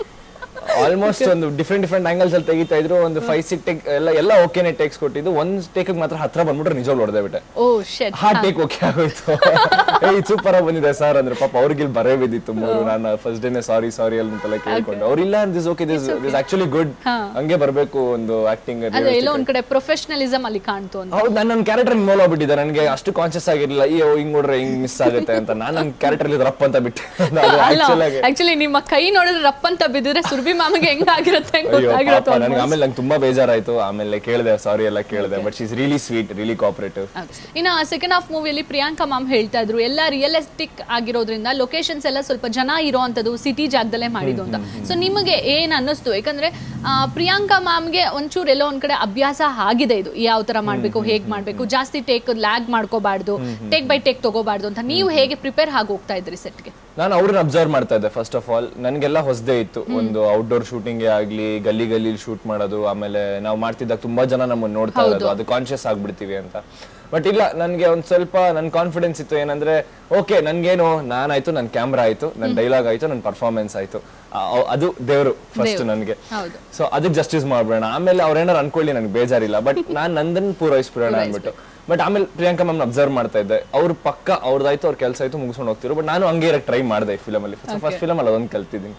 ಆಲ್ಮೋಸ್ಟ್ ಒಂದು ಡಿಫ್ರೆಂಟ್ ಡಿಫ್ರೆಂಟ್ ಆಂಗಲ್ಸ್ ಅಲ್ಲಿ ತೆಗಿತಾ ಇದ್ರು ಒಂದು ಫೈವ್ ಸಿಕ್ ಟೇಕ್ ಎಲ್ಲ ಎಲ್ಲ ಓಕೆನೆ ಟೇಕ್ಸ್ ಕೊಟ್ಟಿದ್ದು ಒಂದ್ ಟೇಕ್ ಮಾತ್ರ ಹತ್ರ ಬಂದ್ಬಿಟ್ರೆ ನಿಜವಾಗ್ಲು ಹೊಡೆದೇ ಬಿಟ್ಟೆ ಓ ಶೆಟ್ ಹಾ ಟೇಕ್ ಓಕೆ ಆಗೋಯ್ತು ಏಯ್ ಸೂಪರ್ ಆಗಿ ಬಂದಿದೆ ಸರ್ ಅಂದ್ರೆ ಪಾಪ ಅವ್ರಿಗೆ ಇಲ್ಲಿ ಬರೇ ಬಿದ್ದಿತ್ತು ಮೂರು ನಾನು ಫಸ್ಟ್ ಡೇನೆ ಸಾರಿ ಸಾರಿ ಅಂತೆಲ್ಲ ಕೇಳ್ಕೊಂಡು ಅವ್ರಿಲ್ಲ this okay this this actually good ಹಂಗೆ ಬರ್ಬೇಕು ಒಂದು ಆಕ್ಟಿಂಗ್ ಅದು ಎಲ್ಲೋ ಒಂದ್ ಕಡೆ ಪ್ರೊಫೆಷನಲಿಸಮ್ ಅಲ್ಲಿ ಕಾಣ್ತು ಅಂತ ಹೌದು ನಾನು ನನ್ನ ಕ್ಯಾರೆಕ್ಟರ್ ಇನ್ವಾಲ್ವ್ ಆಗ್ಬಿಟ್ಟಿದ್ದೆ ನನಗೆ ಅಷ್ಟು ಕಾನ್ಶಿಯಸ್ ಆಗಿರ್ಲಿಲ್ಲ ಅಯ್ಯೋ ಹಿಂಗ್ ನೋಡ್ರೆ ಹಿಂಗ್ ಮಿಸ್ ಆಗುತ್ತೆ ಅಂತ ನಾನು ನನ್ನ ಕ್ಯಾರೆಕ್ಟರ್ ಇಲ್ಲಿ ರಪ್ ಅಂತ ಬಿಟ್ಟೆ ಅದು ಅಲ್ಲ actual ಆಗಿ ಆಕ್ಚುಲಿ ನಿಮ್ಮ ಕೈ ನೋಡಿದ್ರೆ ರಪ್ ಅಂತ ಬಿದ್ದಿದ್ರೆ ಸುರ್ಬಿ ಮಾಮಗೆ ಹೆಂಗಾಗಿರುತ್ತೆ ಹೆಂಗ್ ಅಯ್ಯೋ ಗೊತ್ತಾಗಿರುತ್ತೆ ಪಾಪ ನನಗೆ ಆಮೇಲೆ ನಂಗೆ ತುಂಬಾ ಬೇಜಾರಾಯ್ತು ಆಮೇಲೆ ಕೇಳಿದೆ ಸಾರಿ ಎಲ್ಲ ಕೇಳಿದೆ but she's really sweet really cooperative ಇನ್ನು ಸೆಕೆಂಡ್ ಹಾಫ್ ಮೂವಿಯಲ್ಲಿ ಪ್ರಿಯಾಂಕಾ ಮ್ಯಾಮ್ ಹೇಳ್ತಾ ಇದ್ರು ಎಲ್ಲ ರಿಯಲಿಸ್ಟಿಕ್ ಆಗಿರೋದ್ರಿಂದ ಲೊಕೇಶನ್ಸ್ ಎಲ್ಲ ಸ್ವಲ್ಪ ಜನ ಇರೋ ಅಂಥದ್ದು ಸಿಟಿ ಜಾಗದಲ್ಲೇ ಮಾಡಿದ್ದು ಅಂತ ಸೊ ನಿಮಗೆ ಏನ್ ಅನ್ನಿಸ್ತು ಯಾಕಂದ್ರೆ ಆ, ಪ್ರಿಯಾಂಕಾ ಮ್ಯಾಮ್ಗೆ ಒಂಚೂರು ಎಲ್ಲೋ ಒಂದ್ ಕಡೆ ಅಭ್ಯಾಸ ಆಗಿದೆ ಇದು ಯಾವ ತರ ಮಾಡ್ಬೇಕು ಹೇಗ್ ಮಾಡ್ಬೇಕು ಜಾಸ್ತಿ ಟೇಕ್ ಲ್ಯಾಗ್ ಮಾಡ್ಕೋಬಾರ್ದು ಟೇಕ್ ಬೈ ಟೇಕ್ ತಗೋಬಾರ್ದು ಅಂತ ನೀವು ಹೇಗೆ ಪ್ರಿಪೇರ್ ಆಗಿ ಹೋಗ್ತಾ ಇದ್ರಿ ಸೆಟ್ಗೆ ನಾನು ಅವ್ರನ್ನ ಅಬ್ಸರ್ವ್ ಮಾಡ್ತಾ ಇದ್ದೆ ಫಸ್ಟ್ ಆಫ್ ಆಲ್ ನನಗೆಲ್ಲ ಹೊಸದೇ ಇತ್ತು ಒಂದು ಔಟ್ಡೋರ್ ಶೂಟಿಂಗ್ ಆಗ್ಲಿ ಗಲ್ಲಿ ಗಲ್ಲಿ ಶೂಟ್ ಮಾಡೋದು ಆಮೇಲೆ ನಾವು ಮಾಡ್ತಿದ್ದಾಗ ತುಂಬಾ ಜನ ನಮ್ಮನ್ನ ನೋಡ್ತಾ ಇರೋದು ಅದು ಕಾನ್ಶಿಯಸ್ ಆಗ್ಬಿಡ್ತೀವಿ ಅಂತ ಬಟ್ ಇಲ್ಲ ನನ್ಗೆ ಒಂದ್ ಸ್ವಲ್ಪ ನನ್ ಕಾನ್ಫಿಡೆನ್ಸ್ ಇತ್ತು ಏನಂದ್ರೆ ಓಕೆ ನನ್ಗೇನು ನಾನಾಯ್ತು ನನ್ ಕ್ಯಾಮ್ರಾ ಆಯ್ತು ನನ್ ಡೈಲಾಗ್ ಆಯ್ತು ನನ್ ಪರ್ಫಾರ್ಮೆನ್ಸ್ ಆಯ್ತು ಆ, ಅವ್- ಅದು ದೇವ್ರು ಫಸ್ಟ್ ನನ್ಗೆ ಹೌದು. ಸೊ ಅದಕ್ಕೆ ಜಸ್ಟಿಸ್ ಮಾಡ್ಬೇಡ ಆಮೇಲೆ ಅವ್ರೇನಾರು ಅನ್ಕೊಳ್ಳಿ ನನಗೆ ಬೇಜಾರಿಲ್ಲ ಬಟ್ ನಾನ್ ನಂದನ್ ಪೂರೈಸ್ಬಿಡೋಣ ಅಂದ್ಬಿಟ್ಟು ಬಟ್ ಆಮೇಲೆ ಪ್ರಿಯಾಂಕಾ ಮ್ಯಾಮ್ ಅಬ್ಸರ್ವ್ ಮಾಡ್ತಾ ಇದ್ದೆ ಅವ್ರು ಪಕ್ಕ ಅವ್ರದ್ದಾಯ್ತು ಅವ್ರ ಕೆಲಸ ಆಯ್ತು ಮುಗಿಸ್ಕೊಂಡು ಹೋಗ್ತಿರು ಬಟ್ ನಾನು ಹಂಗೆ ಇರಕ್ಕೆ ಟ್ರೈ ಮಾಡಿದೆ ಈ ಫಿಲಮ್ ಅಲ್ಲಿ ಫಸ್ಟ್ ಫಿಲಮ್ ಅಲ್ಲಿ ಅದೊಂದು ಕಲ್ತಿದ್ದೀನಿ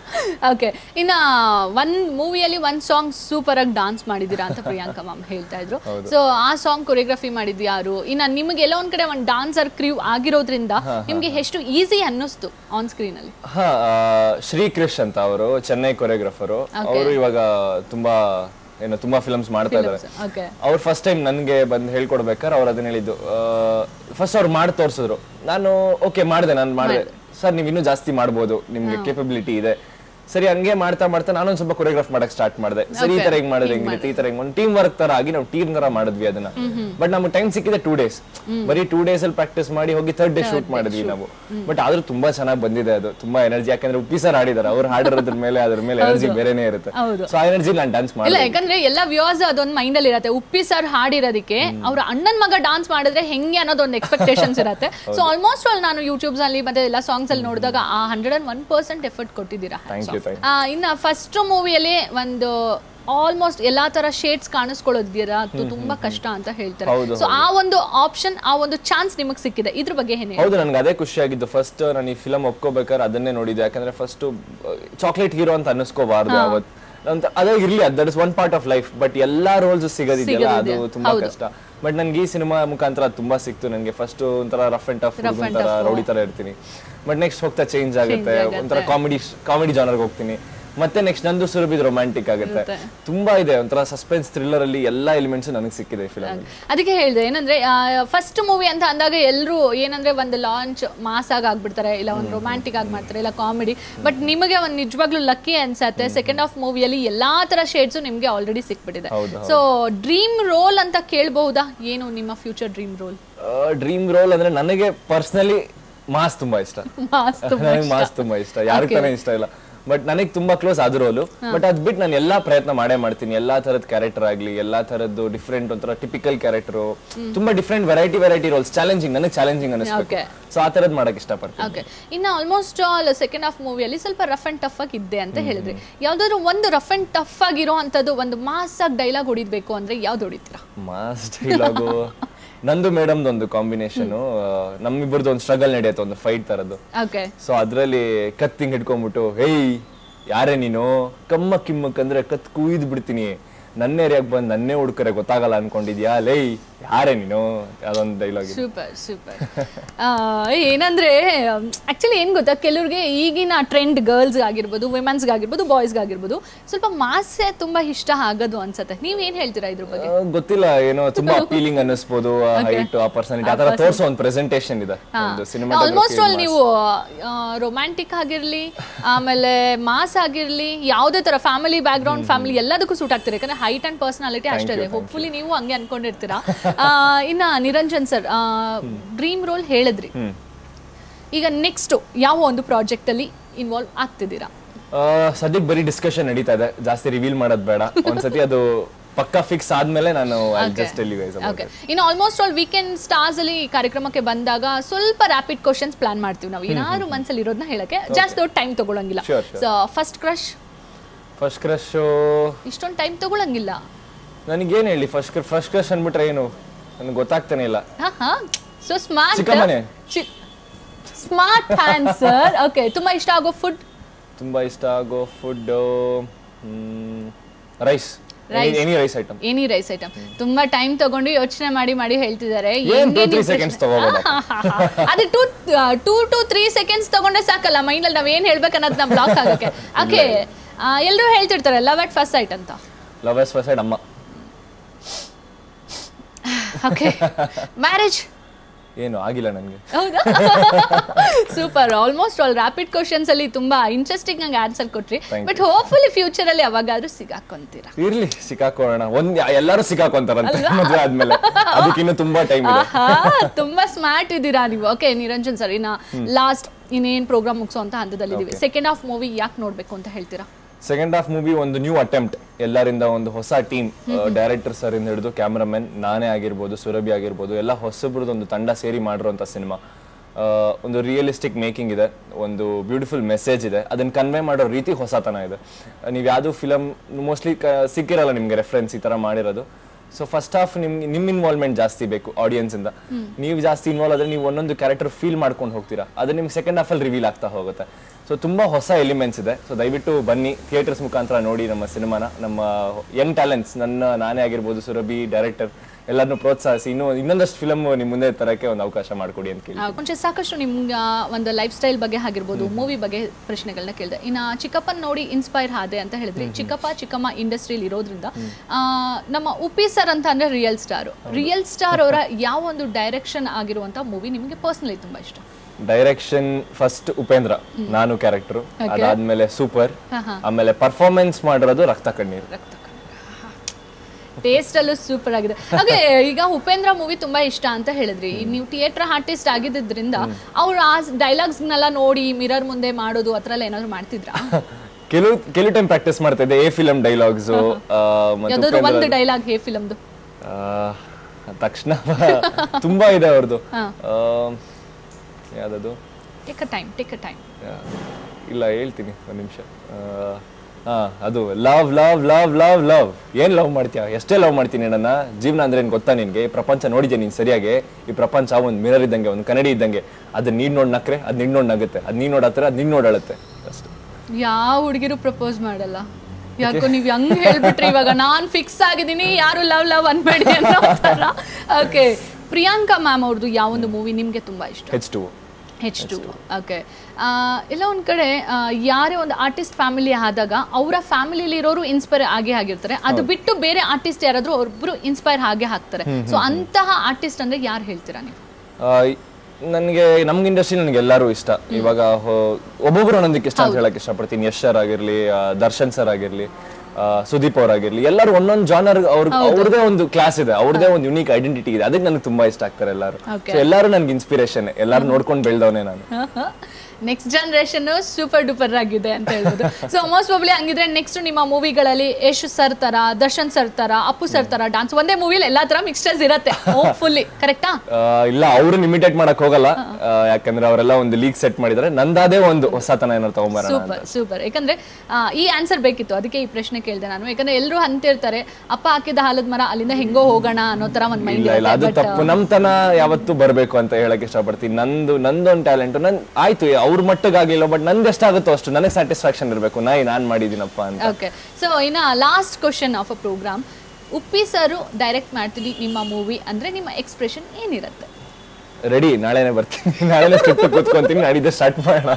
ಓಕೆ ಇನ್ನ ಒಂದ್ ಮೂವಿಯಲ್ಲಿ ಒಂದ್ ಸಾಂಗ್ ಸೂಪರ್ ಆಗಿ ಡಾನ್ಸ್ ಮಾಡಿದೀರಾ ಅಂತ ಪ್ರಿಯಾಂಕಾ ಮ್ಯಾಮ್ ಹೇಳ್ತಾ ಇದ್ರು ಸೊ ಆ ಸಾಂಗ್ ಕೊರಿಯೋಗ್ರಫಿ ಮಾಡಿದ್ ಯಾರು ಇನ್ನ ನಿಮ್ಗೆ ಎಲ್ಲೋ ಒಂದ್ ಕಡೆ ಒಂದ್ ಡಾನ್ಸರ್ ಕ್ರೀವ್ ಆಗಿರೋದ್ರಿಂದ ನಿಮ್ಗೆ ಎಷ್ಟು ಈಸಿ ಅನ್ನಿಸ್ತು ಆನ್ ಸ್ಕ್ರೀನ್ ಅಲ್ಲಿ ಹಾ ಆ, ಶ್ರೀ ಕ್ರಿಶ್ ಅಂತ ಅವರು ಚೆನ್ನೈ ಕೊರಿಯೋಗ್ರಾಫರು ಅವರು ಇವಾಗ ತುಂಬಾ ಏನು ತುಂಬಾ ಫಿಲ್ಮ್ಸ್ ಮಾಡ್ತಾ ಇದ್ದಾರೆ ಓಕೆ ಅವ್ರು ಫಸ್ಟ್ ಟೈಮ್ ನನಗೆ ಬಂದು ಹೇಳ್ಕೊಡ್ಬೇಕಾದ್ರೆ ಅವ್ರು ಅದನ್ನ ಹೇಳಿದ್ದು ಫಸ್ಟ್ ಅವ್ರು ಮಾಡಿ ತೋರಿಸಿದ್ರು ನಾನು ಓಕೆ ಮಾಡಿದೆ ನಾನು ಮಾಡಿದೆ ಸರ್ ನೀವು ಇನ್ನೂ ಜಾಸ್ತಿ ಮಾಡ್ಬೋದು ನಿಮ್ಗೆ ಕೇಪಬಿಲಿಟಿ ಇದೆ ಸರಿ ಹಂಗೆ ಮಾಡ್ತಾ ಮಾಡ್ತಾ ನಾನೊಂದ್ ಸ್ವಲ್ಪ ಕೊರಿಯೋಗ್ರಾಫ್ ಮಾಡಕ್ ಸ್ಟಾರ್ಟ್ ಮಾಡಿದೆ ಸರಿ ಈ ತರ ಹೆಂಗ್ ಮಾಡಿದ್ರೆ ಹೆಂಗಿರುತ್ತೆ ಈ ತರ ಹೆಂಗ್ ಒಂದು ಟೀಮ್ ವರ್ಕ್ ತರ ಆಗಿ ನಾವು ಟೀಮ್ ತರ ಮಾಡಿದ್ವಿ ಅದನ್ನ ಬಟ್ ನಮ್ಗೆ ಟೈಮ್ ಸಿಕ್ಕಿದೆ ಟೂ ಡೇಸ್ ಬರೀ ಟೂ ಡೇಸ್ ಅಲ್ಲಿ ಪ್ರಾಕ್ಟೀಸ್ ಮಾಡಿ ಹೋಗಿ ಥರ್ಡ್ ಡೇ ಶೂಟ್ ಮಾಡಿದ್ವಿ ನಾವು ಬಟ್ ಆದ್ರೂ ತುಂಬಾ ಚೆನ್ನಾಗಿ ಬಂದಿದೆ ಅದು ತುಂಬಾ ಎನರ್ಜಿ ಯಾಕಂದ್ರೆ ಉಪ್ಪಿ ಸರ್ ಹಾಡಿದಾರೆ ಅವ್ರು ಹಾಡಿರೋದ್ರ ಮೇಲೆ ಅದ್ರ ಮೇಲೆ ಎನರ್ಜಿ ಬೇರೆನೇ ಇರುತ್ತೆ ಹೌದು. ಸೊ ಆ ಎನರ್ಜಿ ನಾನು ಡ್ಯಾನ್ಸ್ ಇಲ್ಲ ಮಾಡಿದೆ ಯಾಕಂದ್ರೆ ಎಲ್ಲ ವ್ಯೂವರ್ಸ್ ಅದೊಂದ್ ಮೈಂಡ್ ಅಲ್ಲಿ ಇರತ್ತೆ ಉಪ್ಪಿ ಸರ್ ಹಾಡಿರೋದಕ್ಕೆ ಅವ್ರ ಅಣ್ಣನ್ ಮಗ ಡಾನ್ಸ್ ಮಾಡಿದ್ರೆ ಹೆಂಗೆ ಅನ್ನೋದು ಒಂದು ಎಕ್ಸ್ಪೆಕ್ಟೇಷನ್ಸ್ ಇರತ್ತೆ ಸೊ ಆಲ್ಮೋಸ್ಟ್ ಆಲ್ ನಾನು ಯೂಟ್ಯೂಬ್ಸ್ ಅಲ್ಲಿ ಮತ್ತೆ ಎಲ್ಲ ಸಾಂಗ್ಸ್ ಅಲ್ಲಿ ನೋಡಿದಾಗ ಆ hundred and one percent effort ಕೊಟ್ಟಿದ್ದೀರಾ ಥ್ಯಾಂಕ್ ಯು ಥ್ಯಾಂಕ್ ಆ, ಇನ್ನ ಫಸ್ಟ್ ಮೂವಿಯಲ್ಲಿ ಒಂದು ಆಲ್ಮೋಸ್ಟ್ ಎಲ್ಲಾ ತರ ಶೇಡ್ಸ್ ಕಾಣಿಸ್ಕೊಳ್ಳೋದಿರಾ ಅದು ತುಂಬಾ ಕಷ್ಟ ಅಂತ ಹೇಳ್ತಾರೆ ಹೌದು, ಸೊ ಆ ಒಂದು ಆಪ್ಷನ್ ಆ ಒಂದು ಚಾನ್ಸ್ ನಿಮಗ್ ಸಿಕ್ಕಿದೆ ಇದ್ರ ಬಗ್ಗೆ ಏನೇ ಹೌದು ನನ್ಗೆ ಅದೇ ಖುಷಿ ಆಗಿದ್ದು ಫಸ್ಟ್ ನಾನು ಈ ಫಿಲಮ್ ಒಪ್ಕೋಬೇಕಾದ್ರೆ ಅದನ್ನೇ ನೋಡಿದ್ದೆ ಯಾಕಂದ್ರೆ ಫಸ್ಟ್ ಚಾಕ್ಲೇಟ್ ಹೀರೋ ಅಂತ ಅನ್ನಿಸ್ಕೋಬಾರ್ದು ಅವತ್ ಅಂತ ಅದೇ ಇರ್ಲಿ that is one part of life but ಎಲ್ಲಾ ರೋಲ್ಸ್ ಸಿಗೋದಿದೆಯಲ್ಲ ಅದು ತುಂಬಾ ಕಷ್ಟ ಬಟ್ ನನ್ಗೆ ಈ ಸಿನಿಮಾ ಮುಖಾಂತರ ಅದು ತುಂಬಾ ಸಿಕ್ತು ನನಗೆ ಫಸ್ಟ್ ಒಂಥರ ರಫ್ ಅಂಡ್ ಟಫ್ ಒಂಥರ ರೌಡಿ ತರ ಇರ್ತೀನಿ ಬಟ್ ನೆಕ್ಸ್ಟ್ ಹೋಗ್ತಾ ಚೇಂಜ್ ಆಗುತ್ತೆ ಒಂಥರ ಕಾಮಿಡಿ ಕಾಮಿಡಿ ಜಾನರ್ಗೆ ಹೋಗ್ತೀನಿ ಮತ್ತೆ ನೆಕ್ಸ್ಟ್ ನಂದು ಸುರಭಿದ್ ರೊಮ್ಯಾಂಟಿಕ್ ಆಗುತ್ತೆ ತುಂಬಾ ಇದೆ ಒಂಥರ ಸಸ್ಪೆನ್ಸ್ ಥ್ರಿಲ್ಲರ್ ಅಲ್ಲಿ ಎಲ್ಲಾ ಎಲಿಮೆಂಟ್ಸ್ ನನಗೆ ಸಿಕ್ಕಿದೆ ಈ ಫಿಲಮ್ ಅದಕ್ಕೆ ಹೇಳಿದೆ ಏನಂದ್ರೆ ಫಸ್ಟ್ ಮೂವಿ ಅಂತ ಅಂದಾಗ ಎಲ್ಲರೂ ಏನಂದ್ರೆ ಒಂದು ಲಾಂಚ್ ಮಾಸ್ ಆಗಿ ಆಗ್ಬಿಡ್ತಾರೆ ಇಲ್ಲ ಒಂದು ರೊಮ್ಯಾಂಟಿಕ್ ಆಗಿ ಮಾಡ್ತಾರೆ ಇಲ್ಲ ಕಾಮಿಡಿ ಬಟ್ ನಿಮಗೆ ಒಂದು ನಿಜವಾಗ್ಲೂ ಲಕ್ಕಿ ಅನ್ಸತ್ತೆ ಸೆಕೆಂಡ್ ಹಾಫ್ ಮೂವಿಯಲ್ಲಿ ಎಲ್ಲಾ ತರ ಶೇಡ್ಸ್ ನಿಮ್ಗೆ ಆಲ್ರೆಡಿ ಸಿಕ್ಬಿಟ್ಟಿದೆ ಹೌದು, ಸೊ ಡ್ರೀಮ್ ರೋಲ್ ಅಂತ ಕೇಳ್ಬಹುದಾ ಏನು ನಿಮ್ಮ future dream role dream role ಅಂದ್ರೆ ನನಗೆ ಪರ್ಸನಲಿ ಮಾಸ್ ತುಂಬಾ ಇಷ್ಟ ಮಾಸ್ ನನಗೆ ಮಾಸ್ ತುಂಬಾ ಇಷ್ಟ ಯಾರ ತಾನೇ ಇಷ್ಟ ಇಲ್ಲ ಬಟ್ ನನಗೆ ತುಂಬಾ ಕ್ಲೋಸ್ ಅದು ರೋಲು ಬಟ್ ಅದ್ ಬಿಟ್ಟು ನಾನು ಎಲ್ಲಾ ಪ್ರಯತ್ನ ಮಾಡೇ ಮಾಡ್ತೀನಿ ಎಲ್ಲಾ ತರದ್ ಕ್ಯಾರೆಕ್ಟರ್ ಆಗ್ಲಿ ಎಲ್ಲಾ ತರದ್ದು ಡಿಫ್ರೆಂಟ್ ಒಂಥರ ಟಿಪಿಕಲ್ ಕ್ಯಾರೆಕ್ಟರ್ ತುಂಬಾ different variety variety roles challenging ನನಗೆ ಚಾಲೆಂಜಿಂಗ್ ಅನಿಸ್ಬೇಕು Okay. ಸೊ ಆ ತರದ್ ಮಾಡಕ್ ಇಷ್ಟಪಡ್ತೀನಿ ಓಕೆ ಇನ್ನು ಆಲ್ಮೋಸ್ಟ್ ಆಲ್ ಸೆಕೆಂಡ್ ಹಾಫ್ ಮೂವಿಯಲ್ಲಿ ಸ್ವಲ್ಪ ರಫ್ ಅಂಡ್ ಟಫ್ ಆಗಿ ಇದ್ದೆ ಅಂತ ಹೇಳಿದ್ರಿ ಯಾವ್ದಾದ್ರು ಒಂದು ರಫ್ ಅಂಡ್ ಟಫ್ ಆಗಿರೋ ಅಂತದ್ದು ಒಂದು ಮಾಸ್ ಆಗಿ ಡೈಲಾಗ್ ಹೊಡಿಬೇಕು ಅಂದ್ರೆ ಯಾವ್ದು ಹೊಡಿತೀರಾ ಮಾಸ್ ಡೈಲಾಗು ನಂದು ಮೇಡಮ್ದು ಒಂದು ಕಾಂಬಿನೇಷನ್ ನಮ್ಮಿಬ್ಬರದ್ದು ಒಂದು ಸ್ಟ್ರಗಲ್ ನಡೆಯುತ್ತೆ ಒಂದು ಫೈಟ್ ತರದ್ದು ಓಕೆ ಸೊ ಅದ್ರಲ್ಲಿ ಕತ್ತಿಂಗ್ ಹಿಡ್ಕೊಂಡ್ಬಿಟ್ಟು ಹೇಯ್ ಯಾರೇ ನೀನು ಕಮ್ಮ ಕಿಮ್ಮಕ್ ಅಂದ್ರೆ ಕತ್ ಕುಯ್ದು ಬಿಡ್ತೀನಿ ನನ್ನ ಏರಿಯಾಗ ಬಂದು ನನ್ನೇ ಹುಡ್ಕರೆ ಗೊತ್ತಾಗಲ್ಲ ಅನ್ಕೊಂಡಿದ್ಯಾ ಲೈ ಯಾರೇ ನೀನು ಅದೊಂದು ಡೈಲಾಗ್ ಸೂಪರ್ ಸೂಪರ್ ಏನಂದ್ರೆ ಆಕ್ಚುಲಿ ಏನ್ ಗೊತ್ತಾ ಕೆಲವ್ರಿಗೆ ಈಗಿನ ಟ್ರೆಂಡ್ ಗರ್ಲ್ಸ್ ಆಗಿರ್ಬೋದು ವುಮೆನ್ಸ್ ಆಗಿರ್ಬೋದು ಬಾಯ್ಸ್ ಆಗಿರ್ಬೋದು ಸ್ವಲ್ಪ ಮಾಸೆ ತುಂಬಾ ಇಷ್ಟ ಆಗೋದು ಅನ್ಸತ್ತೆ ನೀವ್ ಏನ್ ಹೇಳ್ತೀರಾ ಇದ್ರ ಬಗ್ಗೆ ಗೊತ್ತಿಲ್ಲ ಏನೋ ತುಂಬಾ ಅಪೀಲಿಂಗ್ ಅನ್ನಿಸ್ಬೋದು ಆ ಹೈಟ್ ಆ ಪರ್ಸನಾಲಿಟಿ ಆ ತರ ತೋರ್ಸೋ ಒಂದು ಪ್ರೆಸೆಂಟೇಷನ್ ಇದೆ ಒಂದು ಸಿನಿಮಾ ಆಲ್ಮೋಸ್ಟ್ ಆಲ್ ನೀವು ರೊಮ್ಯಾಂಟಿಕ್ ಆಗಿರ್ಲಿ ಆಮೇಲೆ ಮಾಸ್ ಆಗಿರ್ಲಿ ಯಾವುದೇ ತರ ಫ್ಯಾಮಿಲಿ ಬ್ಯಾಕ್ ಗ್ರೌಂಡ್ ಫ್ಯಾಮಿಲಿ ಎಲ್ಲದಕ್ಕೂ ಸೂಟ್ ಆಗ್ತಾರೆ ಯಾಕಂದ್ರೆ ಹೈಟ್ ಅಂಡ್ ಪರ್ಸನಾಲಿಟಿ ಅಷ್ಟೇ ಇದೆ ಹೋಪ್ಫುಲಿ ನೀವು ಹಂಗೆ ಅನ್ಕೊಂಡಿರ್ತೀರಾ ಆ, ಇನ್ನ ನಿರಂಜನ್ ಸರ್ ಡ್ರೀಮ್ ರೋಲ್ ಹೇಳಿದ್ರಿ ಈಗ ನೆಕ್ಸ್ಟ್ ಯಾವ ಒಂದು ಪ್ರಾಜೆಕ್ಟ್ ಅಲ್ಲಿ ಇನ್ವಾಲ್ವ್ ಆಗ್ತಿದ್ದೀರಾ ಸದ್ಯಕ್ಕೆ ಬರೀ ಡಿಸ್ಕಷನ್ ನಡೀತಾ ಇದೆ ಜಾಸ್ತಿ ರಿವೀಲ್ ಮಾಡೋದು ಬೇಡ ಒಂದ್ಸತಿ ಅದು ಪಕ್ಕಾ ಫಿಕ್ಸ್ ಆದ್ಮೇಲೆ ನಾನು ಜಸ್ಟ್ ಟೆಲ್ ಗೈಸ್ ಓಕೆ ಇನ್ನು ಆಲ್ಮೋಸ್ಟ್ ಆಲ್ ವೀಕೆಂಡ್ ಸ್ಟಾರ್ಸ್ ಅಲ್ಲಿ ಕಾರ್ಯಕ್ರಮಕ್ಕೆ ಬಂದಾಗ ಸ್ವಲ್ಪ ರ್ಯಾಪಿಡ್ ಕ್ವಶನ್ಸ್ ಪ್ಲಾನ್ ಮಾಡ್ತೀವಿ ನಾವು ಏನಾದ್ರು ಮನ್ಸಲ್ಲಿ ಇರೋದನ್ನ ಹೇಳಕ್ಕೆ ಜಾಸ್ತಿ ದೊಡ್ಡ ಟೈಮ್ ತಗೊಳಂಗಿಲ್ಲ Sure, sure. So first crush first crush ಇಷ್ಟೊಂದು ಟೈಮ್ ತಗೊಳಂಗಿಲ್ಲ ನನಗೇನು ಹೇಳಿ ಫಸ್ಟ್ ಫಸ್ಟ್ ಕ್ರಶ್ ಅನ್ಬಿಟ್ರೆ ಏನು ನನಗೆ ಗೊತ್ತಾಗ್ತಾನೆ ಇಲ್ಲ ಹಾ ಹಾ ಸೊ ಸ್ಮಾರ್ಟ್ ಚಿಕ್ಕಮ್ಮನೆ. ಸ್ಮಾರ್ಟ್ ಆನ್ಸರ್ ಓಕೆ ತುಂಬಾ ಇಷ್ಟ ಆಗೋ ಫುಡ್ ತುಂಬಾ ಇಷ್ಟ ಆಗೋ food rice any rice item any rice item ತುಂಬಾ ಟೈಮ್ ತಗೊಂಡು ಯೋಚನೆ ಮಾಡಿ ಮಾಡಿ ಹೇಳ್ತಿದ್ದಾರೆ ಏನ್ ಹೆಂಗೆ two, three ನೀವು seconds ಪ್ರಶ್ನೆ- ತಗೋಬೋದಾ? ಹಾ, ಹಾ, ಹಾ, ಹಾ. ಅದು two two to three seconds ತಗೊಂಡ್ರೆ ಸಾಕಲ್ಲ ಮೈಂಡ್ ಅಲ್ಲಿ ನಾವ್ ಏನ್ ಹೇಳ್ಬೇಕು ಅನ್ನೋದನ್ನ ಬ್ಲಾಕ್ ಆಗಕ್ಕೆ ಓಕೆ ಎಲ್ಲರೂ ಹೇಳ್ತಿರ್ತಾರೆ ಲವ್ ಅಟ್ ಫಸ್ಟ್ ಸೈಟ್ ಅಂತ ಲವ್ ಎಸ್ ಫಸ್ಟ್ ಸೈಡ್ ಅಮ್ಮ ಓಕೆ ಮ್ಯಾರೇಜ್ ಏನು ಆಗಿಲ್ಲ ನನಗೆ ಹೌದಾ super almost all rapid questions ಅಲ್ಲಿ ತುಂಬಾ ಇಂಟ್ರೆಸ್ಟಿಂಗ್ ಆಗಿ ಆನ್ಸರ್ ಕೊಟ್ರಿ Thank ಬಟ್ ಹೋಪ್ಫುಲಿ ಫ್ಯೂಚರ್ ಅಲ್ಲಿ ಯಾವಾಗಾದ್ರೂ ಸಿಗಾಕೊಂತೀರಾ ಇರ್ಲಿ ಸಿಕ್ಕಾಕೋಣ ಒಂದ್ ಎಲ್ಲರೂ ಸಿಕ್ಕಾಕೊಂತಾರಂತೆ ಮದುವೆ ಆದ್ಮೇಲೆ ಅದಕ್ಕಿನ್ನು ತುಂಬಾ ಟೈಮ್ ಇದೆ ಆಹಾ ತುಂಬಾ ಸ್ಮಾರ್ಟ್ ಇದ್ದೀರಾ ನೀವು ಓಕೆ ನಿರಂಜನ್ ಸರ್ ಇನ್ನ ಲಾಸ್ಟ್ ಇನ್ನೇನ್ ಪ್ರೋಗ್ರಾಮ್ ಮುಗಿಸೋ ಅಂತ ಹಂತದಲ್ಲಿ ಇದೀವಿ ಸೆಕೆಂಡ್ ಹಾಫ್ ಮೂವಿ ಯಾಕೆ ನೋಡ್ಬೇಕು ಅಂತ ಹೇಳ್ತೀರಾ ಸೆಕೆಂಡ್ ಹಾಫ್ ಮೂವಿ ಒಂದು ನ್ಯೂ ಅಟೆಂಪ್ಟ್ ಎಲ್ಲರಿಂದ ಒಂದು ಹೊಸ ಟೀಮ್ ಡೈರೆಕ್ಟರ್ ಸರ್ ಇಂದ ಹಿಡಿದು ಕ್ಯಾಮ್ರಾಮನ್ ನಾನೇ ಆಗಿರ್ಬೋದು ಸುರಭಿ ಆಗಿರ್ಬೋದು ಎಲ್ಲ ಹೊಸಬ್ರದ್ದು ಒಂದು ತಂಡ ಸೇರಿ ಮಾಡಿರುವಂಥ ಸಿನಿಮಾ ಒಂದು ರಿಯಲಿಸ್ಟಿಕ್ ಮೇಕಿಂಗ್ ಇದೆ ಒಂದು ಬ್ಯೂಟಿಫುಲ್ ಮೆಸೇಜ್ ಇದೆ ಅದನ್ನ ಕನ್ವೆ ಮಾಡೋ ರೀತಿ ಹೊಸತನ ಇದೆ ನೀವು ಯಾವುದು ಫಿಲಮ್ ಮೋಸ್ಟ್ಲಿ ಸಿಕ್ಕಿರಲ್ಲ ನಿಮಗೆ ರೆಫರೆನ್ಸ್ ಈ ಥರ ಮಾಡಿರೋದು ಸೊ ಫಸ್ಟ್ ಹಾಫ್ ನಿಮ್ಗೆ ನಿಮ್ಮ ಇನ್ವಾಲ್ವ್ಮೆಂಟ್ ಜಾಸ್ತಿ ಬೇಕು ಆಡಿಯನ್ಸ್ ಇಂದ ನೀವು ಜಾಸ್ತಿ ಇನ್ವಾಲ್ವ್ ಆದ್ರೆ ನೀವು ಒಂದೊಂದು ಕ್ಯಾರೆಕ್ಟರ್ ಫೀಲ್ ಮಾಡ್ಕೊಂಡು ಹೋಗ್ತೀರಾ ಅದು ನಿಮ್ಗೆ ಸೆಕೆಂಡ್ ಹಾಫ್ ಅಲ್ಲಿ ರಿವೀಲ್ ಆಗ್ತಾ ಹೋಗುತ್ತೆ ಸೊ ತುಂಬಾ ಹೊಸ ಎಲಿಮೆಂಟ್ಸ್ ಇದೆ ಸೊ ದಯವಿಟ್ಟು ಬನ್ನಿ ಥಿಯೇಟರ್ಸ್ ಮುಖಾಂತರ ನೋಡಿ ನಮ್ಮ ಸಿನಿಮಾನ ನಮ್ಮ ಯಂಗ್ ಟ್ಯಾಲೆಂಟ್ಸ್ ನನ್ನ ನಾನೇ ಆಗಿರ್ಬೋದು ಸುರಭಿ ಡೈರೆಕ್ಟರ್ ಎಲ್ಲರನ್ನು ಪ್ರೋತ್ಸಾಹಿಸಿ ಇನ್ನೂ ಇನ್ನೊಂದಷ್ಟು ಫಿಲಮ್ ನಿಮ್ಮ ಮುಂದೆ ತರಕ್ಕೆ ಒಂದು ಅವಕಾಶ ಮಾಡಿಕೊಡಿ ಅಂತ ಕೇಳಿ ಆ, ಮುಂಚೆ ಸಾಕಷ್ಟು ನಿಮ್ಗೆ ಒಂದು ಲೈಫ್ ಸ್ಟೈಲ್ ಬಗ್ಗೆ ಆಗಿರ್ಬೋದು ಮೂವಿ ಬಗ್ಗೆ ಪ್ರಶ್ನೆಗಳನ್ನ ಕೇಳಿದೆ ಇನ್ನ ಚಿಕ್ಕಪ್ಪನ್ ನೋಡಿ ಇನ್ಸ್ಪೈರ್ ಆದೆ ಅಂತ ಹೇಳಿದ್ರಿ ಚಿಕ್ಕಪ್ಪ ಚಿಕ್ಕಮ್ಮ ಇಂಡಸ್ಟ್ರಿಯಲ್ಲಿ ಇರೋದ್ರಿಂದ ಆ, ನಮ್ಮ ಉಪ್ಪಿ ಸರ್ ಅಂತ ಅಂದ್ರೆ ರಿಯಲ್ ಸ್ಟಾರ್ ರಿಯಲ್ ಸ್ಟಾರ್ ಅವರ ಯಾವ ಒಂದು ಡೈರೆಕ್ಷನ್ ಆಗಿರುವಂತ ಮೂವಿ ನಿಮಗೆ ಪರ್ಸನಲಿ ತುಂಬಾ ಇಷ್ಟ ಡೈರೆಕ್ಷನ್ ಫಸ್ಟ್ ಉಪೇಂದ್ರ ನಾನು ಕ್ಯಾರೆಕ್ಟರ್ ಅದಾದ್ಮೇಲೆ ಸೂಪರ್ ಆಮೇಲೆ ಪರ್ಫಾರ್ಮೆನ್ಸ್ ಮಾಡಿರೋದು ರಕ್ತ ಕಣ್ಣೀರು ಟೇಸ್ಟ್ ಅಲ್ಲೂ ಸೂಪರ್ ಆಗಿದೆ ಹಾಗೆ ಈಗ ಉಪೇಂದ್ರ ಮೂವಿ ತುಂಬಾ ಇಷ್ಟ ಅಂತ ಹೇಳಿದ್ರಿ ಈಗ ನೀವು ಥಿಯೇಟರ್ ಆರ್ಟಿಸ್ಟ್ ಆಗಿದ್ದರಿಂದ ಅವ್ರು ಆ ಡೈಲಾಗ್ಸ್ನೆಲ್ಲ ನೋಡಿ ಮಿರರ್ ಮುಂದೆ ಮಾಡೋದು ಆ ಥರ ಎಲ್ಲ ಏನಾದ್ರು ಮಾಡ್ತಿದ್ರಾ ಕೆಲವು ಕೆಲವು ಟೈಮ್ ಪ್ರಾಕ್ಟೀಸ್ ಮಾಡ್ತಾ ಇದ್ದೆ ಎ ಫಿಲಮ್ ಡೈಲಾಗ್ಸ್ ಮತ್ತೆ ಯಾವ್ದಾದ್ರು ಒಂದು ಡೈಲಾಗ್ ಹೇ ಫಿಲಮ್ದು ಆ, ತಕ್ಷಣ ತುಂಬಾ ಇದೆ ಅವ್ರದ್ದು ಯಾವ್ದದು take a time take a time ಆ, ಇಲ್ಲ ಹೇಳ್ತೀನಿ ಒಂದ್ ನಿಮಿಷ ಹಾ ಅದು love love love love love ಏನ್ ಲವ್ ಮಾಡ್ತೀಯ ಎಷ್ಟೇ ಲವ್ ಮಾಡ್ತೀನಿ ನನ್ನ ಜೀವನ ಅಂದ್ರೆ ಏನ್ ಗೊತ್ತಾ ನಿನ್ಗೆ ಈ ಪ್ರಪಂಚ ನೋಡಿದ್ಯಾ ನೀನ್ ಸರಿಯಾಗಿ ಈ ಪ್ರಪಂಚ ಒಂದ್ ಮಿರರ್ ಇದ್ದಂಗೆ ಒಂದ್ ಕನ್ನಡಿ ಇದ್ದಂಗೆ ಅದ್ ನೀನ್ ನೋಡ್ ನಕ್ರೆ ಅದ್ ನಿನ್ ನೋಡ್ ನಗುತ್ತೆ ಅದ್ ನೀನ್ ನೋಡತ್ತರ ಅದ್ ನಿನ್ ನೋಡಾಳುತ್ತೆ ಅಷ್ಟೇ ಯಾವ ಹುಡುಗಿರು ಪ್ರಪೋಸ್ ಮಾಡಲ್ಲ ಯಾಕೋ ನೀವ್ ಹಂಗ್ ಹೇಳ್ಬಿಟ್ರಿ ಇವಾಗ ನಾನ್ ಫಿಕ್ಸ್ ಆಗಿದ್ದೀನಿ ಯಾರು ಲವ್ ಲವ್ ಅನ್ಬೇಡಿ ಅನ್ನೋ ತರ ಓಕೆ ಪ್ರಿಯಾಂಕಾ ಮ್ಯಾಮ್ ಅವ್ರದ್ದು ಯಾವೊಂದು ಮೂವಿ ನಿಮ್ಗೆ ತುಂಬಾ ಇಷ್ಟ H two H two okay ಎಲ್ಲ ಒಂದ್ ಕಡೆ ಆ, ಯಾರೇ ಒಂದು ಆರ್ಟಿಸ್ಟ್ ಫ್ಯಾಮಿಲಿ ಆದಾಗ ಅವರ ಫ್ಯಾಮಿಲಿಲಿ ಇರೋರು ಇನ್ಸ್ಪೈರ್ ಆಗೇ ಆಗಿರ್ತಾರೆ ಅದು ಬಿಟ್ಟು ಬೇರೆ ಆರ್ಟಿಸ್ಟ್ ಯಾರಾದ್ರೂ ಒಬ್ರು ಇನ್ಸ್ಪೈರ್ ಆಗೇ ಆಗ್ತಾರೆ ಸೊ ಅಂತಹ ಆರ್ಟಿಸ್ಟ್ ಅಂದ್ರೆ ಯಾರು ಹೇಳ್ತೀರಾ ನೀವು ನನಗೆ ನಮ್ಗೆ ಇಂಡಸ್ಟ್ರಿ ನನಗೆ ಎಲ್ಲರೂ ಇಷ್ಟ ಇವಾಗ ಹೊ- ಒಬ್ಬೊಬ್ರು ಒಂದೊಂದಕ್ಕೆ ಇಷ್ಟ ಅಂತ ಹೇಳಕ್ ಇಷ್ಟಪಡ್ತೀನಿ ಯಶ್ ಸರ್ ಆಗಿರ್ಲಿ ಆ, ದರ್ಶನ್ ಸರ್ ಆಗಿರ್ಲಿ ಆ, ಸುದೀಪ್ ಅವ್ರ ಆಗಿರ್ಲಿ ಎಲ್ಲರೂ ಒಂದೊಂದು ಜಾನರ್ ಅವ್ರ ಅವ್ರದೇ ಒಂದು ಕ್ಲಾಸ್ ಇದೆ ಅವ್ರದೇ ಒಂದು ಯುನೀಕ್ ಐಡೆಂಟಿಟಿ ಇದೆ ಅದಕ್ಕೆ ನನಗೆ ತುಂಬಾ ಇಷ್ಟ ಆಗ್ತಾರೆ ಎಲ್ಲರೂ Okay. So ಎಲ್ಲರೂ ನನ್ಗೆ ಇನ್ಸ್ಪಿರೇಷನ್ ಎಲ್ಲರೂ ನೋಡ್ಕೊಂಡು ಬೆಳ್ದವನೇ ನಾನು ನೆಕ್ಸ್ಟ್ ಜನರೇಷನ್ ಸೂಪರ್ ಡೂಪರ್ ಆಗಿದೆ ಅಂತ ಹೇಳ್ಬೋದು ಸೊ ಮೋಸ್ಟ್ ಪ್ರಾಬ್ಲಿ ಹಂಗಿದ್ರೆ ನೆಕ್ಸ್ಟ್ ನಿಮ್ಮ ಮೂವಿಗಳಲ್ಲಿ ಯಶ್ ಸರ್ ತರ ದರ್ಶನ್ ಸರ್ ತರ ಅಪ್ಪು ಸರ್ ತರ ಡಾನ್ಸ್ ಒಂದೇ ಮೂವಿಲಿ ಎಲ್ಲಾ ತರ ಮಿಕ್ಸ್ಟರ್ಸ್ ಇರತ್ತೆ ಫುಲ್ಲಿ ಕರೆಕ್ಟಾ ಆ, ಇಲ್ಲ ಅವ್ರನ್ನ ಇಮಿಟೇಟ್ ಮಾಡಕ್ ಹೋಗಲ್ಲ ಆ, ಯಾಕಂದ್ರೆ ಅವರೆಲ್ಲ ಒಂದು ಲೀಗ್ ಸೆಟ್ ಮಾಡಿದಾರೆ ನಂದಾದೇ ಒಂದು ಹೊಸತನ ಏನಾರು ತಗೊಂಬರೋಣ ಅಂತ ಸೂಪರ್ ಸೂಪರ್ ಯಾಕಂದ್ರೆ ಆ, ಈ ಆನ್ಸರ್ ಬೇಕಿತ್ತು ಅದಕ್ಕೆ ಈ ಪ್ರಶ್ನೆ ಕೇಳಿದೆ ನಾನು ಯಾಕಂದ್ರೆ ಎಲ್ಲರೂ ಅಂತಿರ್ತಾರೆ ಅಪ್ಪ ಹಾಕಿದ ಹಾಲದ ಮರ ಅಲ್ಲಿಂದ ಹೆಂಗೋ ಹೋಗೋಣ ಅನ್ನೋ ತರ ಒಂದ್ ಮೈಂಡ್ ಇಲ್ಲ ಇಲ್ಲ ಅದು ತಪ್ಪು ನಮ್ತನ ಯಾವತ್ತೂ ಬರ್ಬೇಕು ಅಂತ ಹೇಳಕ್ ಇಷ್ಟಪಡ್ತೀನಿ ನಂದು ನಂದೊಂದು ಟ್ಯಾಲೆಂಟ್ ನನ್ ಆಯ್ತು ಅವ್ರ ಮಟ್ಟಗಾಗಿಲ್ಲ ಬಟ್ ನನ್ಗೆ ಎಷ್ಟಾಗುತ್ತೋ ಅಷ್ಟು ನನಗೆ ಸ್ಯಾಟಿಸ್ಫ್ಯಾಕ್ಷನ್ ಇರಬೇಕು ನಾಯಿ ನಾನ್ ಮಾಡಿದೀನಪ್ಪ ಅಂತ ಓಕೆ ಸೊ ಇನ್ನ last question of a programme Uppi sir direct ಮಾಡ್ತೀನಿ ನಿಮ್ಮ ಮೂವಿ ಅಂದ್ರೆ ನಿಮ್ಮ ಎಕ್ಸ್ಪ್ರೆಷನ್ ಏನಿರುತ್ತೆ ರೆಡಿ ನಾಳೆನೆ ಬರ್ತೀನಿ ನಾಳೆನೆ ಸ್ಕ್ರಿಪ್ಟ್ ಕೂತ್ಕೊಂತೀನಿ ನಾಡಿದ್ದೆ ಸ್ಟಾರ್ಟ್ ಮಾಡೋಣ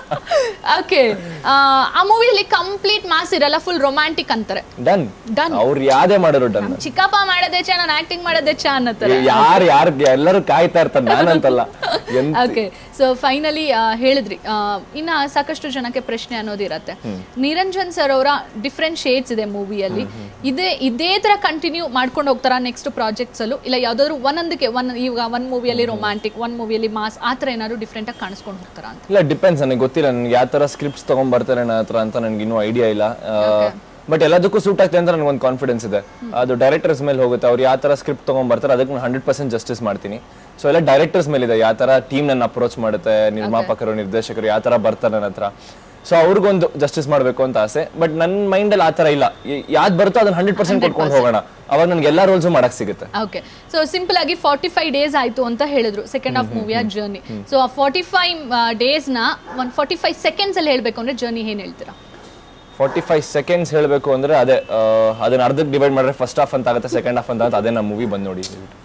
ಓಕೆ ಆ ಮೂವಿಯಲ್ಲಿ ಕಂಪ್ಲೀಟ್ ಮಾಸ್ ಇರಲ್ಲ ಫುಲ್ ರೊಮ್ಯಾಂಟಿಕ್ ಅಂತಾರೆ ಡನ್ Done. ಅವ್ರು ಯಾವ್ದೇ ಮಾಡಿರೋ ಡನ್ ಚಿಕ್ಕಪ್ಪ ಮಾಡೋದೇ ಚಾ ನಾನು ಆಕ್ಟಿಂಗ್ ಮಾಡೋದೇ ಚಾ ಅನ್ನತ್ತಾರೆ ಯಾರು ಯಾರು ಎಲ್ಲರೂ ಕಾಯ್ತಾ ಇರ್ತಾರೆ ನಾನಂತಲ್ಲ ಎಂತ ಓಕೆ ಸೊ ಫೈನಲಿ ಹೇಳಿದ್ರಿ ಆ, ಇನ್ನ ಸಾಕಷ್ಟು ಜನಕ್ಕೆ ಪ್ರಶ್ನೆ ಅನ್ನೋದಿರತ್ತೆ ನಿರಂಜನ್ ಸರ್ ಅವರ ಡಿಫ್ರೆಂಟ್ ಶೇಡ್ಸ್ ಇದೆ ಮೂವಿಯಲ್ಲಿ ಇದೇ ಇದೇ ತರ ಕಂಟಿನ್ಯೂ ಮಾಡ್ಕೊಂಡು ಹೋಗ್ತಾರ ನೆಕ್ಸ್ಟ್ ಪ್ರಾಜೆಕ್ಟ್ಸ್ ಅಲ್ಲೂ ಇಲ್ಲ ಯಾವ್ದಾದ್ರು ಒಂದೊಂದಕ್ಕೆ ಒನ್ ಈಗ ಒಂದ್ ಮೂವಿಯಲ್ಲಿ ರೊಮ್ಯಾಂಟಿಕ್ ಒಂದ್ ಮೂವಿಯಲ್ಲಿ ಮಾಸ್ ಆ ತರ ಏನಾದ್ರು ಡಿಫ್ರೆಂಟ್ ಆಗಿ ಕಾಣಿಸ್ಕೊಂಡು ಹೋಗ್ತಾರ ಅಂತ ಇಲ್ಲ ಡಿಪೆಂಡ್ಸ್ ನನಗೆ ಗೊತ್ತಿಲ್ಲ ನನ್ಗೆ ಯಾವ ತರ ಸ್ಕ್ರಿಪ್ಟ್ಸ್ ತಗೊಂಡ್ ಬರ್ತಾರೆ ನನ್ನ ಹತ್ರ ಅಂತ ನನ್ಗೆ ಇನ್ನೂ ಐಡಿಯಾ ಇಲ್ಲ ಬಟ್ ಎಲ್ಲದಕ್ಕೂ ಸೂಟ್ ಆಗ್ತದೆ ಅಂತ ನನಗೆ ಒಂದು ಕಾನ್ಫಿಡೆನ್ಸ್ ಇದೆ ಅದು ಡೈರೆಕ್ಟರ್ಸ್ ಮೇಲೆ ಹೋಗುತ್ತೆ ಅವ್ರು ಯಾವ ತರ ಸ್ಕ್ರಿಪ್ಟ್ ತಗೊಂಡ್ ಬರ್ತಾರೆ ಅದಕ್ಕೆ ನಾನು ಹಂಡ್ರೆಡ್ ಪರ್ಸೆಂಟ್ ಜಸ್ಟಿಸ್ ಮಾಡ್ತೀನಿ ಸೊ ಎಲ್ಲ ಡೈರೆಕ್ಟರ್ಸ್ ಮೇಲೆ ಇದೆ ಯಾವ ತರ ಟೀಮ್ ನನ್ನ ಅಪ್ರೋಚ್ ಮಾಡುತ್ತೆ ನಿರ್ಮಾಪಕರು ನಿರ್ದೇಶಕರು ಯಾವ ತರ ಬರ್ತಾರೆ ನನ್ನ ಹತ್ರ ಸೊ ಅವ್ರಿಗೊಂದು ಜಸ್ಟಿಸ್ ಮಾಡಬೇಕು ಅಂತ ಆಸೆ ಬಟ್ ನನ್ನ ಮೈಂಡಲ್ಲಿ ಆ ಥರ ಇಲ್ಲ ಯಾವ್ದು ಬರುತ್ತೋ ಅದನ್ನ ಹಂಡ್ರೆಡ್ ಪರ್ಸೆಂಟ್ ಕೊಟ್ಕೊಂಡು ಹೋಗೋಣ ಅವಾಗ ನನಗೆ ಎಲ್ಲ ರೋಲ್ಸು ಮಾಡಕ್ ಸಿಗುತ್ತೆ ಓಕೆ ಸೊ ಸಿಂಪಲ್ ಆಗಿ ಫಾರ್ಟಿ ಫೈವ್ ಡೇಸ್ ಆಯ್ತು ಅಂತ ಹೇಳಿದ್ರು ಸೆಕೆಂಡ್ ಹಾಫ್ ಮೂವಿಯ ಜರ್ನಿ ಸೊ ಆ ಫಾರ್ಟಿ ಫೈವ್ ಡೇಸ್ ನ ಒನ್ ಫಾರ್ಟಿ ಫೈವ್ ಸೆಕೆಂಡ್ಸ್ ಅಲ್ಲಿ ಹೇಳ್ಬೇಕು ಅಂದ್ರೆ ಜರ್ನಿ ಏನ್ ಹೇಳ್ತೀರಾ ಫಾರ್ಟಿ ಫೈವ್ ಸೆಕೆಂಡ್ಸ್ ಹೇಳಬೇಕು ಅಂದ್ರೆ ಅದೇ ಆ, ಅದನ್ನ ಅರ್ಧಕ್ಕೆ ಡಿವೈಡ್ ಮಾಡಿದ್ರೆ ಫಸ್ಟ್ ಹಾಫ್ ಅಂತ ಆಗುತ್ತೆ ಸೆಕೆಂಡ್ ಹಾಫ್ ಅಂತ ಆಗುತ್ತೆ ಅದೇ ನಮ್ಮ ಮೂವಿ ಬಂದು ನೋಡಿ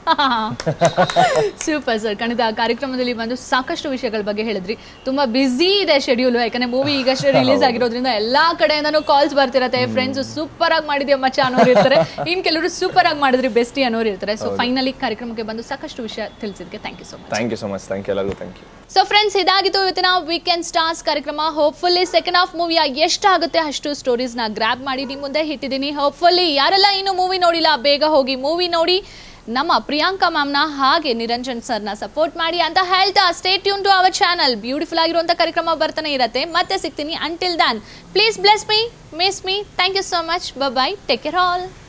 ಸೂಪರ್ ಸರ್ ಖಂಡಿತ ಆ ಕಾರ್ಯಕ್ರಮದಲ್ಲಿ ಬಂದು ಸಾಕಷ್ಟು ವಿಷಯಗಳ ಬಗ್ಗೆ ಹೇಳಿದ್ರಿ ತುಂಬಾ ಬ್ಯುಸಿ ಇದೆ ಶೆಡ್ಯೂಲ್ ಯಾಕಂದ್ರೆ ಮೂವಿ ಈಗಷ್ಟೇ ರಿಲೀಸ್ ಆಗಿರೋದ್ರಿಂದ ಎಲ್ಲಾ ಕಡೆಯಿಂದನೂ ಕಾಲ್ಸ್ ಬರ್ತಿರತ್ತೆ ಫ್ರೆಂಡ್ಸ್ ಸೂಪರ್ ಆಗಿ ಮಾಡಿದ್ಯಾ ಮಚ್ಚ ಅನ್ನೋರು ಇರ್ತಾರೆ ಇನ್ ಕೆಲವರು ಸೂಪರ್ ಆಗಿ ಮಾಡಿದ್ರಿ ಬೆಸ್ಟಿ ಅನ್ನೋರು ಇರ್ತಾರೆ ಸೊ ಫೈನಲಿ ಕಾರ್ಯಕ್ರಮಕ್ಕೆ ಬಂದು ಸಾಕಷ್ಟು ವಿಷಯ ತಿಳಿಸಿದ್ಕೆ thank you so much thank you so much thank you ಎಲ್ಲರಿಗೂ ಥ್ಯಾಂಕ್ ಯು ಸೊ ಫ್ರೆಂಡ್ಸ್ ಇದಾಗಿತ್ತು ಇವತ್ತಿನ ವೀಕೆಂಡ್ ಸ್ಟಾರ್ಸ್ ಕಾರ್ಯಕ್ರಮ ಹೋಪ್ಫುಲ್ಲಿ ಸೆಕೆಂಡ್ ಹಾಫ್ ಮೂವಿಯ ಎಷ್ಟಾಗುತ್ತೆ ಅಷ್ಟು ಸ್ಟೋರೀಸ್ ನ ಗ್ರಾಬ್ ಮಾಡಿ ನಿಮ್ ಮುಂದೆ ಇಟ್ಟಿದ್ದೀನಿ ಹೋಪ್ಫುಲ್ಲಿ ಯಾರೆಲ್ಲ ಇನ್ನು ಮೂವಿ ನೋಡಿಲ್ಲ ಬೇಗ ಹೋಗಿ ಮೂವಿ ನೋಡಿ ನಮ್ಮ ಪ್ರಿಯಾಂಕಾ ಮ್ಯಾಮ್ನ ಹಾಗೆ ನಿರಂಜನ್ ಸರ್ನ ಸಪೋರ್ಟ್ ಮಾಡಿ ಅಂತ ಹೇಳ್ತಾ stay tuned to our channel beautiful ಆಗಿರುವಂಥ ಕಾರ್ಯಕ್ರಮ ಬರ್ತಾನೆ ಇರತ್ತೆ ಮತ್ತೆ ಸಿಗ್ತೀನಿ until then please bless me miss me thank you so much bye take care all